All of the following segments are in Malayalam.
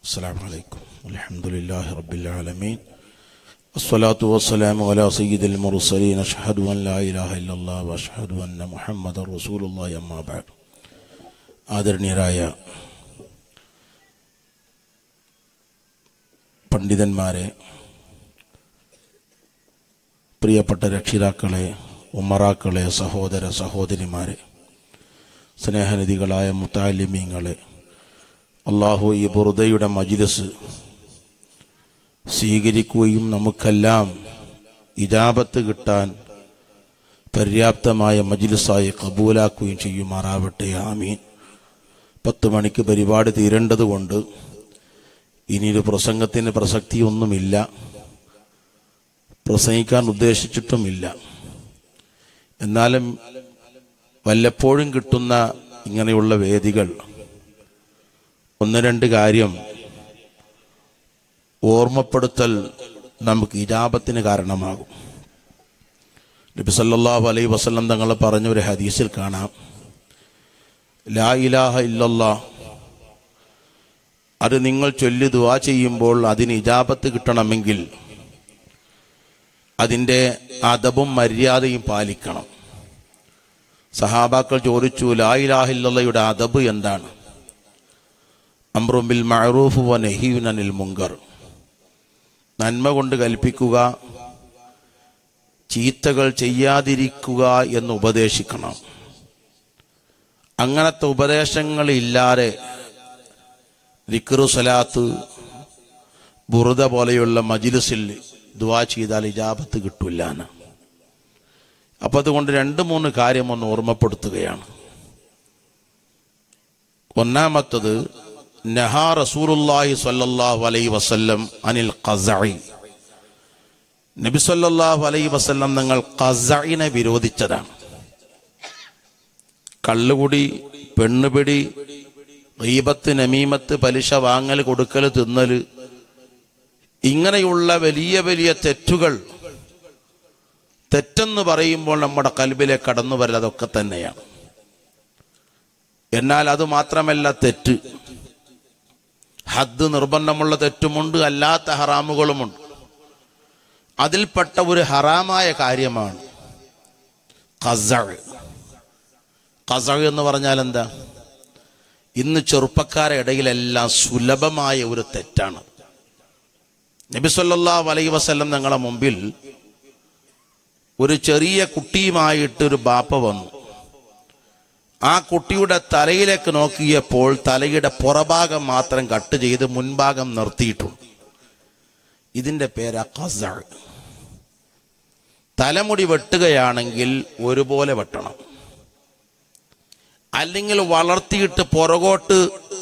السلام عليكم الحمد لله رب العالمين الصلاة والسلام على سيد المرسلين أشهد أن لا إله إلا الله وأشهد أن محمد رسول الله أما بعد ആദരണീയരായ പണ്ഡിതന്മാരെ പ്രിയപ്പെട്ട രക്ഷിതാക്കളെ ഉമ്മറാക്കളെ സഹോദര സഹോദരിമാരെ സ്നേഹനിധികളായ മുത്താലിമീങ്ങളെ അള്ളാഹു ഈ ബുറുദയുടെ മജിലസ് സ്വീകരിക്കുകയും നമുക്കെല്ലാം ഇജാബത്ത് കിട്ടാൻ പര്യാപ്തമായ മജിലിസായി കബൂലാക്കുകയും ചെയ്യുമാറാവട്ടെ ആമീൻ പത്ത് മണിക്ക് പരിപാടി തീരേണ്ടതുകൊണ്ട് ഇനിയൊരു പ്രസംഗത്തിന് പ്രസക്തിയൊന്നുമില്ല പ്രസംഗിക്കാൻ ഉദ്ദേശിച്ചിട്ടുമില്ല എന്നാലും വല്ലപ്പോഴും കിട്ടുന്ന ഇങ്ങനെയുള്ള വേദികൾ ഒന്ന് രണ്ട് കാര്യം ഓർമ്മപ്പെടുത്തൽ നമുക്ക് ഇജാബത്തിന് കാരണമാകും നബി സല്ലല്ലാഹു അലൈഹി വസല്ലം തങ്ങൾ പറഞ്ഞ ഒരു ഹദീസിൽ കാണാം ലാ ഇലാഹ ഇല്ലല്ലാ അത് നിങ്ങൾ ചൊല്ലി ദുആ ചെയ്യുമ്പോൾ അതിന് ഇജാബത്ത് കിട്ടണമെങ്കിൽ അതിൻ്റെ അദബും മര്യാദയും പാലിക്കണം സഹാബാക്കൾ ചോദിച്ചു ലാ ഇലാഹ ഇല്ലല്ലയുടെ അദബ് എന്താണ് അമ്രുബിൽ മഅറൂഫ് വ നഹിയുൻ അനിൽ മുങ്കർ നന്മ കൊണ്ട് കൽപ്പിക്കുക ചീത്തകൾ ചെയ്യാതിരിക്കുക എന്ന് ഉപദേശിക്കണം അങ്ങനത്തെ ഉപദേശങ്ങളില്ലാതെ ദിക്റു സലാത്ത് ബുറുദ പോലെയുള്ള മജിലിസിൽ ദുവാ ചെയ്താൽ ഇജാബത്ത് കിട്ടില്ല എന്ന് അപ്പം അതുകൊണ്ട് രണ്ട് മൂന്ന് കാര്യം ഒന്ന് ഓർമ്മപ്പെടുത്തുകയാണ് ഒന്നാമത്തത് നഹാ റസൂലുല്ലാഹി സ്വല്ലല്ലാഹു അലൈഹി വസല്ലം അനിൽ ഖസഇ നബി സല്ലല്ലാഹു അലൈഹി വസല്ലം നിങ്ങൾ ഖസഇനെ വിരോധിച്ചതാണ് കള്ളുകുടി പെണ്ണുപിടി ഗീബത്ത് നമീമത്ത് പലിശ വാങ്ങൽ കൊടുക്കൽ തിന്നൽ ഇങ്ങനെയുള്ള വലിയ വലിയ തെറ്റുകൾ തെറ്റെന്ന് പറയുമ്പോൾ നമ്മുടെ കൽബിലെ കടന്നു വരലതൊക്കെ തന്നെയാണ് എന്നാൽ അത് മാത്രമല്ല തെറ്റ് ഹദ് നിർബന്ധമുള്ള തെറ്റുമുണ്ട് അല്ലാത്ത ഹറാമുകളുമുണ്ട് അതിൽപ്പെട്ട ഒരു ഹറാമായ കാര്യമാണ് ഖസഴ് ഖസഴ് എന്ന് പറഞ്ഞാൽ എന്താ ഇന്ന് ചെറുപ്പക്കാരുടെ ഇടയിലെല്ലാം സുലഭമായ ഒരു തെറ്റാണ് നബി സല്ലല്ലാഹു അലൈഹി വസല്ലം ഞങ്ങളുടെ മുമ്പിൽ ഒരു ചെറിയ കുട്ടിയുമായിട്ട് ഒരു ബാപ്പ വന്നു ആ കുട്ടിയുടെ തലയിലേക്ക് നോക്കിയപ്പോൾ തലയുടെ പുറഭാഗം മാത്രം കട്ട് ചെയ്ത് മുൻഭാഗം നിർത്തിയിട്ടുണ്ട് ഇതിന്റെ പേര് ഖസർ തലമുടി വെട്ടുകയാണെങ്കിൽ ഒരുപോലെ വെട്ടണം അല്ലെങ്കിൽ വളർത്തിയിട്ട് പുറകോട്ട്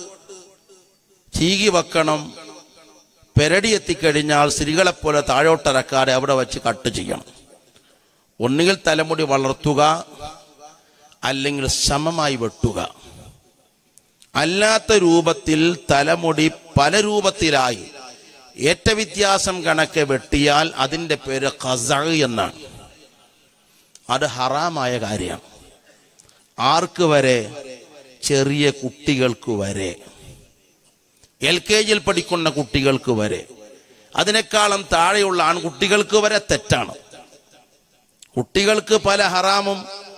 ചീകി വെക്കണം പെരടി എത്തിക്കഴിഞ്ഞാൽ സ്ത്രീകളെപ്പോലെ താഴോട്ടിറക്കാതെ അവിടെ വെച്ച് കട്ട് ചെയ്യണം ഒന്നുകിൽ തലമുടി വളർത്തുക അല്ലെങ്കിൽ സമമായി വെട്ടുക അല്ലാത്ത രൂപത്തിൽ തലമുടി പല രൂപത്തിലായി ഏറ്റ വ്യത്യാസം കണക്കെ വെട്ടിയാൽ അതിൻ്റെ പേര് ഖസ എന്നാണ് അത് ഹറാമായ കാര്യമാണ് ആർക്ക് വരെ ചെറിയ കുട്ടികൾക്ക് വരെ എൽ കെ ജിയിൽ പഠിക്കുന്ന കുട്ടികൾക്ക് വരെ അതിനേക്കാളും താഴെയുള്ള ആൺകുട്ടികൾക്ക് വരെ തെറ്റാണ് കുട്ടികൾക്ക് പല ഹറാമും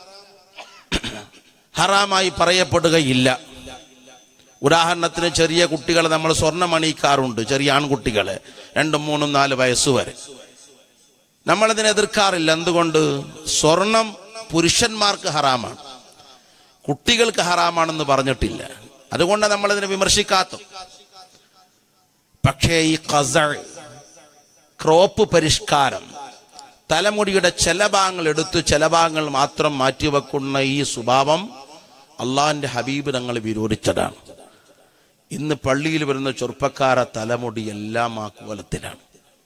ഹറാമായി പറയപ്പെടുകയില്ല ഉദാഹരണത്തിന് ചെറിയ കുട്ടികളെ നമ്മൾ സ്വർണം അണിയിക്കാറുണ്ട് ചെറിയ ആൺകുട്ടികളെ രണ്ടും മൂന്നും നാല് വയസ്സ് വരെ നമ്മളതിനെ എതിർക്കാറില്ല എന്തുകൊണ്ട് സ്വർണം പുരുഷന്മാർക്ക് ഹറാമാണ് കുട്ടികൾക്ക് ഹറാമാണെന്ന് പറഞ്ഞിട്ടില്ല അതുകൊണ്ട് നമ്മളതിനെ വിമർശിക്കാത്ത പക്ഷേ ഈ കസ ക്രോപ്പ് പരിഷ്കാരം തലമുടിയുടെ ചില ഭാഗങ്ങൾ എടുത്ത് ചില ഭാഗങ്ങൾ മാത്രം മാറ്റിവെക്കുന്ന ഈ സ്വഭാവം അള്ളാഹിന്റെ ഹബീബ് ഞങ്ങൾ വിരോധിച്ചതാണ് ഇന്ന് പള്ളിയിൽ വരുന്ന ചെറുപ്പക്കാര തലമുടി എല്ലാം ആ കോലത്തിലാണ്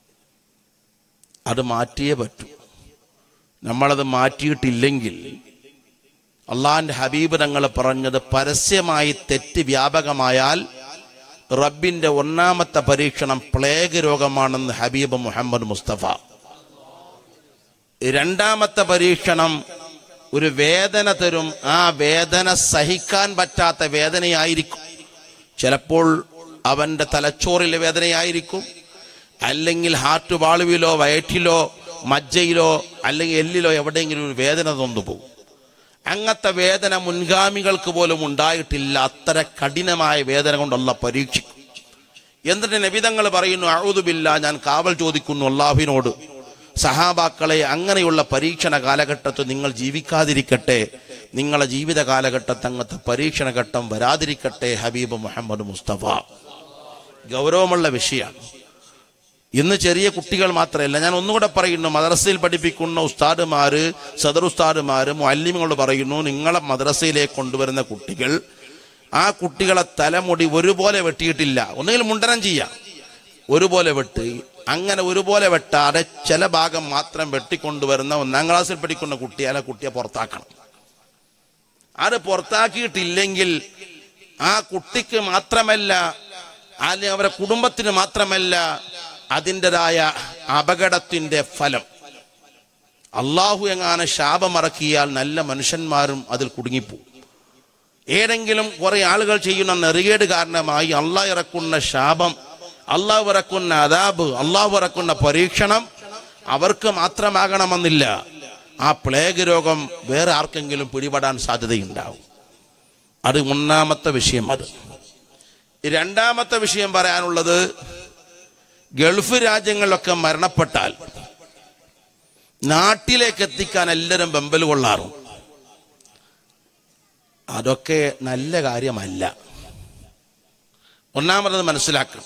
അത് മാറ്റിയേ പറ്റൂ നമ്മളത് മാറ്റിയിട്ടില്ലെങ്കിൽ അള്ളാഹിന്റെ ഹബീബ് ഞങ്ങൾ പറഞ്ഞത് പരസ്യമായി തെറ്റ് വ്യാപകമായാൽ റബ്ബിന്റെ ഒന്നാമത്തെ പരീക്ഷണം പ്ലേഗ് രോഗമാണെന്ന് ഹബീബ് മുഹമ്മദ് മുസ്തഫ രണ്ടാമത്തെ പരീക്ഷണം ഒരു വേദന തരും ആ വേദന സഹിക്കാൻ പറ്റാത്ത വേദനയായിരിക്കും ചിലപ്പോൾ അവന്റെ തലച്ചോറിലെ വേദനയായിരിക്കും അല്ലെങ്കിൽ ഹാർട്ട് വാളുവിലോ വയറ്റിലോ മജ്ജയിലോ അല്ലെങ്കിൽ എല്ലിലോ എവിടെയെങ്കിലും ഒരു വേദന തോന്നു പോകും അങ്ങനത്തെ വേദന മുൻഗാമികൾക്ക് പോലും ഉണ്ടായിട്ടില്ല അത്ര കഠിനമായ വേദന കൊണ്ടുള്ള പരീക്ഷിക്കും എന്നിട്ട് നബിതങ്ങൾ പറയുന്നു അഴുതുമില്ല ഞാൻ കാവൽ ചോദിക്കുന്നു അള്ളാഹുവിനോട് സഹാബാക്കളെ അങ്ങനെയുള്ള പരീക്ഷണ കാലഘട്ടത്തിൽ നിങ്ങൾ ജീവിക്കാതിരിക്കട്ടെ നിങ്ങളെ ജീവിത കാലഘട്ടത്തിൽ അങ്ങനത്തെ പരീക്ഷണ ഘട്ടം വരാതിരിക്കട്ടെ ഹബീബ് മുഹമ്മദ് മുസ്തഫ ഗൗരവമുള്ള വിഷയമാണ് ഇന്ന് ചെറിയ കുട്ടികൾ മാത്രമല്ല ഞാൻ ഒന്നുകൂടെ പറയുന്നു മദ്രസയിൽ പഠിപ്പിക്കുന്ന ഉസ്താദുമാര് സദർ ഉസ്താദുമാര് മുല്ലിമുകൾ പറയുന്നു നിങ്ങളെ മദ്രസയിലേക്ക് കൊണ്ടുവരുന്ന കുട്ടികൾ ആ കുട്ടികളെ തലമുടി ഒരുപോലെ വെട്ടിയിട്ടില്ല ഒന്നുകിൽ മുണ്ടനം ചെയ്യാം ഒരുപോലെ വെട്ടി അങ്ങനെ ഒരുപോലെ വെട്ടാതെ ചില ഭാഗം മാത്രം വെട്ടിക്കൊണ്ടുവരുന്ന ഒന്നാം ക്ലാസ്സിൽ പഠിക്കുന്ന കുട്ടിയെ ആ കുട്ടിയെ പുറത്താക്കണം അത് പുറത്താക്കിയിട്ടില്ലെങ്കിൽ ആ കുട്ടിക്ക് മാത്രമല്ല അല്ലെങ്കിൽ അവരുടെ കുടുംബത്തിന് മാത്രമല്ല അതിൻ്റെതായ അപകടത്തിന്റെ ഫലം അള്ളാഹു എങ്ങാനെ ശാപമറക്കിയാൽ നല്ല മനുഷ്യന്മാരും അതിൽ കുടുങ്ങിപ്പോവും ഏതെങ്കിലും കുറെ ആളുകൾ ചെയ്യുന്ന നെറികേട് കാരണമായി അള്ളാഹ് ഇറക്കുന്ന ശാപം അള്ളാഹു ഇറക്കുന്ന അതാബ് അള്ളാഹു ഇറക്കുന്ന പരീക്ഷണം അവർക്ക് മാത്രമാകണമെന്നില്ല ആ പ്ലേഗ് രോഗം വേറെ ആർക്കെങ്കിലും പിടിപെടാൻ സാധ്യതയുണ്ടാവും അത് ഒന്നാമത്തെ വിഷയം അത് രണ്ടാമത്തെ വിഷയം പറയാനുള്ളത് ഗൾഫ് രാജ്യങ്ങളിലൊക്കെ മരണപ്പെട്ടാൽ നാട്ടിലേക്ക് എത്തിക്കാൻ എല്ലാവരും വെമ്പൽ കൊള്ളാറും അതൊക്കെ നല്ല കാര്യമല്ല ഒന്നാമത് മനസ്സിലാക്കണം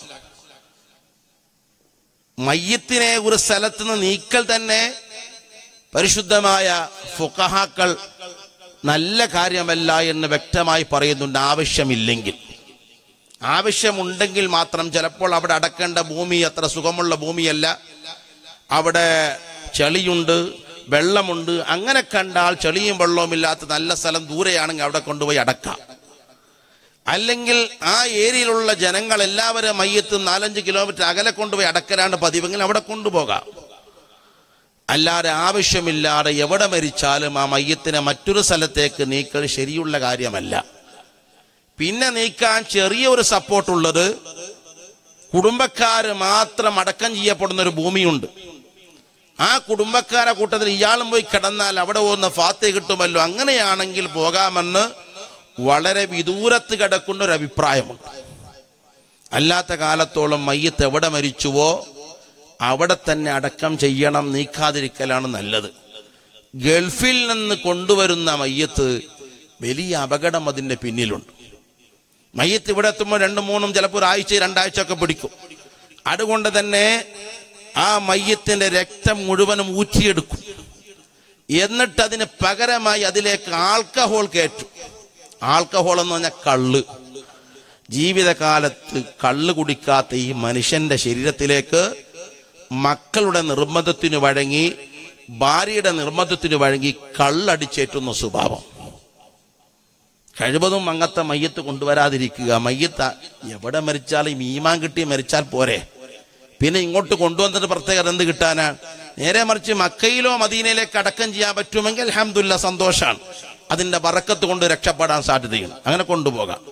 മയ്യത്തിനെ ഒരു സ്ഥലത്ത് നിന്ന് നീക്കൽ തന്നെ പരിശുദ്ധമായ ഫുക്കഹാക്കൾ നല്ല കാര്യമല്ല എന്ന് വ്യക്തമായി പറയുന്നുണ്ട് ആവശ്യമില്ലെങ്കിൽ ആവശ്യമുണ്ടെങ്കിൽ മാത്രം ചിലപ്പോൾ അവിടെ അടക്കേണ്ട ഭൂമി അത്ര സുഖമുള്ള ഭൂമിയല്ല അവിടെ ചെളിയുണ്ട് വെള്ളമുണ്ട് അങ്ങനെ കണ്ടാൽ ചെളിയും വെള്ളവും ഇല്ലാത്ത നല്ല സ്ഥലം ദൂരെയാണെങ്കിൽ അവിടെ കൊണ്ടുപോയി അടക്കാം അല്ലെങ്കിൽ ആ ഏരിയയിലുള്ള ജനങ്ങൾ എല്ലാവരും മയ്യത്ത് നാലഞ്ച് കിലോമീറ്റർ അകലെ കൊണ്ടുപോയി അടക്കലാണ് പതിവെങ്കിൽ അവിടെ കൊണ്ടുപോകാം അല്ലാതെ ആവശ്യമില്ലാതെ എവിടെ മരിച്ചാലും ആ മയ്യത്തിനെ മറ്റൊരു സ്ഥലത്തേക്ക് നീക്കൽ ശരിയുള്ള കാര്യമല്ല പിന്നെ നീക്കാൻ ചെറിയൊരു സപ്പോർട്ടുള്ളത് കുടുംബക്കാര് മാത്രം അടക്കം ചെയ്യപ്പെടുന്ന ഒരു ഭൂമിയുണ്ട് ആ കുടുംബക്കാരെ കൂട്ടത്തിൽ ഇയാളും പോയി കിടന്നാൽ അവിടെ പോകുന്ന ഫാത്തെ കിട്ടുമല്ലോ അങ്ങനെയാണെങ്കിൽ പോകാമെന്ന് വളരെ വിദൂരത്ത് കിടക്കുന്ന ഒരു അഭിപ്രായമുണ്ട് അല്ലാത്ത കാലത്തോളം മയ്യത്ത് എവിടെ മരിച്ചുവോ അവിടെ തന്നെ അടക്കം ചെയ്യണം നീക്കാതിരിക്കലാണ് നല്ലത് ഗൾഫിൽ നിന്ന് കൊണ്ടുവരുന്ന മയ്യത്ത് വലിയ അപകടം അതിന്റെ പിന്നിലുണ്ട് മയ്യത്ത് ഇവിടെ എത്തുമ്പോൾ രണ്ടും മൂന്നും ചിലപ്പോൾ ഒരാഴ്ച രണ്ടാഴ്ച ഒക്കെ പിടിക്കും അതുകൊണ്ട് തന്നെ ആ മയ്യത്തിന്റെ രക്തം മുഴുവനും ഊറ്റിയെടുക്കും എന്നിട്ട് അതിന് പകരമായി അതിലേക്ക് ആൽക്കഹോൾ കയറ്റും ആൽക്കഹോൾ എന്ന് പറഞ്ഞാൽ കള്ള് ജീവിതകാലത്ത് കള്ള് കുടിക്കാത്ത ഈ മനുഷ്യന്റെ ശരീരത്തിലേക്ക് മക്കളുടെ നിർബന്ധത്തിന് വഴങ്ങി ഭാര്യയുടെ നിർബന്ധത്തിന് വഴങ്ങി കള്ളടിച്ചേറ്റുന്ന സ്വഭാവം കഴിവതും അങ്ങത്തെ മയ്യത്ത് കൊണ്ടുവരാതിരിക്കുക മയ്യത്ത് എവിടെ മരിച്ചാലും ഈമാൻ കിട്ടി മരിച്ചാൽ പോരെ പിന്നെ ഇങ്ങോട്ട് കൊണ്ടുവന്നിട്ട് പ്രത്യേകത എന്ത് കിട്ടാനാണ് നേരെ മറിച്ച് മക്കയിലോ മദീനയിലേക്ക് അടക്കം ചെയ്യാൻ പറ്റുമെങ്കിൽ അഹമ്മദില്ല സന്തോഷാണ് അതിന്റെ വറക്കത്ത് കൊണ്ട് രക്ഷപ്പെടാൻ സാധ്യതയുണ്ട് അങ്ങനെ കൊണ്ടുപോകാം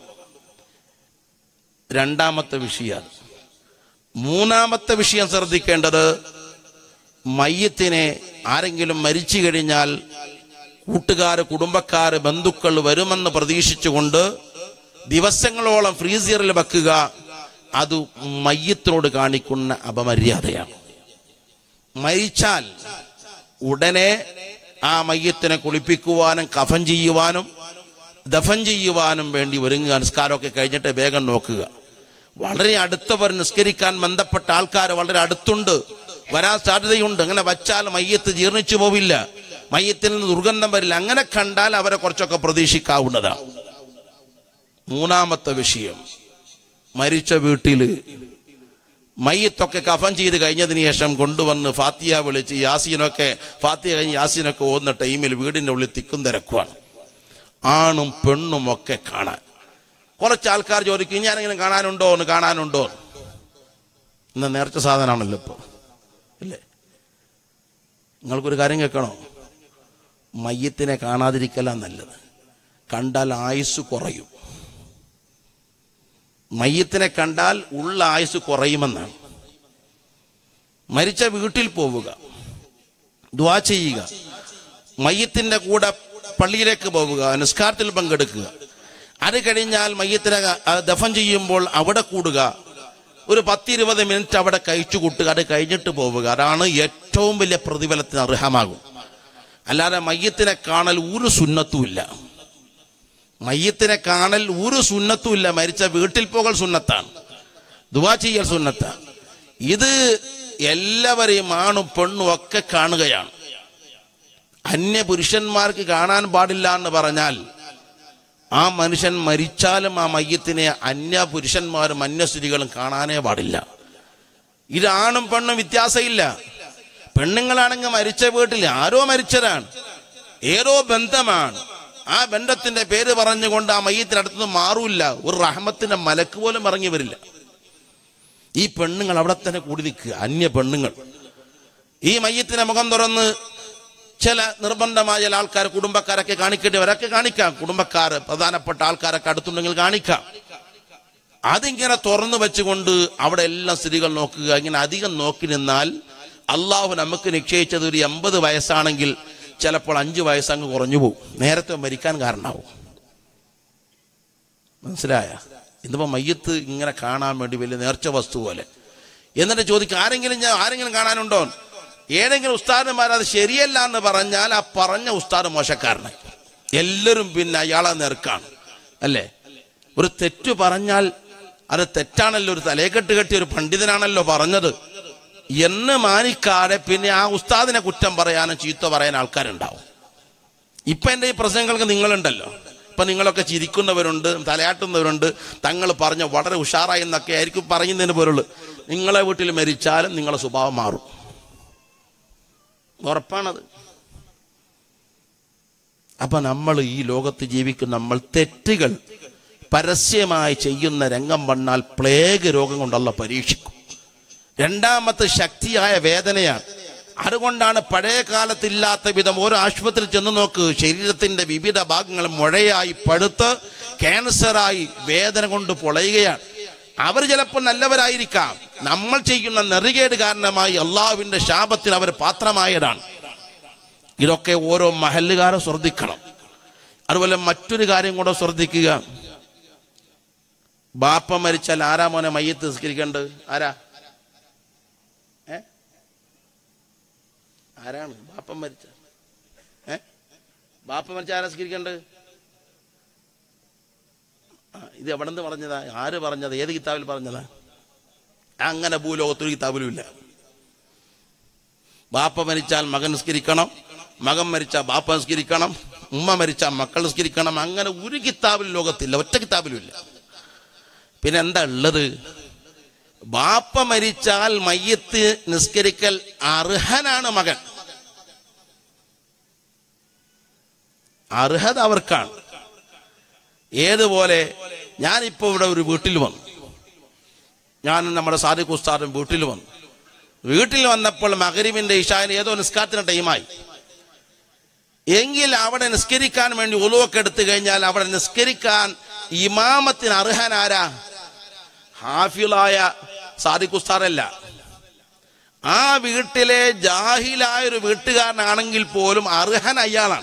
രണ്ടാമത്തെ വിഷയം മൂന്നാമത്തെ വിഷയം ശ്രദ്ധിക്കേണ്ടത് മയ്യത്തിനെ ആരെങ്കിലും മരിച്ചു കഴിഞ്ഞാൽ കൂട്ടുകാര് കുടുംബക്കാര് ബന്ധുക്കൾ വരുമെന്ന് പ്രതീക്ഷിച്ചുകൊണ്ട് ദിവസങ്ങളോളം ഫ്രീസറിൽ വെക്കുക അത് മയ്യത്തിനോട് കാണിക്കുന്ന അപമര്യാദയാണ് മരിച്ചാൽ ഉടനെ ആ മയ്യത്തിനെ കുളിപ്പിക്കുവാനും കഫൻ ചെയ്യുവാനും ദഫൻ ചെയ്യുവാനും വേണ്ടി ഒരുങ്ങുക നിസ്കാരമൊക്കെ കഴിഞ്ഞിട്ട് വേഗം നോക്കുക വളരെ അടുത്തവർ നിസ്കരിക്കാൻ ബന്ധപ്പെട്ട ആൾക്കാർ വളരെ അടുത്തുണ്ട് വരാൻ സാധ്യതയുണ്ട് അങ്ങനെ വച്ചാൽ മയ്യത്ത് ജീർണിച്ചു പോവില്ല മയ്യത്തിൽ നിന്ന് ദുർഗന്ധം വരില്ല അങ്ങനെ കണ്ടാൽ അവരെ കുറച്ചൊക്കെ പ്രതീക്ഷിക്കാവുന്നതാണ് മൂന്നാമത്തെ വിഷയം മരിച്ച വീട്ടിൽ മയ്യത്തൊക്കെ കഫൻ ചെയ്ത് കഴിഞ്ഞതിന് ശേഷം കൊണ്ടുവന്ന് ഫാത്തിയ വിളിച്ച് യാസീനൊക്കെ ഫാത്തിയ കഴിഞ്ഞ് യാസീനൊക്കെ ഓന്ന ടൈമിൽ വീടിൻ്റെ ഉള്ളിൽ തിക്കും തിരക്കുവാണ് ആണും പെണ്ണും ഒക്കെ കാണാൻ കുറച്ച് ആൾക്കാർ ചോദിക്കും ഞാനിങ്ങനെ കാണാനുണ്ടോ എന്ന് കാണാനുണ്ടോ ഇന്ന് നേർച്ച സാധനമാണല്ലോ ഇപ്പോൾ ഇല്ലേ നിങ്ങൾക്കൊരു കാര്യം കേൾക്കണോ മയ്യത്തിനെ കാണാതിരിക്കല നല്ലത് കണ്ടാൽ ആയുസ് കുറയും മയ്യത്തിനെ കണ്ടാൽ ഉള്ള ആയുസ് കുറയുമെന്നാണ് മരിച്ച വീട്ടിൽ പോവുക ദ്വാ ചെയ്യുക മയ്യത്തിന്റെ കൂടെ പള്ളിയിലേക്ക് പോവുക നിസ്കാരത്തിൽ പങ്കെടുക്കുക അത് കഴിഞ്ഞാൽ മയ്യത്തിനെ ആ, ദഫൻ ചെയ്യുമ്പോൾ അവിടെ കൂടുക ഒരു പത്തിരുപത് മിനിറ്റ് അവിടെ കഴിച്ചു കൂട്ടുക അത് കഴിഞ്ഞിട്ട് പോവുക അതാണ് ഏറ്റവും വലിയ പ്രതിഫലത്തിന് അർഹമാകും അല്ലാതെ മയ്യത്തിനെ കാണൽ ഒരു സുന്നത്തുമില്ല മയ്യത്തിനെ കാണൽ ഒരു സുന്നത്തുമില്ല മരിച്ച വീട്ടിൽ പോകൽ സുന്നത്താണ് ദുവാ ചെയ്യൽ സുന്നത്താണ് ഇത് എല്ലാവരെയും ആണും പെണ്ണും ഒക്കെ കാണുകയാണ് അന്യ പുരുഷന്മാർക്ക് കാണാൻ പാടില്ല എന്ന് പറഞ്ഞാൽ ആ മനുഷ്യൻ മരിച്ചാലും ആ മയ്യത്തിനെ അന്യ പുരുഷന്മാരും അന്യ സ്ത്രീകളും കാണാനേ പാടില്ല ഇത് ആണും പെണ്ണും വ്യത്യാസമില്ല പെണ്ണുങ്ങളാണെങ്കിൽ മരിച്ച വീട്ടിൽ ആരോ മരിച്ചതാണ് ഏതോ ബന്ധമാണ് ആ ബന്ധത്തിന്റെ പേര് പറഞ്ഞുകൊണ്ട് ആ മയ്യത്തിനടുത്ത് മാറൂല്ല ഒരു റഹ്മത്തിന്റെ മലക്ക് പോലും ഇറങ്ങി വരില്ല ഈ പെണ്ണുങ്ങൾ അവിടെ തന്നെ കൂടി നിൽക്കുക അന്യ പെണ്ണുങ്ങൾ ഈ മയ്യത്തിനെ മുഖം തുറന്ന് ചില നിർബന്ധമായ ചില ആൾക്കാർ കുടുംബക്കാരൊക്കെ കാണിക്കേണ്ടവരൊക്കെ കാണിക്കാം കുടുംബക്കാർ പ്രധാനപ്പെട്ട ആൾക്കാരൊക്കെ അടുത്തുണ്ടെങ്കിൽ കാണിക്കാം അതിങ്ങനെ തുറന്നു വെച്ചുകൊണ്ട് അവിടെ എല്ലാം സ്ത്രീകൾ നോക്കുക ഇങ്ങനെ അധികം നോക്കി നിന്നാൽ അള്ളാഹു നമുക്ക് നിശ്ചയിച്ചത് ഒരു എൺപത് വയസ്സാണെങ്കിൽ ചിലപ്പോൾ അഞ്ച് വയസ്സങ്ങ് കുറഞ്ഞു പോകും നേരത്തെ മരിക്കാൻ കാരണമാവും മനസ്സിലായ ഇന്നിപ്പോ മയ്യത്ത് ഇങ്ങനെ കാണാൻ വേണ്ടി വലിയ നേർച്ച വസ്തു പോലെ എന്നിട്ട് ചോദിക്കും ആരെങ്കിലും ഞാൻ ആരെങ്കിലും കാണാനുണ്ടോ ഏതെങ്കിലും ഉസ്താദന്മാർ അത് ശരിയല്ല എന്ന് പറഞ്ഞാൽ ആ പറഞ്ഞ ഉസ്താദ് മോശക്കാരനായി എല്ലാവരും പിന്നെ അയാളെ നേർക്കാണ് അല്ലേ ഒരു തെറ്റ് പറഞ്ഞാൽ അത് തെറ്റാണല്ലോ ഒരു തലേക്കെട്ട് കെട്ടിയ ഒരു പണ്ഡിതനാണല്ലോ പറഞ്ഞത് എന്ന് മാനിക്കാതെ പിന്നെ ആ ഉസ്താദിനെ കുറ്റം പറയാനും ചീത്ത പറയാൻ ആൾക്കാരുണ്ടാവും ഇപ്പൊ എൻ്റെ ഈ പ്രസംഗങ്ങൾക്ക് നിങ്ങളുണ്ടല്ലോ ഇപ്പൊ നിങ്ങളൊക്കെ ചിരിക്കുന്നവരുണ്ട് തലയാട്ടുന്നവരുണ്ട് തങ്ങൾ പറഞ്ഞ വളരെ ഉഷാറായി എന്നൊക്കെ ആയിരിക്കും പറയുന്നതിന് പോലുള്ളു നിങ്ങളെ വീട്ടിൽ മരിച്ചാലും നിങ്ങളെ സ്വഭാവം മാറും ഉറപ്പാണത് അപ്പൊ നമ്മൾ ഈ ലോകത്ത് ജീവിക്കുന്ന നമ്മൾ തെറ്റുകൾ പരസ്യമായി ചെയ്യുന്ന രംഗം വന്നാൽ പ്ലേഗ് രോഗം കൊണ്ടല്ല പരീക്ഷിക്കും രണ്ടാമത്തെ ശക്തിയായ വേദനയാണ് അതുകൊണ്ടാണ് പഴയ കാലത്തില്ലാത്ത വിധം ഓരോ ആശുപത്രി ചെന്ന് നോക്ക് ശരീരത്തിന്റെ വിവിധ ഭാഗങ്ങൾ മുഴയായി പഴുത്ത് ക്യാൻസറായി വേദന കൊണ്ട് പൊളയുകയാണ് അവർ ചിലപ്പോൾ നല്ലവരായിരിക്കാം നമ്മൾ ചെയ്യുന്ന നെറികേട് കാരണമായി അള്ളാഹുവിന്റെ ശാപത്തിന് അവർ പാത്രമായതാണ് ഇതൊക്കെ ഓരോ മഹല്ലുകാരും ശ്രദ്ധിക്കണം അതുപോലെ മറ്റൊരു കാര്യം കൂടെ ശ്രദ്ധിക്കുക ബാപ്പ മരിച്ചാൽ ആരാ മോനെ മയ്യത്ത് നിസ്കരിക്കേണ്ടത് ആരാ ഏ ആരാണ് ബാപ്പ മരിച്ച ഏ ബാപ്പ മരിച്ച ആരാ നിസ്കരിക്കേണ്ടത് ആ, ഇത് എവിടെ നിന്ന് പറഞ്ഞതാ ആര് പറഞ്ഞത് ഏത് കിതാബിൽ പറഞ്ഞതാ അങ്ങനെ ഭൂലോകത്തൊരു കിതാബിലും ഇല്ല ബാപ്പ മരിച്ചാൽ മകൻ നിസ്കരിക്കണം മകൻ മരിച്ചാൽ ബാപ്പ നിസ്കരിക്കണം ഉമ്മ മരിച്ചാൽ മക്കൾ നിസ്കരിക്കണം അങ്ങനെ ഒരു കിതാബിൽ ലോകത്തില്ല ഒറ്റ കിതാബിലും ഇല്ല പിന്നെ എന്താ ഉള്ളത് ബാപ്പ മരിച്ചാൽ മയ്യത്ത് നിസ്കരിക്കൽ അർഹനാണ് മകൻ അർഹത അവർക്കാണ് ഏതുപോലെ ഞാനിപ്പോ ഇവിടെ ഒരു വീട്ടിൽ വന്നു ഞാൻ നമ്മുടെ സാദിഖ് ഉസ്താദും വീട്ടിൽ വന്നു വീട്ടിൽ വന്നപ്പോൾ മകരിവിന്റെ ഇഷാന് ഏതോ നിസ്കാരത്തിന് ടൈമായി എങ്കിൽ അവിടെ നിസ്കരിക്കാൻ വേണ്ടി ഒലുവൊക്കെ എടുത്തു കഴിഞ്ഞാൽ അവിടെ നിസ്കരിക്കാൻ ഇമാമത്തിന് അർഹനാരാ ഹാഫിളായ സാദിഖ് ഉസ്താദല്ല ആ വീട്ടിലെ ജാഹിലായ ഒരു വീട്ടുകാരനാണെങ്കിൽ പോലും അർഹൻ അയാളാണ്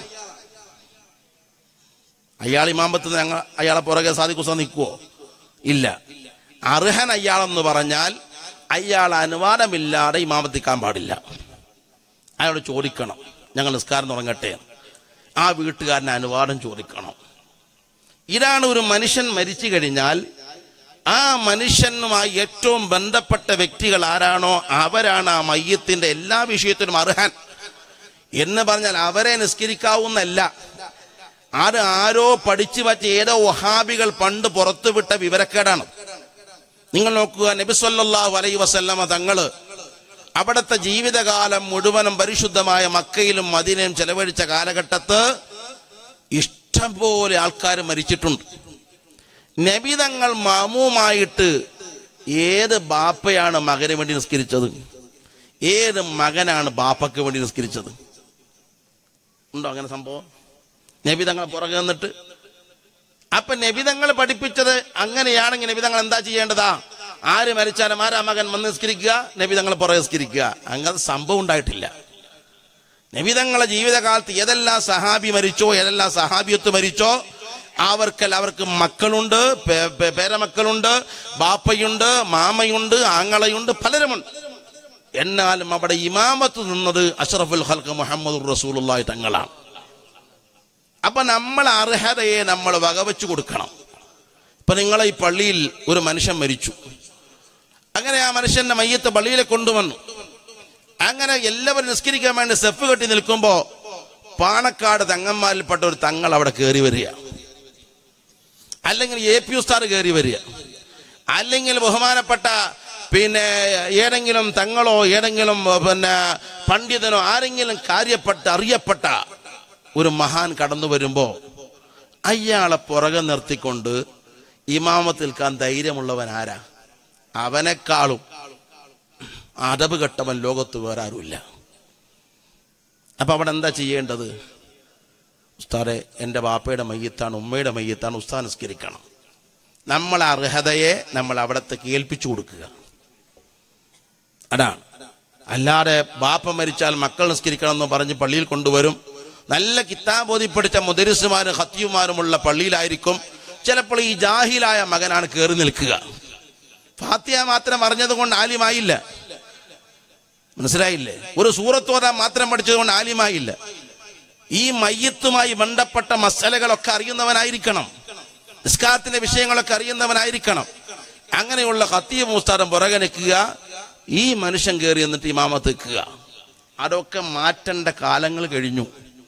അയാൾ ഇമാമത്ത് ഞങ്ങൾ അയാളെ പുറകെ സാദിഖ് ഉസ്താദ് നിൽക്കുവോ ഇല്ല അർഹൻ അയാളെന്ന് പറഞ്ഞാൽ അയാൾ അനുവാദമില്ലാതെ ഇമാമത്തിക്കാൻ പാടില്ല അയാളോട് ചോദിക്കണം ഞങ്ങൾ നിസ്കാരം തുടങ്ങട്ടെ ആ വീട്ടുകാരന് അനുവാദം ചോദിക്കണം ഇതാണ് ഒരു മനുഷ്യൻ മരിച്ചു കഴിഞ്ഞാൽ ആ മനുഷ്യനുമായി ഏറ്റവും ബന്ധപ്പെട്ട വ്യക്തികൾ ആരാണോ അവരാണ് ആ മയ്യത്തിന്റെ എല്ലാ വിഷയത്തിനും അർഹൻ എന്ന് പറഞ്ഞാൽ അവരെ നിസ്കരിക്കാവുന്നല്ല അത് ആരോ പഠിച്ചു വച്ച ഏതോ വഹാബികൾ പണ്ട് പുറത്തുവിട്ട വിവരക്കേടാണ് നിങ്ങൾ നോക്കുക നബി സല്ലല്ലാഹു അലൈഹി വസല്ലമ തങ്ങള് അവിടുത്തെ ജീവിതകാലം മുഴുവനും പരിശുദ്ധമായ മക്കയിലും മദീനയും ചെലവഴിച്ച കാലഘട്ടത്ത് ഇഷ്ടം പോലെ ആൾക്കാർ മരിച്ചിട്ടുണ്ട് നബി തങ്ങൾ മാമുമായിട്ട് ഏത് ബാപ്പയാണ് മകന് വേണ്ടി നിസ്കരിച്ചത് ഏത് മകനാണ് ബാപ്പയ്ക്ക് വേണ്ടി നിസ്കരിച്ചത് ഉണ്ടോ അങ്ങനെ സംഭവം നബി തങ്ങൾ പുറകെ നിന്നിട്ട് അപ്പൊ നബിതങ്ങൾ പഠിപ്പിച്ചത് അങ്ങനെയാണെങ്കിൽ നബിതങ്ങൾ എന്താ ചെയ്യേണ്ടതാ ആര് മരിച്ചാലും ആരാ മകൻ വന്ന് നിസ്കരിക്കുക നബിതങ്ങൾ പുറകെ നിസ്കരിക്കുക അങ്ങനെ സംഭവം ഉണ്ടായിട്ടില്ല നബിതങ്ങളെ ജീവിതകാലത്ത് ഏതെല്ലാം സഹാബി മരിച്ചോ ഏതെല്ലാം സഹാബിയത്ത് മരിച്ചോ അവർക്കെല്ലാം അവർക്ക് മക്കളുണ്ട് പേ- പേ- പേരമക്കളുണ്ട് ബാപ്പയുണ്ട് മാമയുണ്ട് ആങ്ങളയുണ്ട് പലരുമുണ്ട് എന്നാലും അവിടെ ഇമാമത്ത് നിന്നത് അഷ്റഫുൽ ഹൽക്ക് മുഹമ്മദ് റസൂലുള്ളാഹി തങ്ങളാണ് അപ്പൊ നമ്മൾ അർഹതയെ നമ്മൾ വകവെച്ചു കൊടുക്കണം ഇപ്പൊ നിങ്ങളെ ഈ പള്ളിയിൽ ഒരു മനുഷ്യൻ മരിച്ചു അങ്ങനെ ആ മനുഷ്യന്റെ മയ്യത്ത് പള്ളിയിലേക്ക് കൊണ്ടുവന്നു അങ്ങനെ എല്ലാവരും നിസ്കരിക്കാൻ വേണ്ടി സ്റ്റെപ്പ് കെട്ടി നിൽക്കുമ്പോ പാണക്കാട് തങ്ങന്മാരിൽപ്പെട്ട ഒരു തങ്ങൾ അവിടെ കയറി വരിക അല്ലെങ്കിൽ എ പി ഉസ്താർ കയറി വരിക അല്ലെങ്കിൽ ബഹുമാനപ്പെട്ട പിന്നെ ഏതെങ്കിലും തങ്ങളോ ഏതെങ്കിലും പിന്നെ പണ്ഡിതനോ ആരെങ്കിലും കാര്യപ്പെട്ട അറിയപ്പെട്ട ഒരു മഹാൻ കടന്നു വരുമ്പോ അയാളെ പുറകെ നിർത്തിക്കൊണ്ട് ഇമാമത്ത് നിൽക്കാൻ ധൈര്യമുള്ളവൻ ആരാ അവനെക്കാളും അടവ് കെട്ടവൻ ലോകത്ത് വേറെ ആരുമില്ല അപ്പൊ അവിടെ എന്താ ചെയ്യേണ്ടത് ഉസ്താറെ എൻ്റെ ബാപ്പയുടെ മയ്യത്താണ് ഉമ്മയുടെ മയ്യത്താണ് ഉസ്താദ് നിസ്കരിക്കണം നമ്മളെ അർഹതയെ നമ്മൾ അവിടത്തേക്ക് ഏൽപ്പിച്ചു കൊടുക്കുക അതാണ് അല്ലാതെ ബാപ്പ മരിച്ചാൽ മക്കൾ നിസ്കരിക്കണം എന്ന് പറഞ്ഞ് പള്ളിയിൽ കൊണ്ടുവരും നല്ല കിതാബോധി പഠിച്ച മുദരിസുമാരും ഹത്തിയുമാരുമുള്ള പള്ളിയിലായിരിക്കും ചിലപ്പോൾ ഈ ജാഹിലായ മകനാണ് കയറി നിൽക്കുക ഫാത്തിയ മാത്രം അറിഞ്ഞത് കൊണ്ട് ആലിമായില്ല മനസ്സിലായില്ലേ ഒരു സൂറത്ത് ഓതാൻ മാത്രം പഠിച്ചത് കൊണ്ട് ആലിമായില്ല ഈ മയ്യത്തുമായി ബന്ധപ്പെട്ട മസലകളൊക്കെ അറിയുന്നവനായിരിക്കണം നിസ്കാരത്തിന്റെ വിഷയങ്ങളൊക്കെ അറിയുന്നവനായിരിക്കണം അങ്ങനെയുള്ള ഹത്തിയ മൂസ്താരം പുറകെ നിൽക്കുക ഈ മനുഷ്യൻ കയറി എന്നിട്ട് ഇമാമത്ത് നിൽക്കുക അതൊക്കെ മാറ്റേണ്ട കാലങ്ങൾ കഴിഞ്ഞു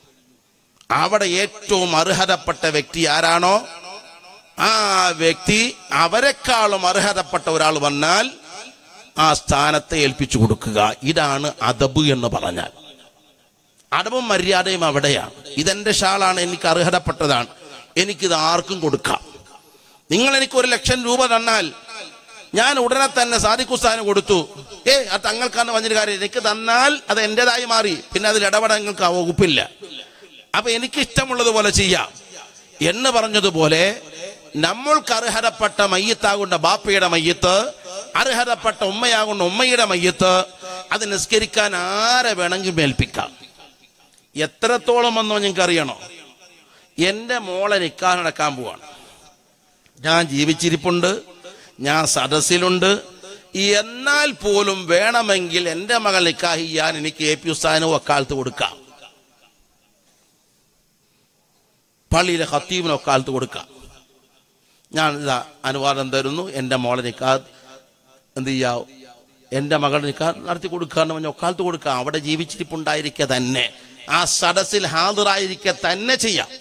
അവിടെ ഏറ്റവും അർഹതപ്പെട്ട വ്യക്തി ആരാണോ ആ വ്യക്തി അവരെക്കാളും അർഹതപ്പെട്ട ഒരാൾ വന്നാൽ ആ സ്ഥാനത്തെ ഏൽപ്പിച്ചു കൊടുക്കുക ഇതാണ് അദബ് എന്ന് പറഞ്ഞാൽ അടവും മര്യാദയും അവിടെയാണ് ഇതെന്റെ ഷാളാണ് എനിക്ക് അർഹതപ്പെട്ടതാണ് എനിക്കിത് ആർക്കും കൊടുക്കാം നിങ്ങൾ എനിക്ക് ഒരു ലക്ഷം രൂപ തന്നാൽ ഞാൻ ഉടനെ തന്നെ സാദിഖുസ്ഥാന് കൊടുത്തു ഏ ആ തങ്ങൾക്കാണ് പറഞ്ഞൊരു കാര്യം എനിക്ക് തന്നാൽ അത് എന്റേതായി മാറി പിന്നെ അതിൽ ഇടപെടാൻ നിങ്ങൾക്ക് ആ വകുപ്പില്ല അപ്പൊ എനിക്ക് ഇഷ്ടമുള്ളതുപോലെ ചെയ്യാം എന്ന് പറഞ്ഞതുപോലെ നമ്മൾക്ക് അർഹതപ്പെട്ട മയ്യത്താകുന്ന ബാപ്പയുടെ മയ്യത്ത് അർഹതപ്പെട്ട ഉമ്മയാകുന്ന ഉമ്മയുടെ മയ്യത്ത് അത് നിസ്കരിക്കാൻ ആരെ വേണമെങ്കിലും ഏൽപ്പിക്കാം എത്രത്തോളം വന്നോ നിങ്ങൾക്ക് അറിയണോ എൻ്റെ മോളെ നിക്കാൻ നടക്കാൻ പോവാണ് ഞാൻ ജീവിച്ചിരിപ്പുണ്ട് ഞാൻ സദസ്സിലുണ്ട് എന്നാൽ പോലും വേണമെങ്കിൽ എൻ്റെ മകൾ നിക്കാഹ് ചെയ്യാൻ എനിക്ക് എ പി ഉസ്താദിന് വക്കാലത്ത് കൊടുക്കാം പള്ളിയിലെ ഹത്തീമിന് വക്കാലത്ത് കൊടുക്കാം ഞാൻ ഇതാ അനുവാദം തരുന്നു എൻ്റെ മോളെ നിക്കാ എന്ത് ചെയ്യാം എൻ്റെ മകൾ നിക്കാ നടത്തി കൊടുക്കാന്ന് പറഞ്ഞ ഒക്കാലത്ത് കൊടുക്കാം അവിടെ ജീവിച്ചിരിപ്പുണ്ടായിരിക്കെ തന്നെ ആ സദസ്സിൽ ഹാജറായിരിക്കെ തന്നെ ചെയ്യാം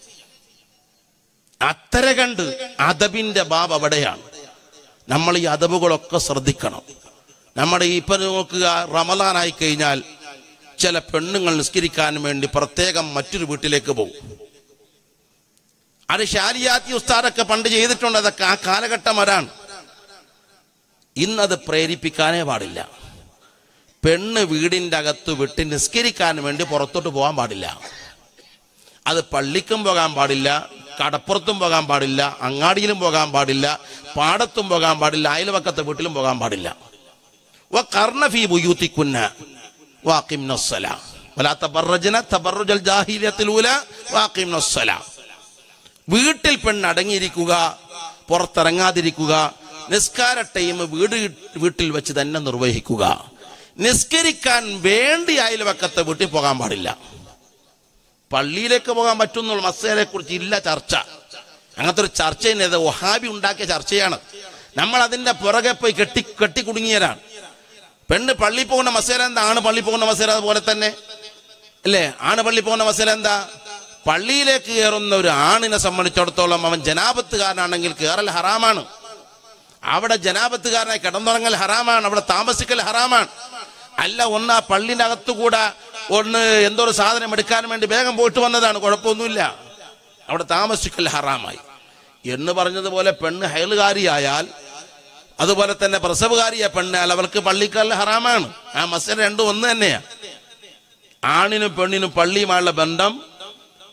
അത്തര കണ്ട് അദബിന്റെ ബാബ് അവിടെയാണ് നമ്മൾ ഈ അദബുകളൊക്കെ ശ്രദ്ധിക്കണം നമ്മുടെ ഈ ഇപ്പൊ നോക്കുക റമലാനായി കഴിഞ്ഞാൽ ചില പെണ്ണുങ്ങൾ നിസ്കരിക്കാൻ വേണ്ടി പ്രത്യേകം മറ്റൊരു വീട്ടിലേക്ക് പോകും അത് ഷാലിയാത്തി ഉസ്താദൊക്കെ പണ്ട് ചെയ്തിട്ടുണ്ട് അതൊക്കെ ആ കാലഘട്ടം അതാണ് ഇന്നത് പ്രേരിപ്പിക്കാനേ പാടില്ല പെണ്ണ് വീടിൻ്റെ അകത്ത് വിട്ട് നിസ്കരിക്കാൻ വേണ്ടി പുറത്തോട്ട് പോകാൻ പാടില്ല അത് പള്ളിക്കും പോകാൻ പാടില്ല കടപ്പുറത്തും പോകാൻ പാടില്ല അങ്ങാടിയിലും പോകാൻ പാടില്ല പാടത്തും പോകാൻ പാടില്ല അയൽവക്കത്തെ വീട്ടിലും പോകാൻ പാടില്ല വ കർണഫി ബുയൂത്തിക്കുന്ന വാക്കിം വലാ തബറജന തബറുജൽ ജാഹിലിയത്തിൽ ഊല വാക്കിം വീട്ടിൽ പെണ്ണ് അടങ്ങിയിരിക്കുക പുറത്തിറങ്ങാതിരിക്കുക നിസ്കാര ടൈം വീട് വീട്ടിൽ വെച്ച് തന്നെ നിർവഹിക്കുക നിസ്കരിക്കാൻ വേണ്ടി അയൽവക്കത്തെ വീട്ടിൽ പോകാൻ പാടില്ല പള്ളിയിലേക്ക് പോകാൻ പറ്റുന്നുള്ള മസേലയെ കുറിച്ച് ഇല്ല ചർച്ച അങ്ങനത്തെ ഒരു ചർച്ച തന്നെ ഒഹാബി ഉണ്ടാക്കിയ ചർച്ചയാണ് നമ്മൾ അതിന്റെ പുറകെ പോയി കെട്ടി കെട്ടിക്കുടുങ്ങിയവരാണ് പെണ്ണ് പള്ളി പോകുന്ന മസേല എന്താ ആണ് പള്ളി പോകുന്ന മസേല അതുപോലെ തന്നെ അല്ലേ ആണ് പള്ളി പോകുന്ന മസേല എന്താ പള്ളിയിലേക്ക് കയറുന്ന ഒരു ആണിനെ സംബന്ധിച്ചിടത്തോളം അവൻ ജനാപത്തുകാരനാണെങ്കിൽ കയറൽ ഹറാമാണ് അവിടെ ജനാപത്തുകാരനായി കിടന്നുറങ്ങൽ ഹറാമാണ് അവിടെ താമസിക്കൽ ഹറാമാണ് അല്ല ഒന്ന് ആ പള്ളിന്റെ അകത്തുകൂടെ ഒന്ന് എന്തോ ഒരു സാധനം എടുക്കാൻ വേണ്ടി വേഗം പോയിട്ട് വന്നതാണ് കുഴപ്പമൊന്നുമില്ല അവിടെ താമസിക്കൽ ഹറാമായി എന്ന് പറഞ്ഞതുപോലെ പെണ്ണ് ഹയലുകാരിയായാൽ അതുപോലെ തന്നെ പ്രസവകാരിയ പെണ്ണാൽ അവൾക്ക് പള്ളിക്കൽ ഹറാമാണ് ആ മസല രണ്ടും ഒന്ന് തന്നെയാ ആണിനും പെണ്ണിനും പള്ളിയുമായുള്ള ബന്ധം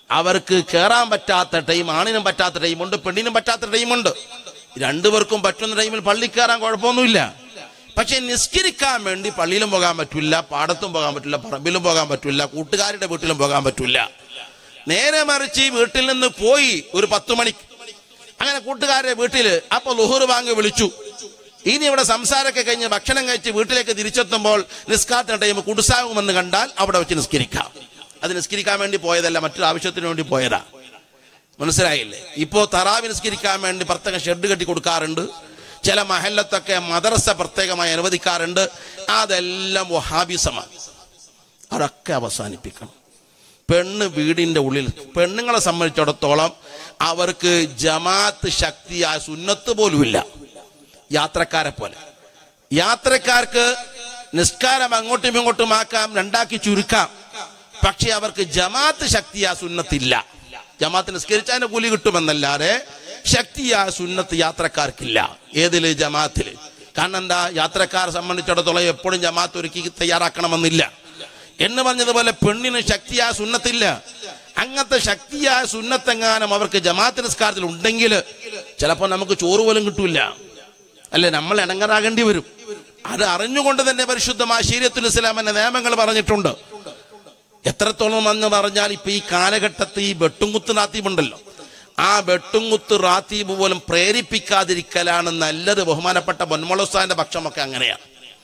അവർക്ക് കയറാൻ പറ്റാത്ത ടൈം ആണിനും പറ്റാത്ത ടൈമുണ്ട് പെണ്ണിനും പറ്റാത്ത ടൈമുണ്ട് രണ്ടുപേർക്കും പറ്റുന്ന ടൈമിൽ പള്ളി കയറാൻ കുഴപ്പമൊന്നുമില്ല പക്ഷെ നിസ്കരിക്കാൻ വേണ്ടി പള്ളിയിലും പോകാൻ പറ്റില്ല പാടത്തും പോകാൻ പറ്റില്ല പറമ്പിലും പോകാൻ പറ്റില്ല കൂട്ടുകാരുടെ വീട്ടിലും പോകാൻ പറ്റില്ല നേരെ മറിച്ച് ഈ വീട്ടിൽ നിന്ന് പോയി ഒരു പത്ത് മണിക്ക് അങ്ങനെ കൂട്ടുകാരുടെ വീട്ടിൽ അപ്പൊ ലുഹുർ വാങ്ങി വിളിച്ചു ഇനി ഇവിടെ സംസാരമൊക്കെ കഴിഞ്ഞ് ഭക്ഷണം കഴിച്ച് വീട്ടിലേക്ക് തിരിച്ചെത്തുമ്പോൾ നിസ്കാരത്തിന് ടൈം കുടുസാകുമെന്ന് കണ്ടാൽ അവിടെ വെച്ച് നിസ്കരിക്കാം അത് നിസ്കരിക്കാൻ വേണ്ടി പോയതല്ല മറ്റൊരു ആവശ്യത്തിന് വേണ്ടി പോയതാ മനസ്സിലായില്ലേ ഇപ്പോ തറാവി നിസ്കരിക്കാൻ വേണ്ടി പ്രത്യേകം ഷെഡ് കെട്ടി കൊടുക്കാറുണ്ട് ചില മഹല്ലത്തൊക്കെ മദ്രസ പ്രത്യേകമായി അനുവദിക്കാറുണ്ട് അതെല്ലാം വഹാബിസമാണ് അതൊക്കെ അവസാനിപ്പിക്കണം പെണ്ണ് വീടിന്റെ ഉള്ളിൽ പെണ്ണുങ്ങളെ സംബന്ധിച്ചിടത്തോളം അവർക്ക് ജമാഅത്ത് ശക്തിയായ സുന്നത്ത് പോലുമില്ല യാത്രക്കാരെ പോലെ യാത്രക്കാർക്ക് നിസ്കാരം അങ്ങോട്ടും ഇങ്ങോട്ടും ആക്കാം രണ്ടാക്കി ചുരുക്കാം പക്ഷെ അവർക്ക് ജമാഅത്ത് ശക്തിയാ സുന്നത്തില്ല ജമാഅത്ത് നിസ്കരിച്ചതിന്റെ കൂലി കിട്ടുമെന്നല്ലാതെ ശക്തിയായ സുന്നത്ത് യാത്രക്കാർക്കില്ല ഏതില് ജമാഅത്തില് കാരണം എന്താ യാത്രക്കാരെ സംബന്ധിച്ചിടത്തോളം എപ്പോഴും ജമാഅത്ത് ഒരുക്കി തയ്യാറാക്കണമെന്നില്ല എന്ന് പറഞ്ഞതുപോലെ പെണ്ണിന് ശക്തിയായ സുന്നത്തില്ല അങ്ങനത്തെ ശക്തിയായ സുന്നത്തെങ്ങാനും അവർക്ക് ജമാഅത്ത് നിസ്കാരത്തിൽ ഉണ്ടെങ്കിൽ ചിലപ്പോൾ നമുക്ക് ചോറ് പോലും കിട്ടൂല അല്ലെ നമ്മൾ ഇണങ്ങറാകേണ്ടി വരും അത് അറിഞ്ഞുകൊണ്ട് തന്നെ പരിശുദ്ധമായ ശരീരത്തുൽ ഇസ്ലാം എന്ന നിയമങ്ങൾ പറഞ്ഞിട്ടുണ്ട് എത്രത്തോളം എന്ന് പറഞ്ഞാൽ ഇപ്പൊ ഈ കാലഘട്ടത്തിൽ ഈ വെട്ടുംകുത്ത് റാത്തീബുണ്ടല്ലോ ആ വെട്ടുംകുത്ത് റാത്തീബ് പോലും പ്രേരിപ്പിക്കാതിരിക്കലാണ് നല്ലത് ബഹുമാനപ്പെട്ട പൊന്മളോസ്ഥാന്റെ പക്ഷമൊക്കെ അങ്ങനെയാണ്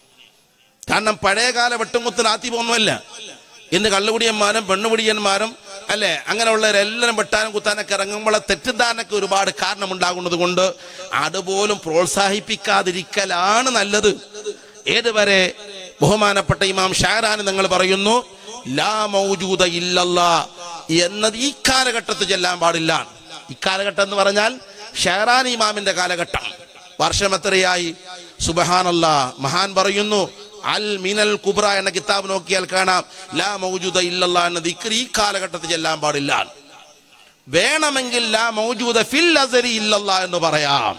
കാരണം പഴയകാല വെട്ടുംകുത്ത് റാത്തീബ് ഒന്നുമല്ല ഇന്ന് കള്ളുകുടിയന്മാരും പെണ്ണുകുടിയന്മാരും അല്ലെ അങ്ങനെയുള്ളവരെല്ലാവരും വെട്ടാനും കുത്താനൊക്കെ ഇറങ്ങുമ്പോൾ തെറ്റിദ്ധാരണക്ക് ഒരുപാട് കാരണമുണ്ടാകുന്നത് കൊണ്ട് അതുപോലും പ്രോത്സാഹിപ്പിക്കാതിരിക്കലാണ് നല്ലത് ഏതുവരെ ബഹുമാനപ്പെട്ട ഇമാം ഷാരാൻ നിങ്ങൾ പറയുന്നു ലാ മൗജൂദ ഇല്ലല്ലാ എന്നത് ഈ കാലഘട്ടത്തിൽ ചെല്ലാൻ പാടില്ല ഇക്കാലഘട്ടം എന്ന് പറഞ്ഞാൽ ഷെഹറാൻ ഇമാമിന്റെ കാലഘട്ടം വർഷം എത്രയായി സുബഹാനല്ല മഹാൻ പറയുന്നു അൽ മിനൽ കുബ്ര എന്ന കിതാബ് നോക്കിയാൽ കാണാം ലാ മൗജൂദ ഇല്ലല്ലാ എന്ന ദിക്ർ ഈ കാലഘട്ടത്തിൽ ചെല്ലാൻ പാടില്ല വേണമെങ്കിൽ ലാ മൗജൂദ ഫിൽ അസരി ഇല്ലല്ലാ എന്ന് പറയാം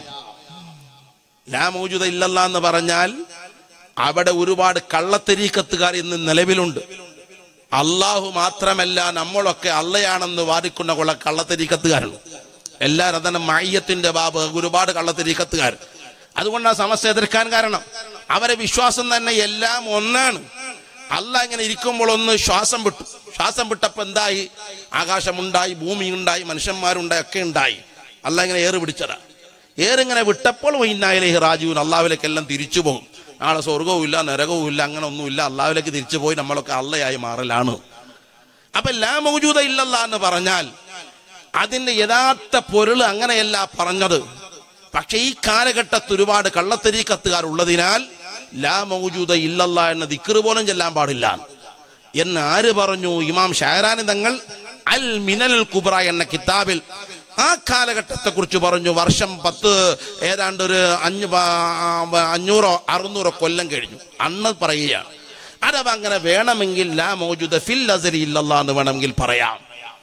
ലാ മൗജൂദ ഇല്ലല്ലാ എന്ന് പറഞ്ഞാൽ അവിടെ ഒരുപാട് കള്ളത്തെരീക്കത്തുകാർ ഇന്ന് നിലവിലുണ്ട് അള്ളാഹു മാത്രമല്ല നമ്മളൊക്കെ അള്ളയാണെന്ന് വാദിക്കുന്ന കൊള്ള കള്ളത്തെരീക്കത്തുകാരുണ്ട് എല്ലാവരും തന്നെ മയ്യത്തിന്റെ ബാബ് ഒരുപാട് കള്ളത്തെരീക്കത്തുകാർ അതുകൊണ്ടാണ് സമസ്യ എതിർക്കാൻ കാരണം അവരെ വിശ്വാസം തന്നെ എല്ലാം ഒന്നാണ് അല്ല ഇങ്ങനെ ഇരിക്കുമ്പോൾ ഒന്ന് ശ്വാസം വിട്ടു ശ്വാസം വിട്ടപ്പോ എന്തായി ആകാശമുണ്ടായി ഭൂമി ഉണ്ടായി മനുഷ്യന്മാരുണ്ടായി ഒക്കെ ഉണ്ടായി അല്ല ഇങ്ങനെ ഏറ് പിടിച്ചതാ ഏറിങ്ങനെ വിട്ടപ്പോൾ വൈനായാലേ റാജുവിൻ അള്ളാഹുവിലേക്കെല്ലാം തിരിച്ചു പോകും നാളെ സ്വർഗവും ഇല്ല നരകവും ഇല്ല അങ്ങനെ ഒന്നുമില്ല അള്ളാഹുലേക്ക് തിരിച്ചു പോയി നമ്മളൊക്കെ അള്ളയായി മാറലാണ് അപ്പൊ ലാ മൗജൂദ ഇല്ലല്ല എന്ന് പറഞ്ഞാൽ അതിന്റെ യഥാർത്ഥ പൊരുൾ അങ്ങനെയല്ല പറഞ്ഞത് പക്ഷെ ഈ കാലഘട്ടത്ത് ഒരുപാട് കള്ളത്തരീക്കത്തുകാർ ഉള്ളതിനാൽ ലാ മൗജൂദ ഇല്ലല്ല എന്ന ദിക്റ് പോലും ചെല്ലാൻ പാടില്ല എന്ന് ആര് പറഞ്ഞു ഇമാം ഷാരാനി തങ്ങൾ അൽ മിനൽ കുബ്ര എന്ന കിതാബിൽ ആ കാലഘട്ടത്തെ കുറിച്ച് പറഞ്ഞു വർഷം പത്ത് ഏതാണ്ട് ഒരു അഞ്ഞു പ- അഞ്ഞൂറോ അറുന്നൂറോ കൊല്ലം കഴിഞ്ഞു അന്ന് പറയുകയാണ് അഥവാ അങ്ങനെ വേണമെങ്കിൽ ലാ മൗജൂദ ഫിൽ അസരി ഇല്ലല്ലാ എന്ന് വേണമെങ്കിൽ പറയാം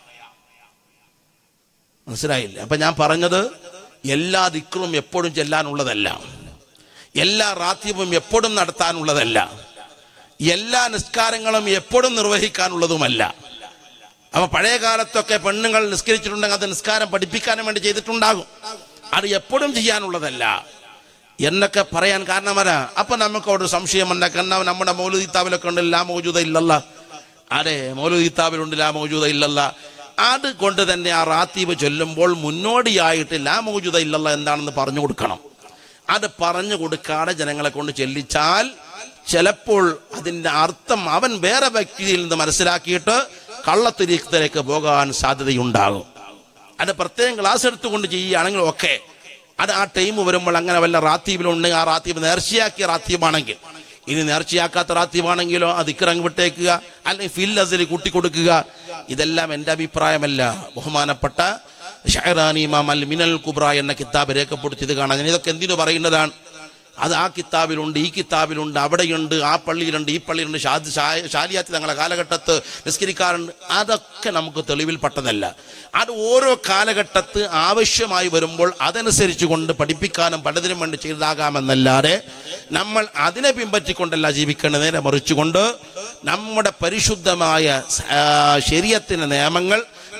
മനസ്സിലായില്ല അപ്പൊ ഞാൻ പറഞ്ഞത് എല്ലാ ദിക്റും എപ്പോഴും ചെല്ലാനുള്ളതല്ല എല്ലാ റാത്യവും എപ്പോഴും നടത്താനുള്ളതല്ല എല്ലാ നിസ്കാരങ്ങളും എപ്പോഴും നിർവഹിക്കാനുള്ളതുമല്ല അപ്പൊ പഴയ കാലത്തൊക്കെ പെണ്ണുങ്ങൾ നിസ്കരിച്ചിട്ടുണ്ടെങ്കിൽ അത് നിസ്കാരം പഠിപ്പിക്കാനും വേണ്ടി ചെയ്തിട്ടുണ്ടാകും അത് എപ്പോഴും ചെയ്യാനുള്ളതല്ല എന്നൊക്കെ പറയാൻ കാരണം വരാ അപ്പൊ നമുക്ക് അവിടെ ഒരു സംശയം ഉണ്ടാക്കുന്ന നമ്മുടെ മൗലുദിത്താവിലൊക്കെ ഉണ്ട് ലാ മൗജൂദ ഇല്ലല്ല അതെ മൗലുദിത്താവിലുണ്ട് ലാ മൗജൂദ ഇല്ലല്ല അത് കൊണ്ട് തന്നെ ആ റാത്തീബ് ചൊല്ലുമ്പോൾ മുന്നോടിയായിട്ട് ലാ മൗജൂദ ഇല്ലല്ല എന്താണെന്ന് പറഞ്ഞു കൊടുക്കണം അത് പറഞ്ഞു കൊടുക്കാതെ ജനങ്ങളെ കൊണ്ട് ചെല്ലിച്ചാൽ ചിലപ്പോൾ അതിന്റെ അർത്ഥം അവൻ വേറെ വ്യക്തിയിൽ നിന്ന് മനസ്സിലാക്കിയിട്ട് കള്ളത്തിരീക്കത്തിലേക്ക് പോകാൻ സാധ്യതയുണ്ടാകും അത് പ്രത്യേകം ക്ലാസ് എടുത്തുകൊണ്ട് ചെയ്യുകയാണെങ്കിൽ ഓക്കെ അത് ആ ടൈം വരുമ്പോൾ അങ്ങനെ വല്ല റാത്തീബിലുണ്ടെങ്കിൽ ആ റാത്തീബ് നേർച്ചയാക്കിയ റാത്തീബാണെങ്കിൽ ഇനി നേർച്ചയാക്കാത്ത റാത്തീബാണെങ്കിലോ അത് ഇക്കിറങ്ങി വിട്ടേക്കുക അല്ലെങ്കിൽ ഫിൽ അസിൽ കൂട്ടിക്കൊടുക്കുക ഇതെല്ലാം എൻ്റെ അഭിപ്രായമല്ല ബഹുമാനപ്പെട്ട ഷഹറാനി ഇമാം അൽ മിനൽ കുബ്ര എന്ന കിതാബ് രേഖപ്പെടുത്തിയത് കാണാൻ ഞാൻ ഇതൊക്കെ എന്തിനു പറയുന്നതാണ് അത് ആ കിതാബിലുണ്ട് ഈ കിതാബിലുണ്ട് അവിടെയുണ്ട് ആ പള്ളിയിലുണ്ട് ഈ പള്ളിയിലുണ്ട് ഷാദ് ഷാ- ഷാലിയാത്ത് തങ്ങളെ കാലഘട്ടത്ത് നിസ്കരിക്കാറുണ്ട് അതൊക്കെ നമുക്ക് തെളിവിൽപ്പെട്ടതല്ല അത് ഓരോ കാലഘട്ടത്ത് ആവശ്യമായി വരുമ്പോൾ അതനുസരിച്ച് കൊണ്ട് പഠിപ്പിക്കാനും പലതിനും വേണ്ടി ചെയ്താകാമെന്നല്ലാതെ നമ്മൾ അതിനെ പിൻപറ്റിക്കൊണ്ടല്ല ജീവിക്കേണ്ടത് നേരെ മറിച്ചുകൊണ്ട് നമ്മുടെ പരിശുദ്ധമായ ആ, ശരീരത്തിന്റെ നിയമങ്ങൾ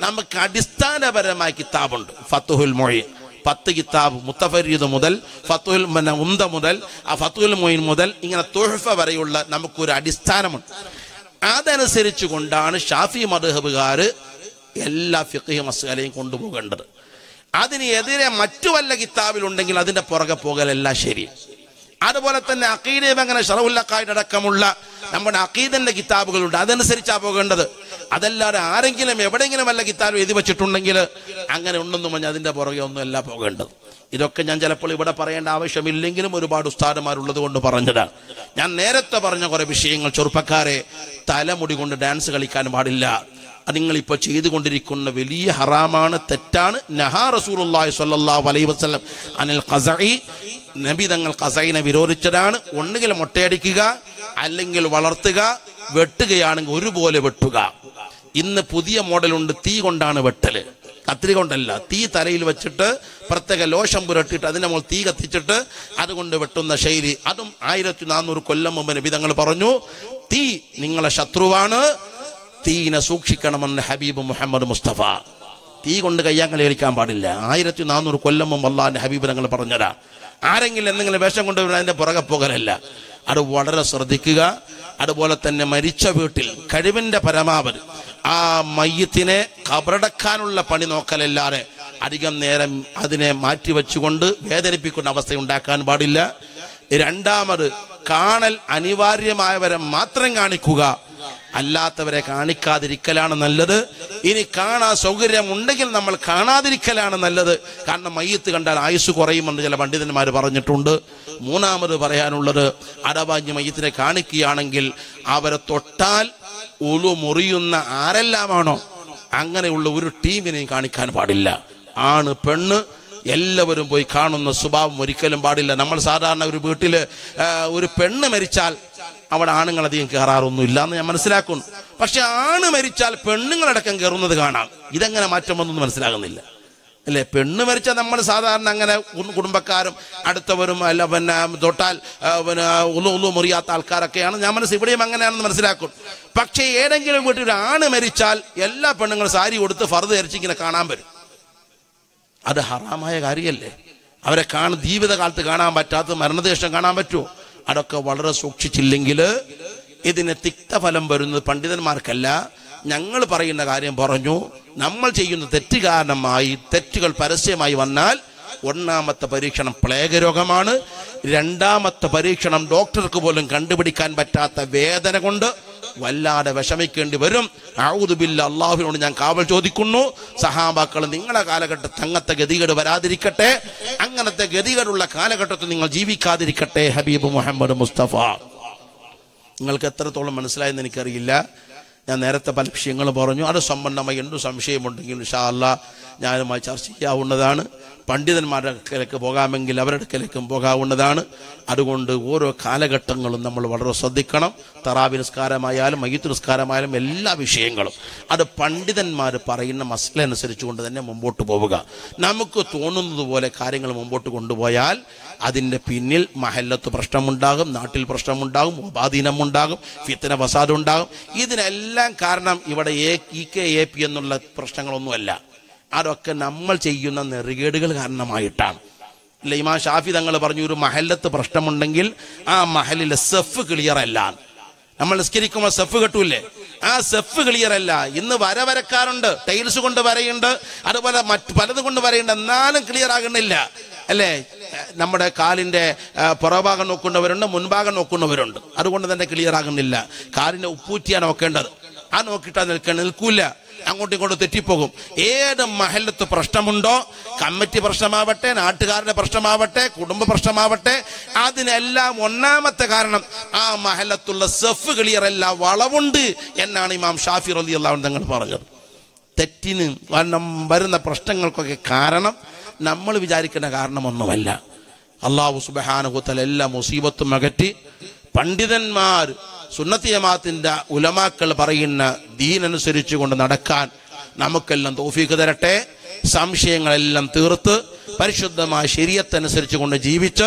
നമുക്ക് അടിസ്ഥാനപരമായ കിതാബുണ്ട് ഫത്തുഹുൽ മൊഴി പത്ത് കിതാബ് മുത്തഫരീദ് മുതൽ ഫത്തുൽ പിന്നെ ഉന്ത മുതൽ ആ ഫത്തുൽ മൊയിൻ മുതൽ ഇങ്ങനെ തൊഴുഫ വരെയുള്ള നമുക്കൊരു അടിസ്ഥാനമുണ്ട് അതനുസരിച്ച് കൊണ്ടാണ് ഷാഫി മധുഹബുകാർ എല്ലാ ഫിഖ് മസ്കലയും കൊണ്ടുപോകേണ്ടത് അതിന് എതിരെ മറ്റു വല്ല കിതാബിലുണ്ടെങ്കിൽ അതിന്റെ പുറകെ പോകലല്ല ശരി അതുപോലെ തന്നെ അക്കീദയും അങ്ങനെ ഷറവുല്ലക്കായിട്ട് അടക്കമുള്ള നമ്മുടെ അക്കീദന്റെ കിതാബുകളുണ്ട് അതനുസരിച്ചാ പോകേണ്ടത് അതല്ലാതെ ആരെങ്കിലും എവിടെയെങ്കിലും വല്ല കിതാബ് എഴുതി വെച്ചിട്ടുണ്ടെങ്കിൽ അങ്ങനെ ഉണ്ടെന്ന് പറഞ്ഞാൽ അതിന്റെ പുറകെ ഒന്നുമല്ല പോകേണ്ടത് ഇതൊക്കെ ഞാൻ ചിലപ്പോൾ ഇവിടെ പറയേണ്ട ആവശ്യമില്ലെങ്കിലും ഒരുപാട് ഉസ്താദന്മാരുള്ളത് കൊണ്ട് പറഞ്ഞതാണ് ഞാൻ നേരത്തെ പറഞ്ഞ കുറെ വിഷയങ്ങൾ ചെറുപ്പക്കാരെ തലമുടി കൊണ്ട് ഡാൻസ് കളിക്കാൻ പാടില്ല അത് നിങ്ങളിപ്പോൾ ചെയ്തുകൊണ്ടിരിക്കുന്ന വലിയ ഹറാമാണ് തെറ്റാണ് നഹാ റസൂലുള്ളാഹി സ്വല്ലല്ലാഹു അലൈഹി വസല്ലം അനിൽ ഖസഈ നബി തങ്ങൾ ഖസൈനെ വിരോധിച്ചതാണ് ഒന്നുകിൽ മുട്ടയടിക്കുക അല്ലെങ്കിൽ വളർത്തുക വെട്ടുകയാണെങ്കിൽ ഒരുപോലെ വെട്ടുക ഇന്ന് പുതിയ മോഡലുണ്ട് തീ കൊണ്ടാണ് വെട്ടല് കത്രി കൊണ്ടല്ല തീ തലയിൽ വെച്ചിട്ട് പ്രത്യേക ലോഷം പുരട്ടിയിട്ട് അതിന്റെ മുകൾ തീ കത്തിച്ചിട്ട് അതുകൊണ്ട് വെട്ടുന്ന ശൈലി അതും ആയിരത്തി നാനൂറ് കൊല്ലം മുമ്പ് നബി തങ്ങൾ പറഞ്ഞു തീ നിങ്ങളെ ശത്രുവാണ് തീനെ സൂക്ഷിക്കണമെന്ന് ഹബീബ് മുഹമ്മദ് മുസ്തഫ തീ കൊണ്ട് കയ്യാങ്കളി കളിക്കാൻ പാടില്ല ആയിരത്തി നാനൂറ് കൊല്ലം മുമ്പ് അള്ളാഹിന്റെ ഹബീബ് തങ്ങൾ പറഞ്ഞതാ ആരെങ്കിലും എന്തെങ്കിലും വേഷം കൊണ്ടുവരുന്ന അതിന്റെ പുറകെ പോകലല്ല അത് വളരെ ശ്രദ്ധിക്കുക അതുപോലെ തന്നെ മരിച്ച വീട്ടിൽ കഴിവിന്റെ പരമാവധി ആ മയ്യത്തിനെ കബറടക്കാനുള്ള പണി നോക്കലല്ലാതെ അധികം നേരം അതിനെ മാറ്റിവെച്ചുകൊണ്ട് വേദനിപ്പിക്കുന്ന അവസ്ഥ ഉണ്ടാക്കാൻ പാടില്ല രണ്ടാമത് കാണൽ അനിവാര്യമായവരെ മാത്രം കാണിക്കുക അല്ലാത്തവരെ കാണിക്കാതിരിക്കലാണ് നല്ലത് ഇനി കാണാൻ സൗകര്യം ഉണ്ടെങ്കിൽ നമ്മൾ കാണാതിരിക്കലാണ് നല്ലത് കാരണം മയ്യത്ത് കണ്ടാൽ ആയുസ് കുറയുമെന്ന് ചില പണ്ഡിതന്മാർ പറഞ്ഞിട്ടുണ്ട് മൂന്നാമത് പറയാനുള്ളത് അടവാഞ്ഞ് മയ്യത്തിനെ കാണിക്കുകയാണെങ്കിൽ അവരെ തൊട്ടാൽ ഉളു മുറിയുന്ന ആരെല്ലാമാണോ അങ്ങനെയുള്ള ഒരു ടീമിനെയും കാണിക്കാൻ പാടില്ല ആണ് പെണ്ണ് എല്ലാവരും പോയി കാണുന്ന സ്വഭാവം ഒരിക്കലും പാടില്ല നമ്മൾ സാധാരണ ഒരു വീട്ടിൽ ഒരു പെണ്ണ് മരിച്ചാൽ അവിടെ ആണുങ്ങൾ അധികം കയറാറൊന്നും ഇല്ല എന്ന് ഞാൻ മനസ്സിലാക്കുന്നു പക്ഷെ ആണ് മരിച്ചാൽ പെണ്ണുങ്ങളടക്കം കയറുന്നത് കാണാം ഇതെങ്ങനെ മാറ്റം വന്നൊന്നും മനസ്സിലാകുന്നില്ല അല്ലേ പെണ്ണ് മരിച്ചാൽ നമ്മൾ സാധാരണ അങ്ങനെ കു- കുടുംബക്കാരും അടുത്തവരും അല്ല പിന്നെ തൊട്ടാൽ ആ, പിന്നെ ഒന്നും ഒന്നും മുറിയാത്ത ആൾക്കാരൊക്കെയാണ് ഞാൻ മനസ്സ് ഇവിടെയും അങ്ങനെയാണെന്ന് മനസ്സിലാക്കും പക്ഷേ ഏതെങ്കിലും വീട്ടിൽ ഒരു ആണ് മരിച്ചാൽ എല്ലാ പെണ്ണുങ്ങളും സാരി കൊടുത്ത് ഫറുത് ധരിച്ച് ഇങ്ങനെ കാണാൻ വരും അത് ഹറാമായ കാര്യമല്ലേ അവരെ കാണ ജീവിതകാലത്ത് കാണാൻ പറ്റാത്ത മരണദേശം കാണാൻ പറ്റുമോ അതൊക്കെ വളരെ സൂക്ഷിച്ചില്ലെങ്കിൽ ഇതിന് തിക്തഫലം വരുന്നത് പണ്ഡിതന്മാർക്കല്ല ഞങ്ങൾ പറയുന്ന കാര്യം പറഞ്ഞു നമ്മൾ ചെയ്യുന്ന തെറ്റ് കാരണമായി തെറ്റുകൾ പരസ്യമായി വന്നാൽ ഒന്നാമത്തെ പരീക്ഷണം പ്ലേഗ് രോഗമാണ് രണ്ടാമത്തെ പരീക്ഷണം ഡോക്ടർക്ക് പോലും കണ്ടുപിടിക്കാൻ പറ്റാത്ത വേദന കൊണ്ട് വല്ലാതെ വിഷമിക്കേണ്ടി വരും ഔദുബില്ല അള്ളാഹുവിനോട് ഞാൻ കാവൽ ചോദിക്കുന്നു സഹാബാക്കൾ നിങ്ങളെ കാലഘട്ടത്തിൽ അങ്ങനത്തെ ഗതികേട് വരാതിരിക്കട്ടെ അങ്ങനത്തെ ഗതികേടുള്ള കാലഘട്ടത്തിൽ നിങ്ങൾ ജീവിക്കാതിരിക്കട്ടെ ഹബീബ് മുഹമ്മദ് മുസ്തഫ നിങ്ങൾക്ക് എത്രത്തോളം മനസ്സിലായെന്ന് എനിക്കറിയില്ല ഞാൻ നേരത്തെ പല വിഷയങ്ങൾ പറഞ്ഞു അത് സംബന്ധമായി എന്തു സംശയമുണ്ടെങ്കിൽ ഇൻഷാ അല്ലാ ഞാനുമായി ചർച്ച ചെയ്യാവുന്നതാണ് പണ്ഡിതന്മാരുടെ അടുക്കലേക്ക് പോകാമെങ്കിൽ അവരുടെ അടുക്കലേക്കും പോകാവുന്നതാണ് അതുകൊണ്ട് ഓരോ കാലഘട്ടങ്ങളും നമ്മൾ വളരെ ശ്രദ്ധിക്കണം തറാവി നിസ്കാരമായാലും മയ്യത്ത് നിസ്കാരമായാലും എല്ലാ വിഷയങ്ങളും അത് പണ്ഡിതന്മാർ പറയുന്ന മസല അനുസരിച്ചുകൊണ്ട് തന്നെ മുമ്പോട്ട് പോവുക നമുക്ക് തോന്നുന്നത് പോലെ കാര്യങ്ങൾ മുമ്പോട്ട് കൊണ്ടുപോയാൽ അതിൻ്റെ പിന്നിൽ മഹല്ലത്ത് പ്രശ്നമുണ്ടാകും നാട്ടിൽ പ്രശ്നമുണ്ടാകും ഉപാധീനം ഉണ്ടാകും ഫിത്തന ഫസാദ് ഉണ്ടാകും ഇതിനെല്ലാം കാരണം ഇവിടെ A E K A P എന്നുള്ള പ്രശ്നങ്ങളൊന്നുമല്ല അതൊക്കെ നമ്മൾ ചെയ്യുന്ന നെറുകേടുകൾ കാരണമായിട്ടാണ് ഇല്ല ഇമാ ഷാഫി തങ്ങൾ പറഞ്ഞു ഒരു മഹല്ലത്ത് പ്രശ്നമുണ്ടെങ്കിൽ ആ മഹലിലെ സെഫ് ക്ലിയർ അല്ല നമ്മൾ നിസ്കരിക്കുമ്പോൾ സെഫ് കെട്ടൂല്ലേ ആ സെഫ് ക്ലിയർ അല്ല ഇന്ന് വര വരക്കാറുണ്ട് ടൈൽസ് കൊണ്ട് വരയുണ്ട് അതുപോലെ മറ്റ് പലത് കൊണ്ട് വരയുണ്ട് എന്നാലും ക്ലിയർ ആകുന്നില്ല അല്ലേ നമ്മുടെ കാലിന്റെ ആ, പുറഭാഗം നോക്കുന്നവരുണ്ട് മുൻഭാഗം നോക്കുന്നവരുണ്ട് അതുകൊണ്ട് തന്നെ ക്ലിയർ ആകുന്നില്ല കാലിന്റെ ഉപ്പൂറ്റിയാ നോക്കേണ്ടത് ആ നോക്കിയിട്ടാ നിൽക്കാൻ നിൽക്കൂല അങ്ങോട്ടും ഇങ്ങോട്ടും തെറ്റിപ്പോകും ഏത് മഹല്ലത്ത് പ്രശ്നമുണ്ടോ കമ്മിറ്റി പ്രശ്നമാവട്ടെ നാട്ടുകാരുടെ പ്രശ്നമാവട്ടെ കുടുംബ പ്രശ്നമാവട്ടെ അതിനെല്ലാം ഒന്നാമത്തെ കാരണം ആ മഹല്ലത്തുള്ള സെഫ് ക്ലിയർ അല്ല വളവുണ്ട് എന്നാണ് ഇമാം ഷാഫി റലി അള്ളാഹു തങ്ങൾ പറഞ്ഞത് തെറ്റിന് കാരണം വരുന്ന പ്രശ്നങ്ങൾക്കൊക്കെ കാരണം നമ്മൾ വിചാരിക്കുന്ന കാരണമൊന്നുമല്ല അള്ളാഹു സുബഹാനുഹുത്തൽ എല്ലാ മുസീബത്തും അകറ്റി പണ്ഡിതന്മാർ സുന്നത്തി ജമാഅത്തിന്റെ ഉലമാക്കൾ പറയുന്ന ദീനനുസരിച്ച് കൊണ്ട് നടക്കാൻ നമുക്കെല്ലാം തോഫീക്ക് തരട്ടെ സംശയങ്ങളെല്ലാം തീർത്ത് പരിശുദ്ധമായ ശരീരത്തനുസരിച്ച് കൊണ്ട് ജീവിച്ച്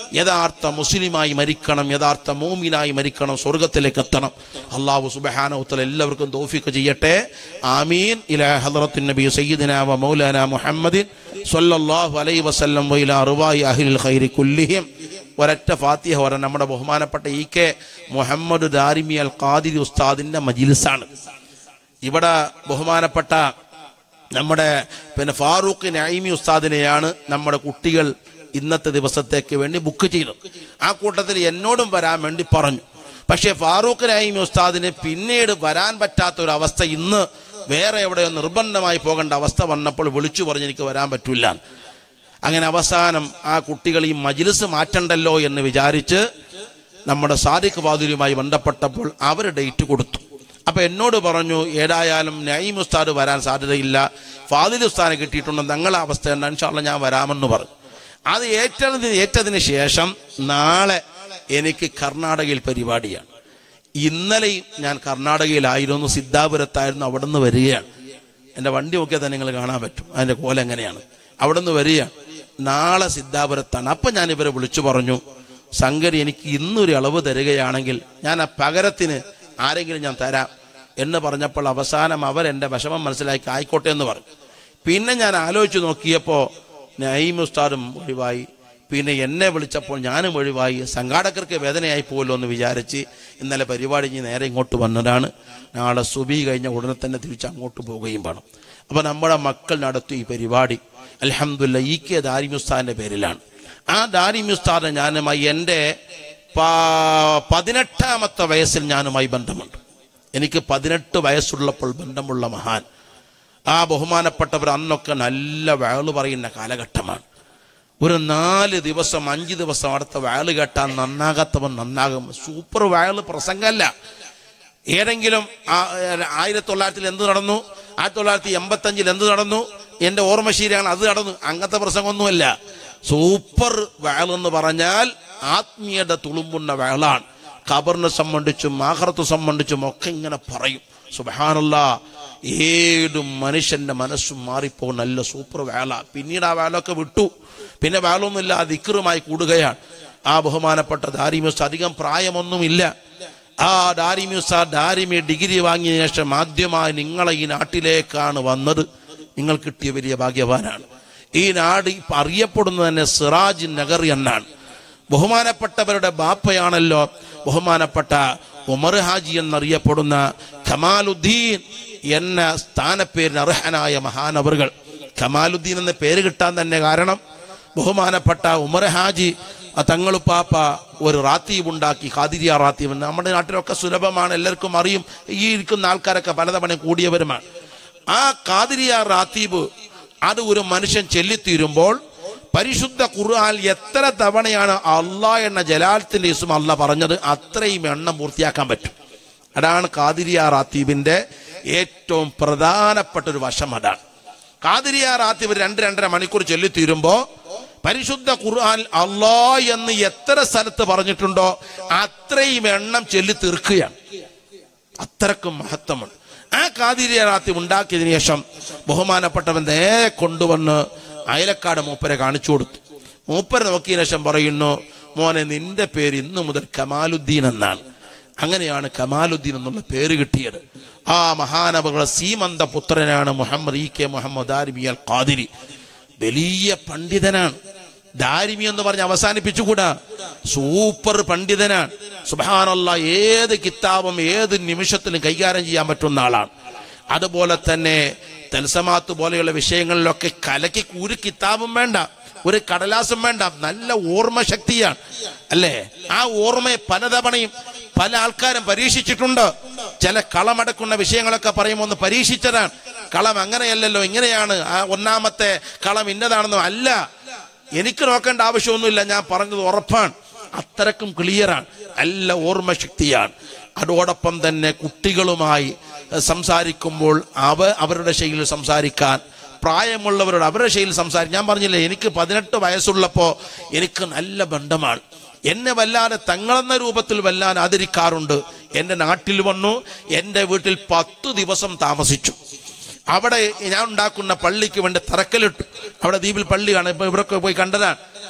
യഥാർത്ഥ മുസ്ലിമായി മരിക്കണം യഥാർത്ഥ മോമിനായി മരിക്കണം സ്വർഗത്തിലേക്ക് എത്തണം അള്ളാഹു സുബഹാനോത്തൽ എല്ലാവർക്കും തോഫിക്ക് ചെയ്യട്ടെ ആമീൻ ഇലാ ഹദ്റത്തിൻ നബി സയ്യിദിന വ മൗലാന മുഹമ്മദിൻ സ്വല്ലല്ലാഹു അലൈഹി വസല്ലം വ ഇലാ അർവായി അഹ്ലിൽ ഖൈരി കുല്ലിഹിം ഒരൊറ്റ ഫാത്തിഹ പറയാൻ നമ്മുടെ ബഹുമാനപ്പെട്ട ഇ കെ മുഹമ്മദ് ദാരിമി അൽ ഖാദിരി ഉസ്താദിന്റെ മജിലിസാണ് ഇവിടെ ബഹുമാനപ്പെട്ട നമ്മുടെ പിന്നെ ഫാറൂഖ് നൈമി ഉസ്താദിനെയാണ് നമ്മുടെ കുട്ടികൾ ഇന്നത്തെ ദിവസത്തേക്ക് വേണ്ടി ബുക്ക് ചെയ്തത് ആ കൂട്ടത്തിൽ എന്നോടും വരാൻ വേണ്ടി പറഞ്ഞു പക്ഷേ ഫാറൂഖ് നൈമി ഉസ്താദിന് പിന്നീട് വരാൻ പറ്റാത്ത ഒരു അവസ്ഥ ഇന്ന് വേറെ എവിടെയോ നിർബന്ധമായി പോകേണ്ട അവസ്ഥ വന്നപ്പോൾ വിളിച്ചു പറഞ്ഞ് എനിക്ക് വരാൻ പറ്റില്ല അങ്ങനെ അവസാനം ആ കുട്ടികൾ ഈ മജിലിസ് മാറ്റണ്ടല്ലോ എന്ന് വിചാരിച്ച് നമ്മുടെ സാദിഖ് ബാദുരിയുമായി ബന്ധപ്പെട്ടപ്പോൾ അവർ ഡേറ്റ് കൊടുത്തു അപ്പൊ എന്നോട് പറഞ്ഞു ഏതായാലും നഈം ഉസ്താദ് വരാൻ സാധ്യതയില്ല ഫാദിൽ ഉസ്താദിനെ കിട്ടിയിട്ടുണ്ട് ഞങ്ങളെ അവസ്ഥ എന്താ ഇൻഷാല്ല ഞാൻ വരാമെന്ന് പറഞ്ഞു അത് ഏറ്റതിന് ഏറ്റതിന് ശേഷം നാളെ എനിക്ക് കർണാടകയിൽ പരിപാടിയാണ് ഇന്നലെയും ഞാൻ കർണാടകയിലായിരുന്നു സിദ്ധാപുരത്തായിരുന്നു അവിടെ നിന്ന് വരികയാണ് എൻ്റെ വണ്ടി നോക്കിയാൽ തന്നെ നിങ്ങൾ കാണാൻ പറ്റും അതിൻ്റെ കോലം എങ്ങനെയാണ് അവിടെ നിന്ന് വരികയാണ് നാളെ സിദ്ധാപുരത്താണ് അപ്പം ഞാൻ ഇവരെ വിളിച്ചു പറഞ്ഞു സംഗതി എനിക്ക് ഇന്നൊരു അളവ് തരികയാണെങ്കിൽ ഞാൻ ആ പകരത്തിന് ആരെങ്കിലും ഞാൻ തരാം എന്ന് പറഞ്ഞപ്പോൾ അവസാനം അവരെൻ്റെ വിഷമം മനസ്സിലാക്കി ആയിക്കോട്ടെ എന്ന് പറഞ്ഞു പിന്നെ ഞാൻ ആലോചിച്ച് നോക്കിയപ്പോൾ നഈം ഉസ്താദും ഒഴിവായി പിന്നെ എന്നെ വിളിച്ചപ്പോൾ ഞാനും ഒഴിവായി സംഘാടകർക്ക് വേദനയായി പോലോ എന്ന് വിചാരിച്ച് ഇന്നലെ പരിപാടി കഴിഞ്ഞ് നേരെ ഇങ്ങോട്ട് വന്നതാണ് നാളെ സുബി കഴിഞ്ഞ ഉടനെ തന്നെ തിരിച്ച് അങ്ങോട്ട് പോവുകയും വേണം അപ്പോൾ നമ്മുടെ മക്കൾ നടത്തും ഈ പരിപാടി അലഹമുല്ല ഇ കെ ദാരിമുസ്താദിൻ്റെ പേരിലാണ് ആ ദാരിമുസ്താദ് ഞാനുമായി എൻ്റെ പ- പതിനെട്ടാമത്തെ വയസ്സിൽ ഞാനുമായി ബന്ധമുണ്ട് എനിക്ക് പതിനെട്ട് വയസ്സുള്ളപ്പോൾ ബന്ധമുള്ള മഹാൻ ആ ബഹുമാനപ്പെട്ടവർ അന്നൊക്കെ നല്ല വയല് പറയുന്ന കാലഘട്ടമാണ് ഒരു നാല് ദിവസം അഞ്ച് ദിവസം അടുത്ത വയല് കേട്ടാൽ നന്നാകാത്തവൻ നന്നാകും സൂപ്പർ വയല് പ്രസംഗമല്ല ഏതെങ്കിലും ആ- ആയിരത്തി തൊള്ളായിരത്തിൽ എന്ത് നടന്നു ആയിരത്തി തൊള്ളായിരത്തി എൺപത്തഞ്ചിൽ എന്ത് നടന്നു എന്റെ ഓർമ്മ ശരിയാണ് അത് നടന്നു അങ്ങനത്തെ പ്രസംഗമൊന്നുമല്ല സൂപ്പർ വയലെന്ന് പറഞ്ഞാൽ ആത്മീയത തുളുമ്പുന്ന വയലാണ് ഖബറിനെ സംബന്ധിച്ചും ആഹ്റത്തെ സംബന്ധിച്ചും ഒക്കെ ഇങ്ങനെ പറയും സുബഹാനല്ല ഏത് മനുഷ്യന്റെ മനസ്സും മാറിപ്പോ നല്ല സൂപ്പർ വേല പിന്നീട് ആ വേലൊക്കെ വിട്ടു പിന്നെ വേലൊന്നുമില്ല ആ ദിക്കറുമായി കൂടുകയാണ് ആ ബഹുമാനപ്പെട്ട ദാരിമ്യൂസ് അധികം പ്രായമൊന്നുമില്ല ആ ഡാരിമ്യൂസ ഡാരിമി ഡിഗ്രി വാങ്ങിയ ശേഷം ആദ്യമായി നിങ്ങളെ ഈ നാട്ടിലേക്കാണ് വന്നത് നിങ്ങൾ കിട്ടിയ വലിയ ഭാഗ്യവാനാണ് ഈ നാട് ഇപ്പൊ അറിയപ്പെടുന്നത് തന്നെ സിറാജ് നഗർ എന്നാണ് ബഹുമാനപ്പെട്ടവരുടെ ബാപ്പയാണല്ലോ ബഹുമാനപ്പെട്ട ഉമർ ഹാജി എന്നറിയപ്പെടുന്ന ഖമാലുദ്ദീൻ എന്ന സ്ഥാനപ്പേരിന് അർഹനായ മഹാനവറുകൾ ഖമാലുദ്ദീൻ എന്ന പേര് കിട്ടാൻ തന്നെ കാരണം ബഹുമാനപ്പെട്ട ഉമർ ഹാജി ആ തങ്ങളുപ്പാപ്പ ഒരു റാത്തീബ് ഉണ്ടാക്കി ഖാദിരിയ റാത്തീബ് എന്ന് നമ്മുടെ നാട്ടിലൊക്കെ സുലഭമാണ് എല്ലാവർക്കും അറിയും ഈ ഇരിക്കുന്ന ആൾക്കാരൊക്കെ പലതവണ കൂടിയവരുമാണ് ആ ഖാദിരിയ റാത്തീബ് അത് ഒരു മനുഷ്യൻ ചെല്ലിത്തീരുമ്പോൾ പരിശുദ്ധ ഖുർആൻ എത്ര തവണയാണ് അള്ളാ എന്ന ജലാലത്തിന്റെ ഇസ്മ അല്ല പറഞ്ഞത് അത്രയും എണ്ണം പൂർത്തിയാക്കാൻ പറ്റും അതാണ് ഖാദിരിയ റാത്തീബിന്റെ ഏറ്റവും പ്രധാനപ്പെട്ട ഒരു വശം അതാണ് ഖാദിരിയ റാത്തീബ് രണ്ട് രണ്ടര മണിക്കൂർ ചൊല്ലിത്തീരുമ്പോ പരിശുദ്ധ ഖുർആൻ അള്ളാ എന്ന് എത്ര സ്ഥലത്ത് പറഞ്ഞിട്ടുണ്ടോ അത്രയും എണ്ണം ചൊല്ലി തീർക്കുകയാണ് അത്രക്കും മഹത്വമുണ്ട് ആ കാതിരിയ രാത്രി ഉണ്ടാക്കിയതിനു ശേഷം ബഹുമാനപ്പെട്ടവൻ നേരെ കൊണ്ടുവന്ന് അയലക്കാട് മൂപ്പരെ കാണിച്ചു കൊടുത്തു മൂപ്പരെ നോക്കിയതിനു ശേഷം പറയുന്നു മോനെ നിന്റെ പേര് ഇന്നു മുതൽ കമാലുദ്ദീൻ എന്നാണ് അങ്ങനെയാണ് കമാലുദ്ദീൻ എന്നുള്ള പേര് കിട്ടിയത് ആ മഹാനവകളുടെ സീമന്ത പുത്രനാണ് മുഹമ്മദ് ഇ കെ മുഹമ്മദ് ആരിബി അൽ ഖാദിരി വലിയ പണ്ഡിതനാണ് ദാരിമി എന്ന് പറഞ്ഞ് അവസാനിപ്പിച്ചുകൂടാ സൂപ്പർ പണ്ഡിതനാണ് സുബാനുള്ള ഏത് കിതാബും ഏത് നിമിഷത്തിലും കൈകാര്യം ചെയ്യാൻ പറ്റുന്ന ആളാണ് അതുപോലെ തന്നെ തൽസമാത്ത് പോലെയുള്ള വിഷയങ്ങളിലൊക്കെ കലയ്ക്ക് ഒരു കിതാബും വേണ്ട ഒരു കടലാസും വേണ്ട നല്ല ഓർമ്മ ശക്തിയാണ് അല്ലേ ആ ഓർമ്മയെ പലതവണയും പല ആൾക്കാരും പരീക്ഷിച്ചിട്ടുണ്ട് ചില കളമടക്കുന്ന വിഷയങ്ങളൊക്കെ പറയുമ്പോൾ ഒന്ന് പരീക്ഷിച്ചതാണ് കളം അങ്ങനെയല്ലല്ലോ ഇങ്ങനെയാണ് ആ ഒന്നാമത്തെ കളം ഇന്നതാണെന്നോ അല്ല എനിക്ക് നോക്കേണ്ട ആവശ്യമൊന്നുമില്ല ഞാൻ പറഞ്ഞത് ഉറപ്പാണ് അത്രക്കും ക്ലിയറാണ് നല്ല ഓർമ്മ ശക്തിയാണ് അതോടൊപ്പം തന്നെ കുട്ടികളുമായി എഹ്, സംസാരിക്കുമ്പോൾ അവ അവരുടെ ശൈലിയിൽ സംസാരിക്കാൻ പ്രായമുള്ളവരോട് അവരുടെ ശൈലിയിൽ സംസാരിക്കാൻ ഞാൻ പറഞ്ഞില്ലേ എനിക്ക് പതിനെട്ട് വയസ്സുള്ളപ്പോൾ എനിക്ക് നല്ല ബന്ധമാണ് എന്നെ വല്ലാതെ തങ്ങളെന്ന രൂപത്തിൽ വല്ലാൻ ആദരിക്കാറുണ്ട് എൻ്റെ നാട്ടിൽ വന്നു എൻ്റെ വീട്ടിൽ പത്ത് ദിവസം താമസിച്ചു അവിടെ ഞാൻ ഉണ്ടാക്കുന്ന പള്ളിക്ക് വേണ്ടി തറക്കലിട്ടു അവിടെ ദ്വീപിൽ പള്ളിയാണ് ഇപ്പൊ ഇവരൊക്കെ പോയി കണ്ടതാണ്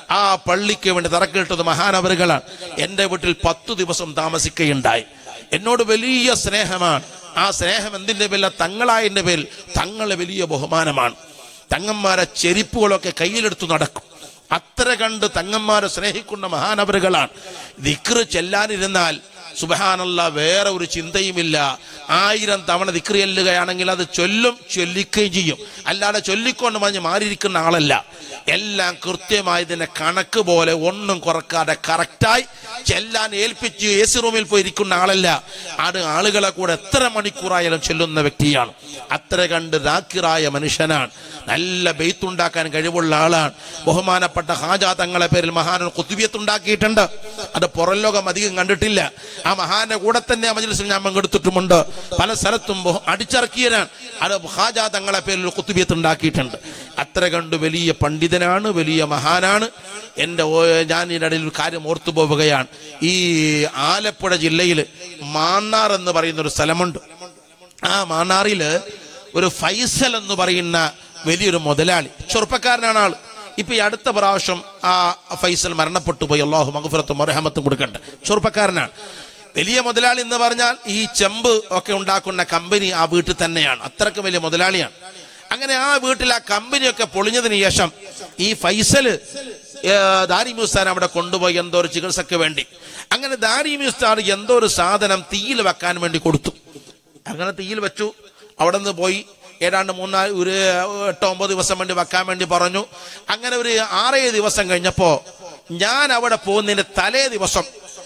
ആ പള്ളിക്ക് വേണ്ടി തറക്കിട്ടത് മഹാനവറുകളാണ് എൻ്റെ വീട്ടിൽ പത്തു ദിവസം താമസിക്കുകയുണ്ടായി എന്നോട് വലിയ സ്നേഹമാണ് ആ സ്നേഹം എന്തിന്റെ പേരില തങ്ങളായതിന്റെ പേരിൽ തങ്ങളെ വലിയ ബഹുമാനമാണ് തങ്ങന്മാരെ ചെരിപ്പുകളൊക്കെ കയ്യിലെടുത്ത് നടക്കും അത്ര കണ്ട് തങ്ങന്മാരെ സ്നേഹിക്കുന്ന മഹാനവറുകളാണ് ദിക്റ് ചെല്ലാനിരുന്നാൽ സുബഹാനല്ല വേറെ ഒരു ചിന്തയുമില്ല ആയിരം തവണ ദിക്റ് ചെല്ലുകയാണെങ്കിൽ അത് ചൊല്ലും ചൊല്ലിക്കുകയും ചെയ്യും അല്ലാതെ ചൊല്ലിക്കൊണ്ട് മഞ്ഞ് മാറിയിരിക്കുന്ന ആളല്ല എല്ലാം കൃത്യമായി ഇതിന്റെ കണക്ക് പോലെ ഒന്നും കുറക്കാതെ കറക്റ്റായി ചെല്ലാൻ ഏൽപ്പിച്ച് എ സി റൂമിൽ പോയി ഇരിക്കുന്ന ആളല്ല അത് ആളുകളെ കൂടെ എത്ര മണിക്കൂറായാലും ചെല്ലുന്ന വ്യക്തിയാണ് അത്ര കണ്ട് രാക്കിറായ മനുഷ്യനാണ് നല്ല ബെയ്ത്തുണ്ടാക്കാൻ കഴിവുള്ള ആളാണ് ബഹുമാനപ്പെട്ട ഹാജാ തങ്ങളെ പേരിൽ മഹാനൻ കുത്തുബിയത്തുണ്ടാക്കിയിട്ടുണ്ട് അത് പുറം ലോകം അധികം കണ്ടിട്ടില്ല ആ മഹാന്റെ കൂടെ തന്നെ ആ മജ്ലിസിൽ ഞാൻ പങ്കെടുത്തിട്ടുമുണ്ട് പല സ്ഥലത്തും ബഹു- അടിച്ചിറക്കിയതാണ് അത് ഹാജാ തങ്ങളെ പേരിൽ കുത്തുബിയത്ത് ഉണ്ടാക്കിയിട്ടുണ്ട് അത്ര കണ്ട് വലിയ പണ്ഡിതനാണ് വലിയ മഹാനാണ് എൻ്റെ ഓ- ഞാൻ ഇതിനിടയിൽ ഒരു കാര്യം ഓർത്തു പോവുകയാണ് ഈ ആലപ്പുഴ ജില്ലയിൽ മാന്നാർ എന്ന് പറയുന്ന ഒരു സ്ഥലമുണ്ട് ആ മാന്നാറില് ഒരു ഫൈസൽ എന്ന് പറയുന്ന വലിയൊരു മുതലാളി ചെറുപ്പക്കാരനാണ് ആള് ഇപ്പൊ ഈ അടുത്ത പ്രാവശ്യം ആ ഫൈസൽ മരണപ്പെട്ടു പോയി അള്ളാഹു മഹഫുറത്തും മറഹമത്തും കൊടുക്കട്ടെ ചെറുപ്പക്കാരനാണ് വലിയ മുതലാളി എന്ന് പറഞ്ഞാൽ ഈ ചെമ്പ് ഒക്കെ ഉണ്ടാക്കുന്ന കമ്പനി ആ വീട്ടിൽ തന്നെയാണ് അത്രക്ക് വലിയ മുതലാളിയാണ് അങ്ങനെ ആ വീട്ടിൽ ആ കമ്പനിയൊക്കെ പൊളിഞ്ഞതിന് ശേഷം ഈ ഫൈസല് ദാരിമുസ്താൻ അവിടെ കൊണ്ടുപോയി എന്തോ ഒരു ചികിത്സക്ക് വേണ്ടി അങ്ങനെ ദാരിമുസ്താൻ എന്തോ ഒരു സാധനം തീയിൽ വെക്കാൻ വേണ്ടി കൊടുത്തു അങ്ങനെ തീയിൽ വെച്ചു അവിടെ നിന്ന് പോയി ഏതാണ്ട് മൂന്നാല് ഒരു എട്ടോ ഒമ്പത് ദിവസം വേണ്ടി വെക്കാൻ വേണ്ടി പറഞ്ഞു അങ്ങനെ ഒരു ആറേഴ് ദിവസം കഴിഞ്ഞപ്പോ ഞാൻ അവിടെ പോകുന്നതിന്റെ തലേ ദിവസം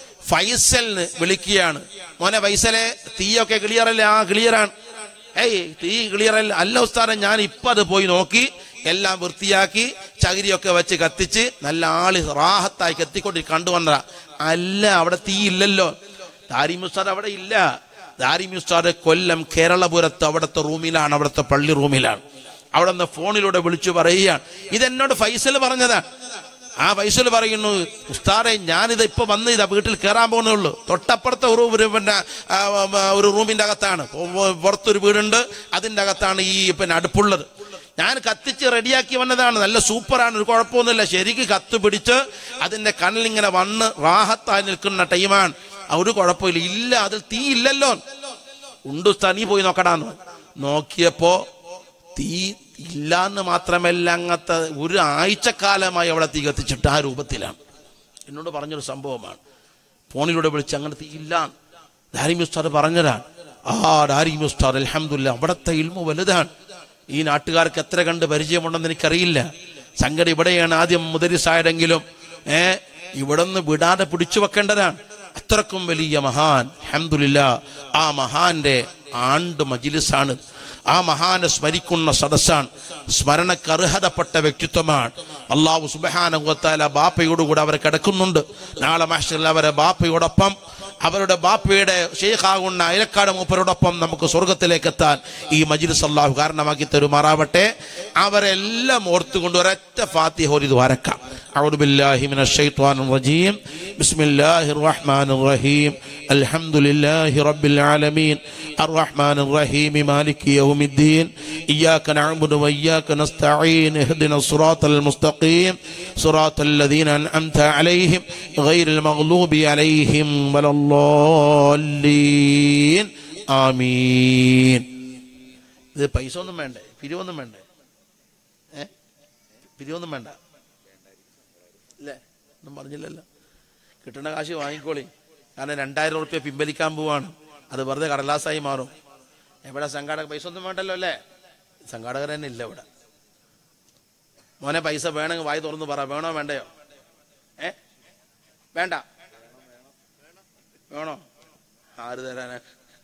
ഫൈസലിന് വിളിക്കുകയാണ് മോനെ ഫൈസലെ തീയൊക്കെ ക്ലിയർ അല്ലേ ആ ക്ലിയറാണ് ഏയ് തീ ക്ലിയർ അല്ല അല്ല ഉസ്താദെ ഞാൻ ഇപ്പൊ അത് പോയി നോക്കി എല്ലാം വൃത്തിയാക്കി ചകിരിയൊക്കെ വെച്ച് കത്തിച്ച് നല്ല ആള് റാഹത്തായി കത്തിക്കൊണ്ട് കണ്ടുവന്നതാ അല്ല അവിടെ തീ ഇല്ലല്ലോ താരിം ഉസ്താദ് അവിടെ ഇല്ല താരിം ഉസ്താദ് കൊല്ലം കേരളപുരത്ത് അവിടുത്തെ റൂമിലാണ് അവിടുത്തെ പള്ളി റൂമിലാണ് അവിടെ നിന്ന് ഫോണിലൂടെ വിളിച്ചു പറയുകയാണ് ഇതെന്നോട് ഫൈസൽ പറഞ്ഞതാണ് ആ ഫൈസൽ പറയുന്നു ഉസ്താദെ ഞാനിത് ഇപ്പൊ വന്ന് ഇതാ വീട്ടിൽ കയറാൻ പോകുന്നുള്ളൂ തൊട്ടപ്പുറത്തെ ഒരു ഒരു പിന്നെ ആ, ഉം, ഒരു റൂമിന്റെ അകത്താണ് പൊ- പുറത്തൊരു വീടുണ്ട് അതിന്റെ അകത്താണ് ഈ പിന്നെ അടുപ്പുള്ളത് ഞാൻ കത്തിച്ച് റെഡിയാക്കി വന്നതാണ് നല്ല സൂപ്പറാണ് ഒരു കുഴപ്പമൊന്നുമില്ല ശരിക്ക് കത്ത് പിടിച്ച് അതിന്റെ കണ്ണിലിങ്ങനെ വന്ന് റാഹത്തായി നിൽക്കുന്ന ടൈമാണ് ആ, ഒരു കുഴപ്പമില്ല ഇല്ല അതിൽ തീ ഇല്ലല്ലോ ഉണ്ട് ഉസ്താദ്, നീ പോയി നോക്കടാന്ന് നോക്കിയപ്പോ തീ ഇല്ലാന്ന് മാത്രമല്ല അങ്ങനത്തെ ഒരു ആഴ്ചക്കാലമായി അവിടെ തീ കത്തിച്ചിട്ട് ആ രൂപത്തിലാണ് എന്നോട് പറഞ്ഞൊരു സംഭവമാണ് ഫോണിലൂടെ വിളിച്ച് അങ്ങനെ തീ ഇല്ല ഡാരിമി ഉസ്താദ് പറഞ്ഞതാണ് ആ ഡാരിമി ഉസ്താദ് അലഹമില്ല അവിടുത്തെ ഇൽമു വലുതാണ് ഈ നാട്ടുകാർക്ക് എത്ര കണ്ട് പരിചയമുണ്ടെന്ന് എനിക്കറിയില്ല സംഗതി ഇവിടെയാണ് ആദ്യം മുദരിസായതെങ്കിലും ഏ ഇവിടെ നിന്ന് വിടാതെ പിടിച്ചു വെക്കേണ്ടതാണ് അത്രക്കും വലിയ മഹാൻ അഹമ്മദില്ല ആ മഹാന്റെ ആണ്ട് മജിലിസാണ് ആ മഹാനെ സ്മരിക്കുന്ന സദസ്സാണ് സ്മരണക്ക് അർഹതപ്പെട്ട വ്യക്തിത്വമാണ് അള്ളാഹു സുബഹാനുവത്താല ബാപ്പയോടുകൂടെ അവർ കിടക്കുന്നുണ്ട് നാളെ മാഷത്തിൽ അവരെ ബാപ്പയോടൊപ്പം അവരുടെ ബാപ്പയുടെ ഷെയ്ഖാകുന്ന അയലക്കാട് മൂപ്പരോടൊപ്പം നമുക്ക് സ്വർഗത്തിലേക്ക് എത്താൻ ഈ മജിലിസ് അള്ളാഹു കാരണമാക്കി തരുമാറാവട്ടെ അവരെല്ലാം ഓർത്തുകൊണ്ട് ഒരൊറ്റ ഫാത്തിഹ ഒരു ഇത് വരക്കാം أعوذ بالله من الشيطان الرجيم بسم الله الرحمن الرحيم الحمد لله رب العالمين الرحمن الرحيم مالك يوم الدين إياك نعبد وإياك نستعين اهدنا الصراط المستقيم صراط الذين أنعمت عليهم غير المغلوب عليهم ولا الضالين آمين ഇത് പൈസ ഒന്നും വേണ്ടേ പിരിവൊന്നും വേണ്ടേ ഏ പിരിവൊന്നും വേണ്ട ഇല്ലേ ഒന്നും പറഞ്ഞില്ലല്ലോ കിട്ടുന്ന കാശ് വാങ്ങിക്കോളി കാരണം രണ്ടായിരം ഉറുപ്പ്യ പിൻവലിക്കാൻ പോവാണ് അത് വെറുതെ കടലാസായി മാറും എവിടെ സംഘാടക പൈസ ഒന്നും വേണ്ടല്ലോ അല്ലേ സംഘാടകർ തന്നെ ഇല്ല ഇവിടെ മോനെ പൈസ വേണമെങ്കിൽ വായി തുറന്ന് പറ വേണോ വേണ്ടയോ ഏ വേണ്ട വേണോ ആര് തരാനാ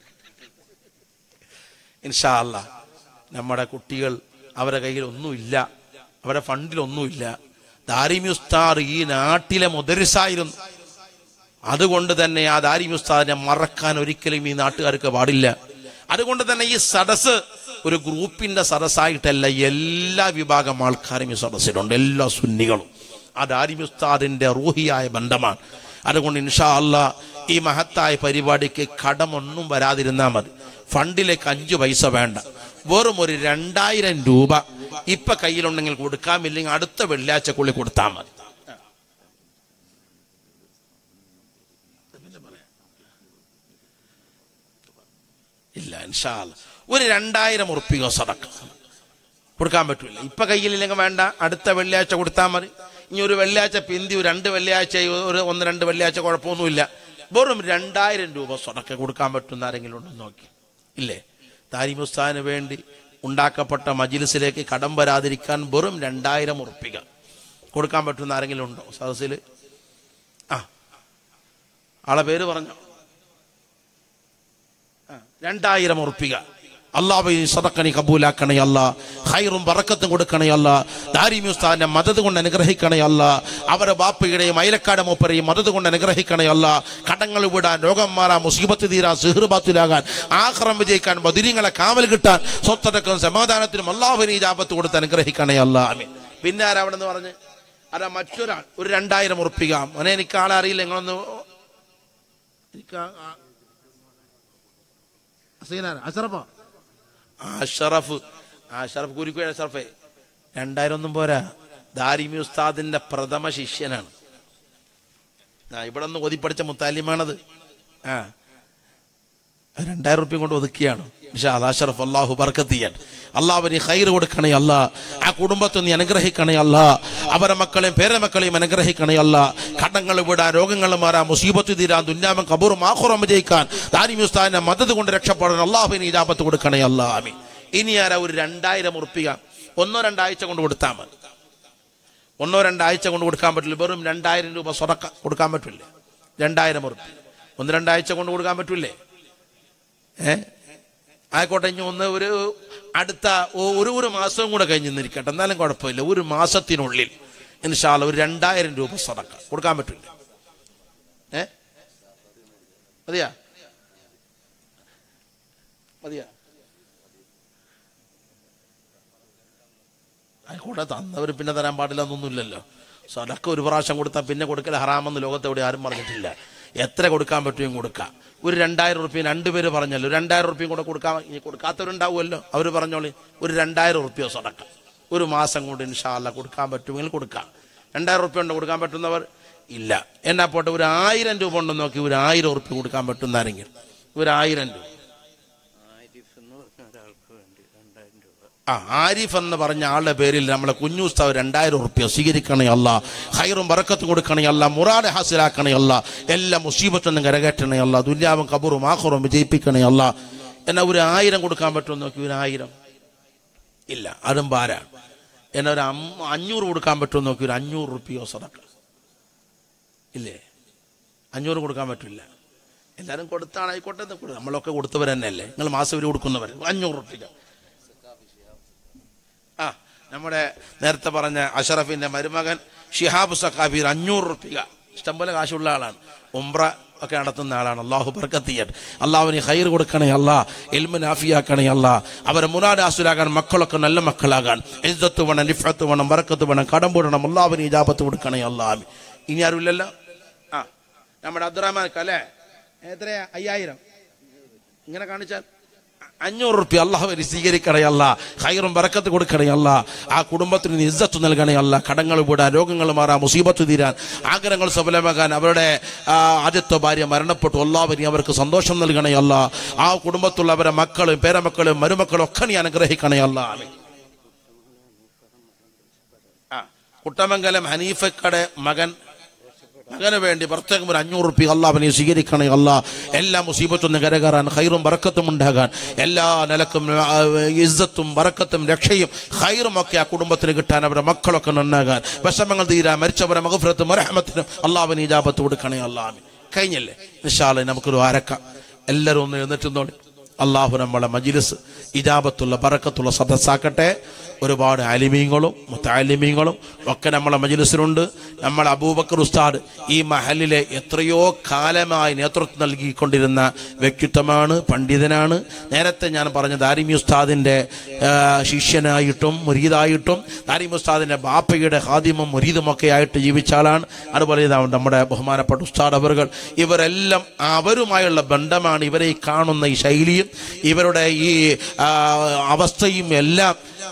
ഇൻഷാ അല്ലാ നമ്മുടെ കുട്ടികൾ അവരുടെ കയ്യിൽ ഒന്നുമില്ല അവരുടെ ഫണ്ടിലൊന്നുമില്ല ദാരിമി ഉസ്താദ് ഈ നാട്ടിലെ മുദരിസായിരുന്നു അതുകൊണ്ട് തന്നെ ആ ദാരിമി ഉസ്താദിനെ മറക്കാൻ ഒരിക്കലും ഈ നാട്ടുകാർക്ക് പാടില്ല അതുകൊണ്ട് തന്നെ ഈ സദസ് ഒരു ഗ്രൂപ്പിന്റെ സദസ്സായിട്ടല്ല എല്ലാ വിഭാഗം ആൾക്കാരും ഈ സദസ്സിലുണ്ട് എല്ലാ സുന്നികളും ആ ദാരിമി ഉസ്താദിന്റെ റൂഹിയായ ബന്ധമാണ് അതുകൊണ്ട് ഇൻഷാ അല്ലാ ഈ മഹത്തായ പരിപാടിക്ക് കടമൊന്നും വരാതിരുന്നാൽ മതി ഫണ്ടിലേക്ക് അഞ്ചു പൈസ വേണ്ട വെറും ഒരു രണ്ടായിരം രൂപ ഇപ്പൊ കയ്യിലുണ്ടെങ്കിൽ കൊടുക്കാമില്ലെങ്കിൽ അടുത്ത വെള്ളിയാഴ്ചക്കുള്ളിൽ കൊടുത്താൽ മതി ഇല്ല ഇൻഷാ അല്ലാ. ഒരു രണ്ടായിരം ഉറുപ്പിക സടക്ക കൊടുക്കാൻ പറ്റൂല ഇപ്പൊ കയ്യിലില്ലെങ്കിൽ വേണ്ട അടുത്ത വെള്ളിയാഴ്ച കൊടുത്താൽ മതി ഇനി ഒരു വെള്ളിയാഴ്ച പിന്തി ഒരു രണ്ട് വെള്ളിയാഴ്ച ഒരു ഒന്ന് രണ്ട് വെള്ളിയാഴ്ച കുഴപ്പമൊന്നുമില്ല വെറും രണ്ടായിരം രൂപ സ്വടക്ക കൊടുക്കാൻ പറ്റുന്ന ആരെങ്കിലും ഉണ്ടെന്ന് നോക്കി ഇല്ലേ താരിമുസ്താന് വേണ്ടി ഉണ്ടാക്കപ്പെട്ട മജിലിസിലേക്ക് കടം വരാതിരിക്കാൻ വെറും രണ്ടായിരം ഉറപ്പിക കൊടുക്കാൻ പറ്റുന്ന ആരെങ്കിലും ഉണ്ടോ സദസ്സിൽ ആ ആളെ പേര് പറഞ്ഞു ആ, രണ്ടായിരം ഉറപ്പിക അള്ളാഹ് ഈ സദക്കണി കബൂലാക്കണേ അല്ല ഹൈറും ബറക്കത്തും കൊടുക്കണേ അല്ല ദാരിമ്യുസ്താന്റെ മദത് കൊണ്ട് അനുഗ്രഹിക്കണേ അല്ല അവരെ ബാപ്പയുടെയും അയലക്കാട് മൂപ്പരെയും മദത് കൊണ്ട് അനുഗ്രഹിക്കണേ അല്ല കടങ്ങൾ വിടാൻ രോഗം മാറാൻ മുസീബത്ത് തീരാൻ സിഹൃബാത്തിലാകാൻ ആഹ്റം വിജയിക്കാൻ ബദിരിങ്ങളെ കാവൽ കിട്ടാൻ സ്വത്തടക്കം സമാധാനത്തിനും അള്ളാഹുവിന് ഈ ജാപത്ത് കൊടുത്ത് അനുഗ്രഹിക്കണേ അല്ല ആമീൻ പിന്നെ ആരാ അവിടെ നിന്ന് പറഞ്ഞ് അതാ മറ്റൊരാൾ ഒരു രണ്ടായിരം ഉറപ്പിക്കാം മോനെ എനിക്ക് ആളെ അറിയില്ല നിങ്ങളൊന്ന് എനിക്ക് ആ- ആ- അസീനാരാ? അഷറഫോ അഷറഫ് അഷറഫ് കുരിക്കു അഷറഫേ രണ്ടായിരം ഒന്നും പോരാ ദാരിമി ഉസ്താദിന്റെ പ്രഥമ ശിഷ്യനാണ് ആ ഇവിടെ നിന്ന് ഓതിപ്പടിച്ച മുത്താലിമാണത് ആ രണ്ടായിരം റുപ്യ കൊണ്ട് ഒതുക്കിയാണ് അഷറഫ് അള്ളാഹു ബർക്കത്ത് ചെയ്യാൻ അള്ളാഹുവിന് ഹൈർ കൊടുക്കണേ അല്ല ആ കുടുംബത്തെ നീ അനുഗ്രഹിക്കണേ അല്ല അവരെ മക്കളെയും പേരമക്കളെയും അനുഗ്രഹിക്കണേ അല്ല കടങ്ങൾ വിടാൻ രോഗങ്ങൾ മാറാൻ മുസീബത്ത് തീരാൻ ദുന്യാമം കബൂറും ആഹുറം വിജയിക്കാൻ ദാരിമുസ്താനെ മദത് കൊണ്ട് രക്ഷപ്പെടാൻ അള്ളാഹുവിന് ഇജാബത്ത് കൊടുക്കണേ അല്ല ആമി ഇനി ആരാ ഒരു രണ്ടായിരം ഉറപ്പിക ഒന്നോ രണ്ടാഴ്ച കൊണ്ട് കൊടുത്താൽ മതി ഒന്നോ രണ്ടാഴ്ച കൊണ്ട് കൊടുക്കാൻ പറ്റില്ല വെറും രണ്ടായിരം രൂപ സ്വടക്ക കൊടുക്കാൻ പറ്റില്ല രണ്ടായിരം ഉറുപ്പി ഒന്ന് രണ്ടാഴ്ച കൊണ്ട് കൊടുക്കാൻ പറ്റൂലേ ഏ ആയിക്കോട്ടെ ഇനി ഒന്ന് ഒരു അടുത്ത ഒ- ഒരു ഒരു മാസവും കൂടെ കഴിഞ്ഞ് നിന്നിരിക്കട്ടെ എന്നാലും കുഴപ്പമില്ല ഒരു മാസത്തിനുള്ളിൽ ഇൻഷാല്ല ഒരു രണ്ടായിരം രൂപ സടക്ക കൊടുക്കാൻ പറ്റില്ല ഏ മതിയാ മതിയാ ആയിക്കോട്ടെ തന്നവർ പിന്നെ തരാൻ പാടില്ല എന്നൊന്നുമില്ലല്ലോ സടക്ക ഒരു പ്രാവശ്യം കൊടുത്താൽ പിന്നെ കൊടുക്കൽ ഹറാമെന്ന് ലോകത്ത് എവിടെ ആരും പറഞ്ഞിട്ടില്ല എത്ര കൊടുക്കാൻ പറ്റുമെങ്കിൽ കൊടുക്കാം ഒരു രണ്ടായിരം റുപ്യ രണ്ടുപേര് പറഞ്ഞല്ലോ രണ്ടായിരം റുപ്യയും കൂടെ കൊടുക്കാൻ ഇനി കൊടുക്കാത്തവരുണ്ടാവുമല്ലോ അവർ പറഞ്ഞോളി ഒരു രണ്ടായിരം റുപ്യ സടക്ക ഒരു മാസം കൊണ്ട് ഇൻഷാല്ല കൊടുക്കാൻ പറ്റുമെങ്കിൽ കൊടുക്കാം രണ്ടായിരം റുപ്യ ഉണ്ട് കൊടുക്കാൻ പറ്റുന്നവർ ഇല്ല എന്നാ പോട്ടെ ഒരു ആയിരം രൂപ ഉണ്ടെന്ന് നോക്കി ഒരു ആയിരം റുപ്യ കൊടുക്കാൻ പറ്റുന്ന ആരെങ്കിലും ഒരു ആയിരം രൂപ ആരിഫ് എന്ന് പറഞ്ഞ ഒരാൾക്ക് വേണ്ടി രണ്ടായിരം രൂപ ആ ആരിഫ് എന്ന് പറഞ്ഞ ആളുടെ പേരിൽ നമ്മളെ കുഞ്ഞുസ്താവ് രണ്ടായിരം ഉറുപ്പ്യ സ്വീകരിക്കണേ അല്ല ഹൈറും ബറക്കത്ത് കൊടുക്കണേ അല്ല മുറാഡ് ഹാസിലാക്കണേ അല്ല എല്ലാ മുസീബത്തൊന്നും കരകയറ്റണേ അല്ല ദുര്യാവും കബൂറും ആഹുറും വിജയിപ്പിക്കണേ അല്ല എന്നാ ഒരു ആയിരം കൊടുക്കാൻ പറ്റുമോ നോക്കി ഒരു ആയിരം ഇല്ല അതും പാരാ എന്നാ ഒരു അം- അഞ്ഞൂറ് കൊടുക്കാൻ പറ്റുമോ നോക്കി ഒരു അഞ്ഞൂറ് റുപ്യോ സടക്ക ഇല്ലേ അഞ്ഞൂറ് കൊടുക്കാൻ പറ്റില്ല എല്ലാവരും കൊടുത്താണ് ആയിക്കോട്ടെ എന്ന് കൊടു- നമ്മളൊക്കെ കൊടുത്തവർ തന്നെയല്ലേ നിങ്ങൾ മാസം ഒരു കൊടുക്കുന്നവർ അഞ്ഞൂറ് റുപ്യ ആ നമ്മുടെ നേരത്തെ പറഞ്ഞ അഷറഫിന്റെ മരുമകൻ ഷിഹാബ് സഖാബീർ അഞ്ഞൂറ് റുപ്യ ഇഷ്ടംപോലെ കാശുള്ള ആളാണ് ഉംറ ഒക്കെ നടത്തുന്ന ആളാണ് അള്ളാഹു ബർക്കത്തിയൻ അള്ളാഹുവിന് ഹൈർ കൊടുക്കണേ അല്ല എൽമ നാഫിയാക്കണേ അല്ല അവരെ മുനാട് ആസുലാകാൻ മക്കളൊക്കെ നല്ല മക്കളാകാൻ ഇജ്ജത്ത് വേണം നിഫത്ത് വേണം ബറക്കത്ത് വേണം കടം പോടണം അള്ളാഹുവിന് ഇജാബത്ത് കൊടുക്കണേ അല്ല ഇനി ആരുമില്ലല്ലോ ആ നമ്മുടെ അബ്ദുറഹ്മാൻ അല്ലേ എത്രയാ അയ്യായിരം ഇങ്ങനെ കാണിച്ചാൽ അഞ്ഞൂറ് റുപ്യ അള്ളാഹുവിന് സ്വീകരിക്കണേ അല്ല ഹൈറും ബറക്കത്ത് കൊടുക്കണേ അല്ല ആ കുടുംബത്തിന് നീ ഇസ്സത്ത് നൽകണേ അല്ല കടങ്ങൾ വിടാൻ രോഗങ്ങൾ മാറാൻ മുസീബത്ത് തീരാൻ ആഗ്രഹങ്ങൾ സഫലമാകാൻ അവരുടെ ആ, ആദ്യത്തെ ഭാര്യ മരണപ്പെട്ടു അള്ളാഹുവിന് അവർക്ക് സന്തോഷം നൽകണേ അല്ല ആ കുടുംബത്തുള്ള അവരെ മക്കളും പേരമക്കളും മരുമക്കളും ഒക്കെ നീ അനുഗ്രഹിക്കണേ അല്ല ആമീൻ. ആ കുട്ടമംഗലം ഹനീഫക്കടെ മകൻ മകന് വേണ്ടി പ്രത്യേകം ഒരു അഞ്ഞൂറ് റുപ്യ അള്ളാഹുവിനെ സ്വീകരിക്കണേ അല്ല എല്ലാ മുസീബത്തൊന്നും കരകയറാൻ ഹൈറും ബറക്കത്തും ഉണ്ടാകാൻ എല്ലാ നിലക്കും ആ, ഇസ്സത്തും ബറക്കത്തും രക്ഷയും ഹൈറും ഒക്കെ ആ കുടുംബത്തിന് കിട്ടാൻ അവരുടെ മക്കളൊക്കെ നന്നാകാൻ വിഷമങ്ങൾ തീരാൻ മരിച്ചവരെ മകഫുരത്തും മരഹമത്തിനും അള്ളാഹുവിന് ഇജാബത്ത് കൊടുക്കണേ അള്ളാഹ് കഴിഞ്ഞല്ലേ നിശാല നമുക്കൊരു അരക്ക എല്ലാവരും ഒന്ന് എഴുന്നേറ്റുന്നോളി അള്ളാഹു നമ്മളെ മജിലിസ് ഇജാബത്തുള്ള ബറക്കത്തുള്ള സദസ്സാക്കട്ടെ ഒരുപാട് ആലിമീങ്ങളും മുത്താലിമീങ്ങളും ഒക്കെ നമ്മളെ മജിലിസിലുണ്ട് നമ്മൾ അബൂബക്കർ ഉസ്താദ് ഈ മഹലിലെ എത്രയോ കാലമായി നേതൃത്വം നൽകിക്കൊണ്ടിരുന്ന വ്യക്തിത്വമാണ് പണ്ഡിതനാണ് നേരത്തെ ഞാൻ പറഞ്ഞ ദാരിമി ഉസ്താദിൻ്റെ ആ, ശിഷ്യനായിട്ടും മുരീദായിട്ടും ദാരിമി ഉസ്താദിൻ്റെ ബാപ്പയുടെ ഹാദിമും മുരീദുമൊക്കെ ആയിട്ട് ജീവിച്ച ആളാണ് അതുപോലെ ഇതാ നമ്മുടെ ബഹുമാനപ്പെട്ട ഉസ്താദ് അവറുകൾ ഇവരെല്ലാം അവരുമായുള്ള ബന്ധമാണ് ഇവരെ ഈ കാണുന്ന ഈ ശൈലിയും ഇവരുടെ ഈ ആ, അവസ്ഥയും എല്ലാം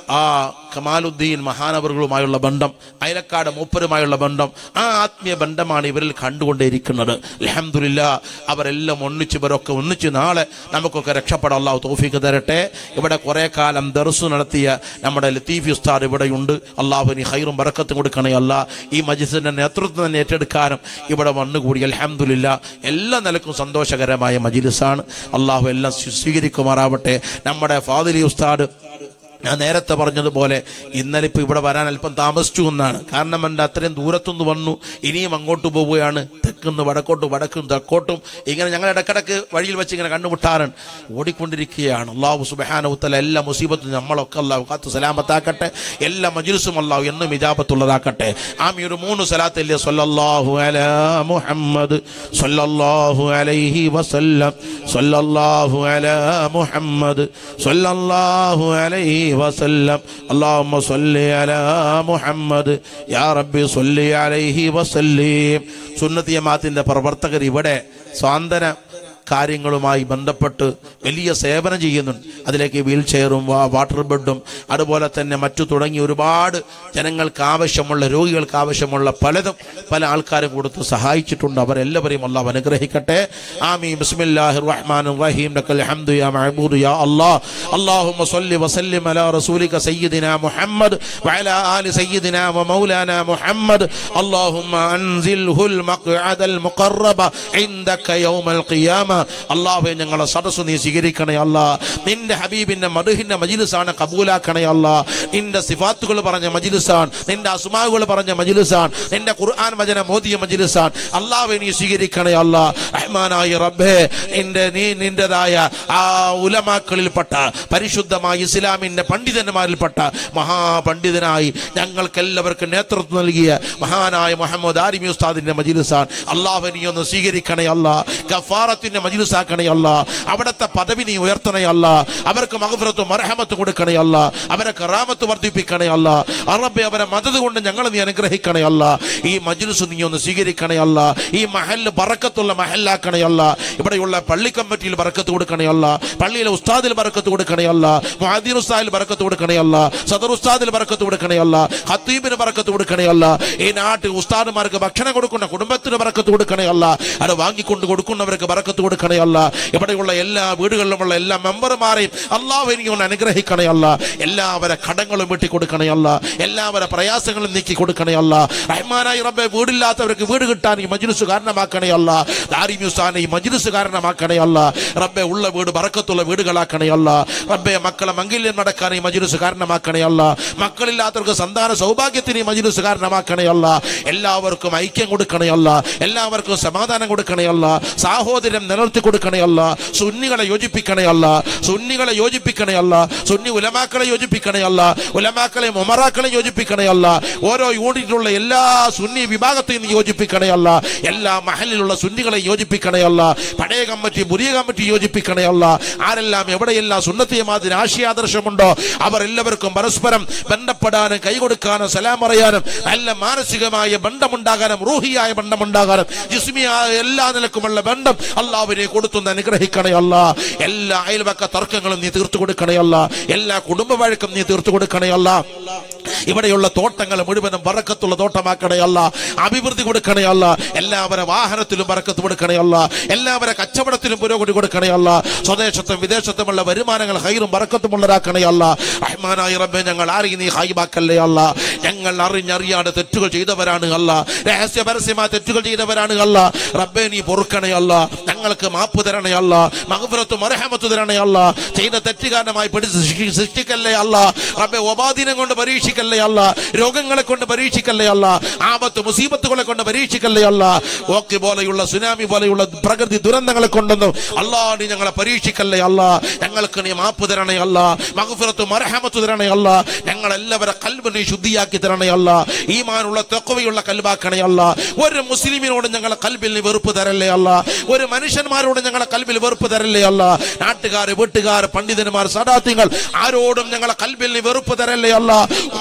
ആ കമാലുദ്ദീൻ മഹാനവറുകളുമായുള്ള ബന്ധം അയലക്കാട് മൂപ്പരുമായുള്ള ബന്ധം ആ ആത്മീയ ബന്ധമാണ് ഇവരിൽ കണ്ടുകൊണ്ടേയിരിക്കുന്നത് അലഹമില്ല അവരെല്ലാം ഒന്നിച്ച് ഇവരൊക്കെ ഒന്നിച്ച് നാളെ നമുക്കൊക്കെ രക്ഷപ്പെടാൻ അള്ളാഹു തോഫിക്ക് തരട്ടെ ഇവിടെ കുറെ കാലം ദർസു നടത്തിയ നമ്മുടെ ലത്തീഫി ഉസ്താദ് ഇവിടെയുണ്ട് അള്ളാഹുവിന് ഹൈറും ബറക്കത്തും കൊടുക്കണേ അല്ല ഈ മജിസിന്റെ നേതൃത്വം തന്നെ ഏറ്റെടുക്കാനും ഇവിടെ വന്നുകൂടി അലഹമില്ല എല്ലാ നിലക്കും സന്തോഷകരമായ മജിലിസാണ് അള്ളാഹു എല്ലാം സ്വീ- സ്വീകരിക്കുമാറാവട്ടെ നമ്മുടെ ഫാദിലി ഉസ്താദ് ഞാൻ നേരത്തെ പറഞ്ഞതുപോലെ ഇന്നലെ ഇപ്പൊ ഇവിടെ വരാൻ അല്പം താമസിച്ചു എന്നാണ് കാരണം എൻ്റെ അത്രയും ദൂരത്തുനിന്ന് വന്നു ഇനിയും അങ്ങോട്ട് പോവുകയാണ് തെക്കുന്ന് വടക്കോട്ടും വടക്കും തെക്കോട്ടും ഇങ്ങനെ ഞങ്ങൾ ഇടക്കിടക്ക് വഴിയിൽ വെച്ച് ഇങ്ങനെ കണ്ടുമുട്ടാറുണ്ട് ഓടിക്കൊണ്ടിരിക്കുകയാണ് അള്ളാഹു സുബഹാനവുത്തല എല്ലാ മുസീബത്തും നമ്മളൊക്കെ അള്ളാഹു കാത്ത് സലാമത്താക്കട്ടെ എല്ലാ മജിൽസും അള്ളാഹു എന്നും ഇജാബത്തുള്ളതാക്കട്ടെ ആമി ഒരു മൂന്ന് സലാത്തല്ലേ സല്ലല്ലാഹു അലാ മുഹമ്മദ് സല്ലല്ലാഹു അലൈഹി വസല്ലം സല്ലല്ലാഹു അലാ മുഹമ്മദ് സല്ലല്ലാഹു അലൈഹി വസല്ലം اللهم صل على محمد يا ربي صل عليه وسلم സുന്നത്ത് ജമാഅത്തിന്റെ പ്രവർത്തകർ ഇവിടെ സ്വാന്തന കാര്യങ്ങളുമായി ബന്ധപ്പെട്ട് വലിയ സേവനം ചെയ്യുന്നുണ്ട് അതിലേക്ക് വീൽ ചെയറും വാ- വാട്ടർ ബെഡും അതുപോലെ തന്നെ മറ്റു തുടങ്ങി ഒരുപാട് ജനങ്ങൾക്ക് ആവശ്യമുള്ള രോഗികൾക്ക് ആവശ്യമുള്ള പലതും പല ആൾക്കാരും കൊടുത്ത് സഹായിച്ചിട്ടുണ്ട് അവരെല്ലാവരെയും അള്ളാഹ് അനുഗ്രഹിക്കട്ടെ ആമീ ബിസ്മില്ലാഹിർ റഹ്മാനിർ റഹീം ലക്കൽ ഹംദു യാ മഅബൂദു യാ അല്ലാഹ് اللهم صل وسلم على رسولك سيدنا محمد وعلى آل سيدنا ومولانا محمد اللهم أنزله المقعد المقرب عندك يوم القيامة അള്ളാഹെ ഞങ്ങളെ സദസ്സ് നീ സ്വീകരിക്കണേ അല്ല നിന്റെ ഹബീബിന്റെ മധുഹിന്റെ മജിലിസാണ് കബൂലാക്കണേ അല്ല നിന്റെ സിഫാത്തുകൾ പറഞ്ഞ മജിലിസാൻ നിന്റെ അസുമാവുകൾ പറഞ്ഞ മജിലിസാൻ നിന്റെ ഖുർആൻ വചന മോദിയ മജിലിസാൻ അള്ളാഹെ നീ സ്വീകരിക്കണേ അല്ല റഹ്മാനായ റബ്ബേ നിന്റെ നീ നിന്റേതായ ആ ഉലമാക്കളിൽപ്പെട്ട പരിശുദ്ധമായ ഇസ്ലാമിന്റെ പണ്ഡിതന്മാരിൽപ്പെട്ട മഹാപണ്ഡിതനായി ഞങ്ങൾക്ക് എല്ലാവർക്കും നേതൃത്വം നൽകിയ മഹാനായ മുഹമ്മദ് ആരിമി ഉസ്താദിന്റെ മജിലിസാൻ അള്ളാഹു നീ ഒന്ന് സ്വീകരിക്കണേ അല്ല ഗഫാറത്തിന്റെ മജിലിസാക്കണേ അല്ല അവിടുത്തെ പദവി നീ ഉയർത്തണേ അല്ല അവർക്ക് മഹഫറത്തും മർഹമത്ത് കൊടുക്കണേ അല്ല അവരെ കറാമത്ത് വർദ്ധിപ്പിക്കണേ അല്ല അറബെ അവരെ മദത് കൊണ്ട് ഞങ്ങൾ നീ അനുഗ്രഹിക്കണേ അല്ല ഈ മജ്ലിസ് നീ ഒന്ന് സ്വീകരിക്കണേ അല്ല ഈ മഹല്ല് ബറക്കത്തുള്ള മഹല്ലാക്കണേ അല്ല ഇവിടെയുള്ള പള്ളി കമ്മിറ്റിയിൽ ബറക്കത്ത് കൊടുക്കണേ അല്ല പള്ളിയിലെ ഉസ്താദിൽ ബറക്കത്ത് കൊടുക്കണേ അല്ല മുഹാദീൻ ഉസ്താദിൽ ബറക്കത്ത് കൊടുക്കണേ അല്ല സദർ ഉസ്താദിൽ ബറക്കത്ത് കൊടുക്കണേ അല്ല ഹത്തീബിന് ബറക്കത്ത് കൊടുക്കണേ അല്ല ഈ നാട്ടിൽ ഉസ്താദുമാർക്ക് ഭക്ഷണം കൊടുക്കുന്ന കുടുംബത്തിന് ബറക്കത്ത് കൊടുക്കണേ അല്ല അത് വാങ്ങിക്കൊണ്ട് കൊടുക്കുന്നവർക്ക് ബറക്കത്ത് കൊടുക്കണേ അല്ല ഇവിടെയുള്ള എല്ലാ വീടുകളിലുമുള്ള എല്ലാ മെമ്പർമാരെയും അള്ളാഹു എനിക്ക് ഒന്ന് അനുഗ്രഹിക്കണേ അല്ല എല്ലാവരെ കടങ്ങളും വീട്ടി കൊടുക്കണേ അല്ല എല്ലാവരെ പ്രയാസങ്ങളും നീക്കി കൊടുക്കണേ അല്ല റഹ്മാനായി റബ്ബെ വീടില്ലാത്തവർക്ക് വീട് കിട്ടാൻ ഈ മജ്ലിസ് കാരണമാക്കണേ അല്ല ദാരി മ്യൂസാനെ ഈ മജ്ലിസ് കാരണമാക്കണേ അല്ല റബ്ബെ ഉള്ള വീട് ബറക്കത്തുള്ള വീടുകളാക്കണേ അല്ല റബ്ബെ മക്കളെ മംഗല്യം നടക്കാൻ ഈ മജ്ലിസ് കാരണമാക്കണേ അല്ല മക്കളില്ലാത്തവർക്ക് സന്താന സൗഭാഗ്യത്തിന് ഈ മജ്ലിസ് കാരണമാക്കണേ അല്ല എല്ലാവർക്കും ഐക്യം കൊടുക്കണേ അല്ല എല്ലാവർക്കും സമാധാനം കൊടുക്കണേ അല്ല സാഹോദര്യം നിലനിർത്തി കൊടുക്കണേ അല്ല സുന്നികളെ യോജിപ്പിക്കണേ അല്ല സുന്നികളെ യോജിപ്പിക്കണേ അല്ല സുന്നി ഉലമാക്കളെ യോജിപ്പിക്കണേ അല്ല ഉലമാക്കളെ മൊമറാക്കളെ യോജിപ്പിക്കണേ അല്ല ഓരോ യൂണിറ്റിലുള്ള എല്ലാ സുന്നി വിഭാഗത്തെയും നീ യോജിപ്പിക്കണേ അല്ല എല്ലാ മഹലിലുള്ള സുന്നികളെ യോജിപ്പിക്കണേ അല്ല പഴയ കമ്മിറ്റി പുതിയ കമ്മിറ്റി യോജിപ്പിക്കണേ അല്ല ആരെല്ലാം എവിടെയെല്ലാം സുന്നത്തിയമാതിന് ആശയാദർശമുണ്ടോ അവർ എല്ലാവർക്കും പരസ്പരം ബന്ധപ്പെടാനും കൈകൊടുക്കാനും സലാം പറയാനും നല്ല മാനസികമായ ബന്ധമുണ്ടാകാനും റൂഹിയായ ബന്ധമുണ്ടാകാനും ജിസ്മിയായ എല്ലാ നിലക്കുമുള്ള ബന്ധം അള്ളാഹുവിനെ കൊടുത്തുനിന്ന് അനുഗ്രഹിക്കണേ അല്ല എല്ലാ അയൽവക്ക തർക്കങ്ങളും നീ തീർത്തു കൊടുക്കണേ അല്ല എല്ലാ കുടുംബ വഴക്കും നീ തീർത്തു കൊടുക്കണേ അല്ല ഇവിടെയുള്ള തോട്ടങ്ങൾ മുഴുവനും ബറക്കത്തുള്ള തോട്ടമാക്കണേ അല്ല അഭിവൃദ്ധി കൊടുക്കണേ അല്ല എല്ലാവരെ വാഹനത്തിലും ബറക്കത്ത് കൊടുക്കണേ അല്ല എല്ലാവരെ കച്ചവടത്തിലും പുരോഗതി കൊടുക്കണേ അല്ല സ്വദേശത്തും വിദേശത്തുമുള്ള വരുമാനങ്ങൾ ഹൈറും ബറക്കത്തും ഉള്ളതാക്കണേ അല്ല റഹ്മാനായ റബ്ബെ ഞങ്ങൾ ആരെയും നീ ഹൈബാക്കല്ലേ അല്ല ഞങ്ങൾ അറിഞ്ഞറിയാതെ തെറ്റുകൾ ചെയ്തവരാണ് അല്ല രഹസ്യ പരസ്യമായ തെറ്റുകൾ ചെയ്തവരാണ് അല്ല റബ്ബെ നീ പൊറുക്കണേ അല്ല ഞങ്ങൾക്ക് മാപ്പ് തരണേ അല്ല മഹഫുറത്തും അർഹമത്ത് തരണേ അല്ല ചെയ്ത തെറ്റുകാരനമായി പിടിച്ച് ശിക്ഷി- ശിക്ഷിക്കല്ലേ അല്ല റബ്ബെ ഒപാധീനം കൊണ്ട് പരീക്ഷിക്കല്ലേ അല്ല രോഗങ്ങളെ കൊണ്ട് പരീക്ഷിക്കല്ലേ അല്ല ആപത്ത് മുസീബത്തുകളെ കൊണ്ട് പരീക്ഷിക്കല്ലേ അല്ല ഓക്കെ പോലെയുള്ള സുനാമി പോലെയുള്ള പ്രകൃതി ദുരന്തങ്ങളെ കൊണ്ടൊന്നും അല്ലാ നീ ഞങ്ങളെ പരീക്ഷിക്കല്ലേ അല്ല ഞങ്ങൾക്ക് നീ മാപ്പ് തരണേ അല്ല മഹഫുറത്തും അർഹമത്ത് തരണേ അല്ല ഞങ്ങൾ എല്ലാവരെ കൽബ് നീ ശുദ്ധിയാക്കി തരണേ അല്ല ഈമാനുള്ള തെക്കവയുള്ള കൽബാക്കണേ അല്ല ഒരു മുസ്ലിമിനോട് ഞങ്ങളെ കൽബിൽ നീ വെറുപ്പ് തരല്ലേ അല്ല ഒരു മനുഷ്യന്മാരോട് ഞങ്ങളെ കൽബിൽ വെറുപ്പ് തരല്ലേ അല്ല നാട്ടുകാർ വീട്ടുകാർ പണ്ഡിതന്മാർ സദാത്യങ്ങൾ ആരോടും ഞങ്ങളെ കൽബിൽ നീ വെറുപ്പ് തരല്ലേ അല്ല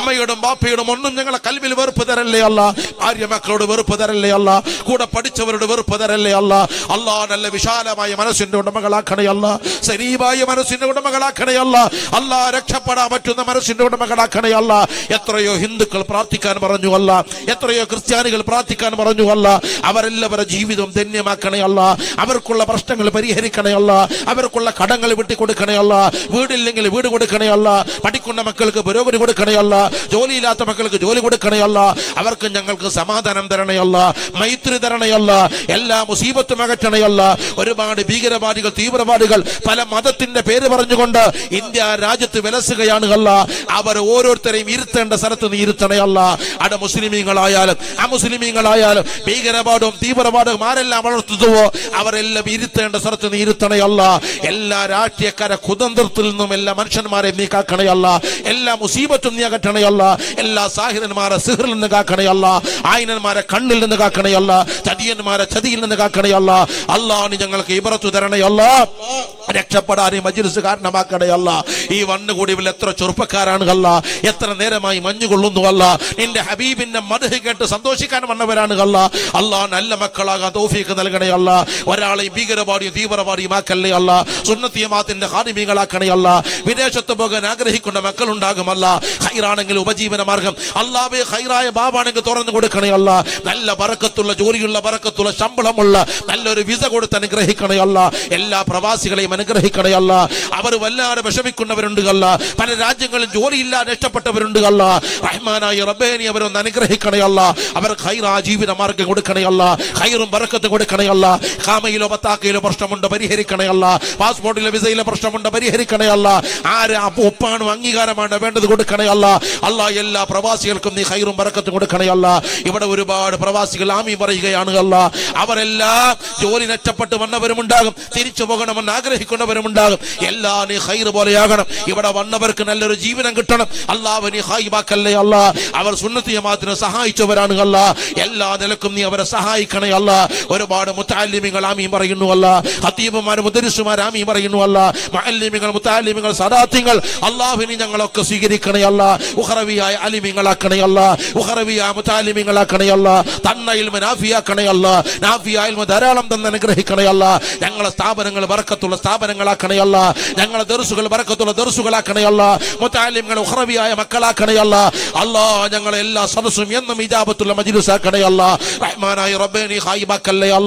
ഉമ്മയോടും ബാപ്പയോടും ഒന്നും ഞങ്ങളെ കൽവിൽ വെറുപ്പ് തരല്ലേ അല്ല ഭാര്യ മക്കളോട് വെറുപ്പ് തരല്ലേ അല്ല കൂടെ പഠിച്ചവരോട് വെറുപ്പ് തരല്ലേ അല്ല അല്ലാ നല്ല വിശാലമായ മനസ്സിന്റെ ഉടമകളാക്കണേ അല്ല സരീവായ മനസ്സിന്റെ ഉടമകളാക്കണേ അല്ല അല്ലാ രക്ഷപ്പെടാൻ പറ്റുന്ന മനസ്സിന്റെ ഉടമകളാക്കണേ അല്ല എത്രയോ ഹിന്ദുക്കൾ പ്രാർത്ഥിക്കാൻ പറഞ്ഞു അല്ല എത്രയോ ക്രിസ്ത്യാനികൾ പ്രാർത്ഥിക്കാൻ പറഞ്ഞു അല്ല അവരെല്ലാവരുടെ ജീവിതം ധന്യമാക്കണേ അല്ല അവർക്കുള്ള പ്രശ്നങ്ങൾ പരിഹരിക്കണേ അല്ല അവർക്കുള്ള കടങ്ങൾ വിട്ടുകൊടുക്കണേ അല്ല വീടില്ലെങ്കിൽ വീട് കൊടുക്കണേ അല്ല പഠിക്കുന്ന മക്കൾക്ക് പുരോഗതി കൊടുക്കണേ അല്ല ജോലിയില്ലാത്ത മക്കൾക്ക് ജോലി കൊടുക്കണേ അല്ല അവർക്ക് ഞങ്ങൾക്ക് സമാധാനം തരണേ അല്ല മൈത്രി തരണേ അല്ല എല്ലാ മുസീബത്തും അകറ്റണേ അല്ല ഒരുപാട് ഭീകരവാദികൾ തീവ്രവാദികൾ പല മതത്തിന്റെ പേര് പറഞ്ഞുകൊണ്ട് ഇന്ത്യ രാജ്യത്ത് വിലസുകയാണ് അല്ല അവർ ഓരോരുത്തരെയും ഇരുത്തേണ്ട സ്ഥലത്ത് നീ ഇരുത്തണേ അല്ല അവിടെ മുസ്ലിമീങ്ങളായാലും അമുസ്ലിമീങ്ങളായാലും ഭീകരവാദവും തീവ്രവാദവും ആരെല്ലാം വളർത്തുന്നുവോ അവരെല്ലാം ഇരുത്തേണ്ട സ്ഥലത്ത് നീ ഇരുത്തണേ അല്ല എല്ലാ രാഷ്ട്രീയക്കാരെ കുതന്ത്രത്തിൽ നിന്നും എല്ലാ മനുഷ്യന്മാരെ നീ കാക്കണേ അല്ല എല്ലാ മുസീബത്തും നീ അകറ്റണേ അല്ല എല്ലാ സാഹിരന്മാരെ സിഹറിൽ നിന്ന് കാക്കണേ അല്ല ആയിനന്മാരെ കണ്ണിൽ നിന്ന് കാക്കണേ അല്ല ചതിയന്മാരെ ചതിയിൽ നിന്ന് കാക്കണേ അല്ല അല്ലാ നീ ഞങ്ങൾക്ക് ഇബറത്തു തരണേ അല്ല രക്ഷപ്പെടാൻ ഈ മജ്ലിസ് കാരണമാക്കണേ അല്ല ഈ വണ്ണുകൂടിയിൽ എത്ര ചെറുപ്പക്കാരാണ് അല്ല എത്ര നേരമായി മഞ്ഞു കൊള്ളുന്നു അല്ല നിന്റെ ഹബീബിന്റെ മധു കേട്ട് സന്തോഷിക്കാൻ വന്നവരാണ് അല്ല അല്ലാ നല്ല മക്കളാകാൻ തോഫീക്ക് നൽകണേ അല്ല ഒരാളെ ഭീകരവാദിയും തീവ്രവാദിയും ആക്കല്ലേ അല്ല സുന്നത്തിയമാത്തിന്റെ ഹാദിമീകളാക്കണേ അല്ല വിദേശത്ത് പോകാൻ ആഗ്രഹിക്കുന്ന മക്കളുണ്ടാകുമല്ല ഹൈറാണെങ്കിൽ ഉപജീവന മാർഗം അല്ലാവേ ഹൈറായ ബാബാണെങ്കിൽ തുറന്നു കൊടുക്കണേ അല്ല നല്ല ബറക്കത്തുള്ള ജോലിയുള്ള ബറക്കത്തുള്ള ശമ്പളമുള്ള നല്ലൊരു വിസ കൊടുത്ത് അനുഗ്രഹിക്കണേ അല്ല എല്ലാ പ്രവാസികളെയും അനുഗ്രഹിക്കണേ അല്ല അവർ വല്ലാതെ വിഷമിക്കുന്നവരുണ്ട് അല്ല പല രാജ്യങ്ങളിൽ ജോലിയില്ലാതെ ഇഷ്ടപ്പെട്ടവരുണ്ട് അല്ല റഹ്മാനായ റബ്ബേനി അവരൊന്ന് അനുഗ്രഹിക്കണേ അല്ല അവർക്ക് ഹൈറാ ജീവിത മാർഗം കൊടുക്കണേ അല്ല ഹൈറും ബറക്കത്ത് കൊടുക്കണേ അല്ല കാമയിലോ പത്താക്കയിലോ പ്രശ്നമുണ്ട് പരിഹരിക്കണേ അല്ല പാസ്പോർട്ടിലെ വിസയിലെ പ്രശ്നമുണ്ട് പരിഹരിക്കണേ അല്ല ആര് അപ്പ- ഒപ്പാണോ അംഗീകാരമാണ് വേണ്ടത് കൊടുക്കണേ അല്ല അല്ല എല്ലാ പ്രവാസികൾക്കും നീ ഹൈറും ബറക്കത്തും കൊടുക്കണേ അല്ല ഇവിടെ ഒരുപാട് പ്രവാസികൾ ആമി പറയുകയാണ് അല്ല അവരെല്ലാം ജോലി നഷ്ടപ്പെട്ട് വന്നവരുമുണ്ടാകും തിരിച്ചു പോകണമെന്ന് ആഗ്രഹിക്കുന്നവരുമുണ്ടാകും എല്ലാ നീ ഹൈർ പോലെയാകണം ഇവിടെ വന്നവർക്ക് നല്ലൊരു ജീവനം കിട്ടണം അല്ലാഹ് നീ ഹായിബാക്കല്ലേ അല്ല അവർ സുന്നത്തിയമാത്തിന് സഹായിച്ചവരാണ് അല്ല എല്ലാ നിലക്കും നീ അവരെ സഹായിക്കണേ അല്ല ഒരുപാട് മുത്താലിമികൾ ആമീൻ പറയുന്നു അല്ല ഹത്തീബുമാർ മുദരിസുമാർ ആമീൻ പറയുന്നു അല്ല മുഅല്ലിമികൾ മുത്താലിമികൾ സദാത്യങ്ങൾ അള്ളാഹുവിനെ ഞങ്ങളൊക്കെ സ്വീകരിക്കണേ അല്ല ഉഹറവിയായ അലിമിങ്ങളാക്കണേ അല്ല ഉഹറവിയായ മുത്താലിമിങ്ങളാക്കണേ അല്ല തന്നയിൽ നാഫിയാക്കണേ അല്ല നാഫിയായിൽ ധാരാളം തന്നെ അനുഗ്രഹിക്കണേ അല്ല ഞങ്ങളെ സ്ഥാപനങ്ങൾ വറക്കത്തുള്ള സ്ഥാപനങ്ങളാക്കണേ അല്ല ഞങ്ങളെ ദർസുകൾ വറക്കത്തുള്ള ദർസുകളാക്കണേ അല്ല മുത്താലിമിങ്ങൾ ഉഹറവിയായ മക്കളാക്കണേ അല്ല അല്ലാ ഞങ്ങളെ എല്ലാ സദസ്സും എന്നും ഇജാബത്തുള്ള മജിലിസാക്കണേ അല്ല റഹ്മാനായ റബ്ബേനി ഹായിബാക്കല്ലേ അല്ല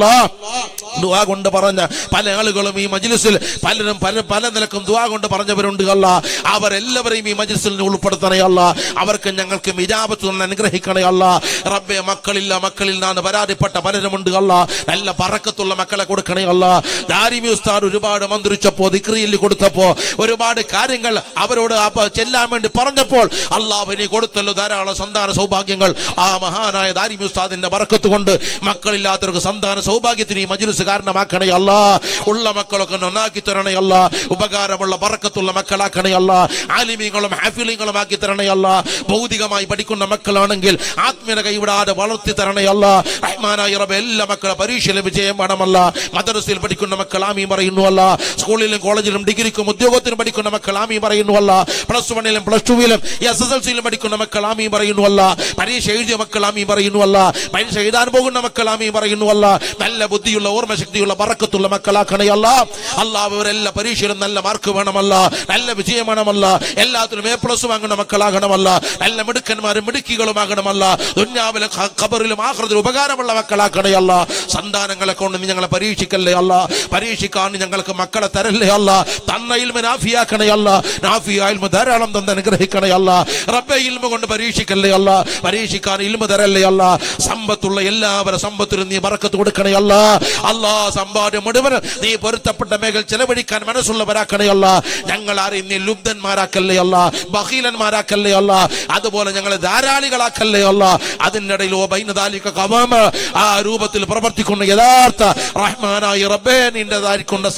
ദുആ കൊണ്ട് പറഞ്ഞ പല ആളുകളും ഈ മജ്ലിസിൽ പലരും പല പല നിലക്കും ദുആ കൊണ്ട് പറഞ്ഞവരുണ്ട് അല്ല അവരെല്ലാവരെയും ഈ മജ്ലിസിൽ നിന്ന് ഉൾപ്പെടുത്തണേ അല്ല അവർക്ക് ഞങ്ങൾക്ക് ഇജാബത്ത് നിന്ന് അനുഗ്രഹിക്കണേ അല്ല റബ്ബെ മക്കളില്ല മക്കളിൽ നിന്നാണ് പരാതിപ്പെട്ട പലരുമുണ്ട് അല്ല നല്ല പറക്കത്തുള്ള മക്കളെ കൊടുക്കണേ അല്ല ദാരിമി ഉസ്താദ് ഒരുപാട് മന്ത്രിച്ചപ്പോ ദിക്രിയിൽ കൊടുത്തപ്പോ ഒരുപാട് കാര്യങ്ങൾ അവരോട് അപ്പ ചെല്ലാൻ വേണ്ടി പറഞ്ഞപ്പോൾ അള്ളാഹുവിനെ കൊടുത്തല്ലോ ധാരാളം സന്താന സൗഭാഗ്യങ്ങൾ ആ മഹാനായ ദാരിമി ഉസ്താദിന്റെ ബറക്കത്ത് കൊണ്ട് മക്കളില്ലാത്തവർക്ക് സന്താന സൗഭാഗ്യത്തിന് ഈ മജ്ലിസ് കാരണമാക്കണേ അല്ല ഉള്ള മക്കളൊക്കെ നന്നാക്കി തരണേ അല്ല ഉപകാരമുള്ള ബറക്കത്തുള്ള മക്കളാക്കണേ അല്ല ആലിമീങ്ങളും ഹാഫിലിങ്ങളും ആക്കി തരണേ അല്ല ഭൗതികമായി പഠിക്കുന്ന മക്കളാണെങ്കിൽ ആത്മീയ കൈവിടാതെ വളർത്തി തരണേ അല്ല റഹ്മാനായ റബ്ബ് എല്ലാ മക്കളെ പരീക്ഷയിലും വിജയം വേണമല്ല മദ്രസയിൽ പഠിക്കുന്ന മക്കൾ ആമീ പറയുന്നു അല്ല സ്കൂളിലും കോളേജിലും ഡിഗ്രിക്കും ഉദ്യോഗത്തിനും പഠിക്കുന്ന മക്കൾ ആമീ പറയുന്നു അല്ല പ്ലസ് വണ്ണിലും പ്ലസ് ടുവിലും എസ് എസ് എൽ സിയിലും പഠിക്കുന്ന മക്കൾ ആമീ പറയുന്നു അല്ല പരീക്ഷ എഴുതിയ മക്കൾ ആമീ പറയുന്നു അല്ല പരീക്ഷ എഴുതാൻ പോകുന്ന മക്കൾ ആമീ പറയുന്നു അല്ല നല്ല ബുദ്ധിയുള്ള ഓർമ്മശക്തിയുള്ള ബറക്കത്തുള്ള മക്കളാക്കണേ അല്ല അല്ലാഹ് ഇവരെല്ലാ പരീക്ഷയിലും നല്ല മാർക്ക് വേണമല്ല നല്ല വിജയം വേണമല്ല എല്ലാത്തിലും എ പ്ലസ് വാങ്ങുന്ന മക്കളാകണമല്ല നല്ല മിടുക്കന്മാരും മിടുക്കികളുമാകണമല്ല ദുന്യാവിലും ഖ- ഖബറിലും ആഹ്റത്തിലും ഉപകാരമുള്ള മക്കളാക്കണേ അല്ല സന്താനങ്ങളെ കൊണ്ട് നീ ഞങ്ങളെ പരീക്ഷിക്കല്ലേ അല്ല പരീക്ഷിക്കാൻ നീ ഞങ്ങൾക്ക് മക്കളെ തരല്ലേ അല്ല തന്ന ഇൽമ നാഫിയാക്കണേ അല്ല നാഫിയ ഇൽമ ധാരാളം തന്ന് അനുഗ്രഹിക്കണേ അല്ല റബ്ബെ ഇൽമ കൊണ്ട് പരീക്ഷിക്കല്ലേ അല്ല പരീക്ഷിക്കാൻ ഇൽമ തരല്ലേ അല്ല സമ്പത്തുള്ള എല്ലാവരും സമ്പത്തിലും നീ മറക്കത്ത് കൊടുക്കണേ അല്ല അല്ലാ സമ്പാദ്യം മുഴുവൻ നീ പൊരുത്തപ്പെട്ട മേഖല ചെലവഴിക്കാൻ മനസ്സുള്ളവരാക്കണേ അല്ല ഞങ്ങൾ ആരെയും നീ ലുബ്ധന്മാരാക്കല്ലേ അല്ല ബഹീലന്മാരാക്കല്ലേ അല്ല അതുപോലെ ഞങ്ങളെ ധാരാളികളാക്കല്ലേ അല്ല അതിൻ്റെ ഇടയിൽ ഓ ബൈനദാലിക കവാമ ആ രൂപത്തിൽ പ്രവർത്തിക്കുന്ന യഥാർത്ഥ റഹ്മാനായ റബ്ബേ നിന്റേതായിരിക്കുന്ന സമ്പത്ത് മുഴുവൻ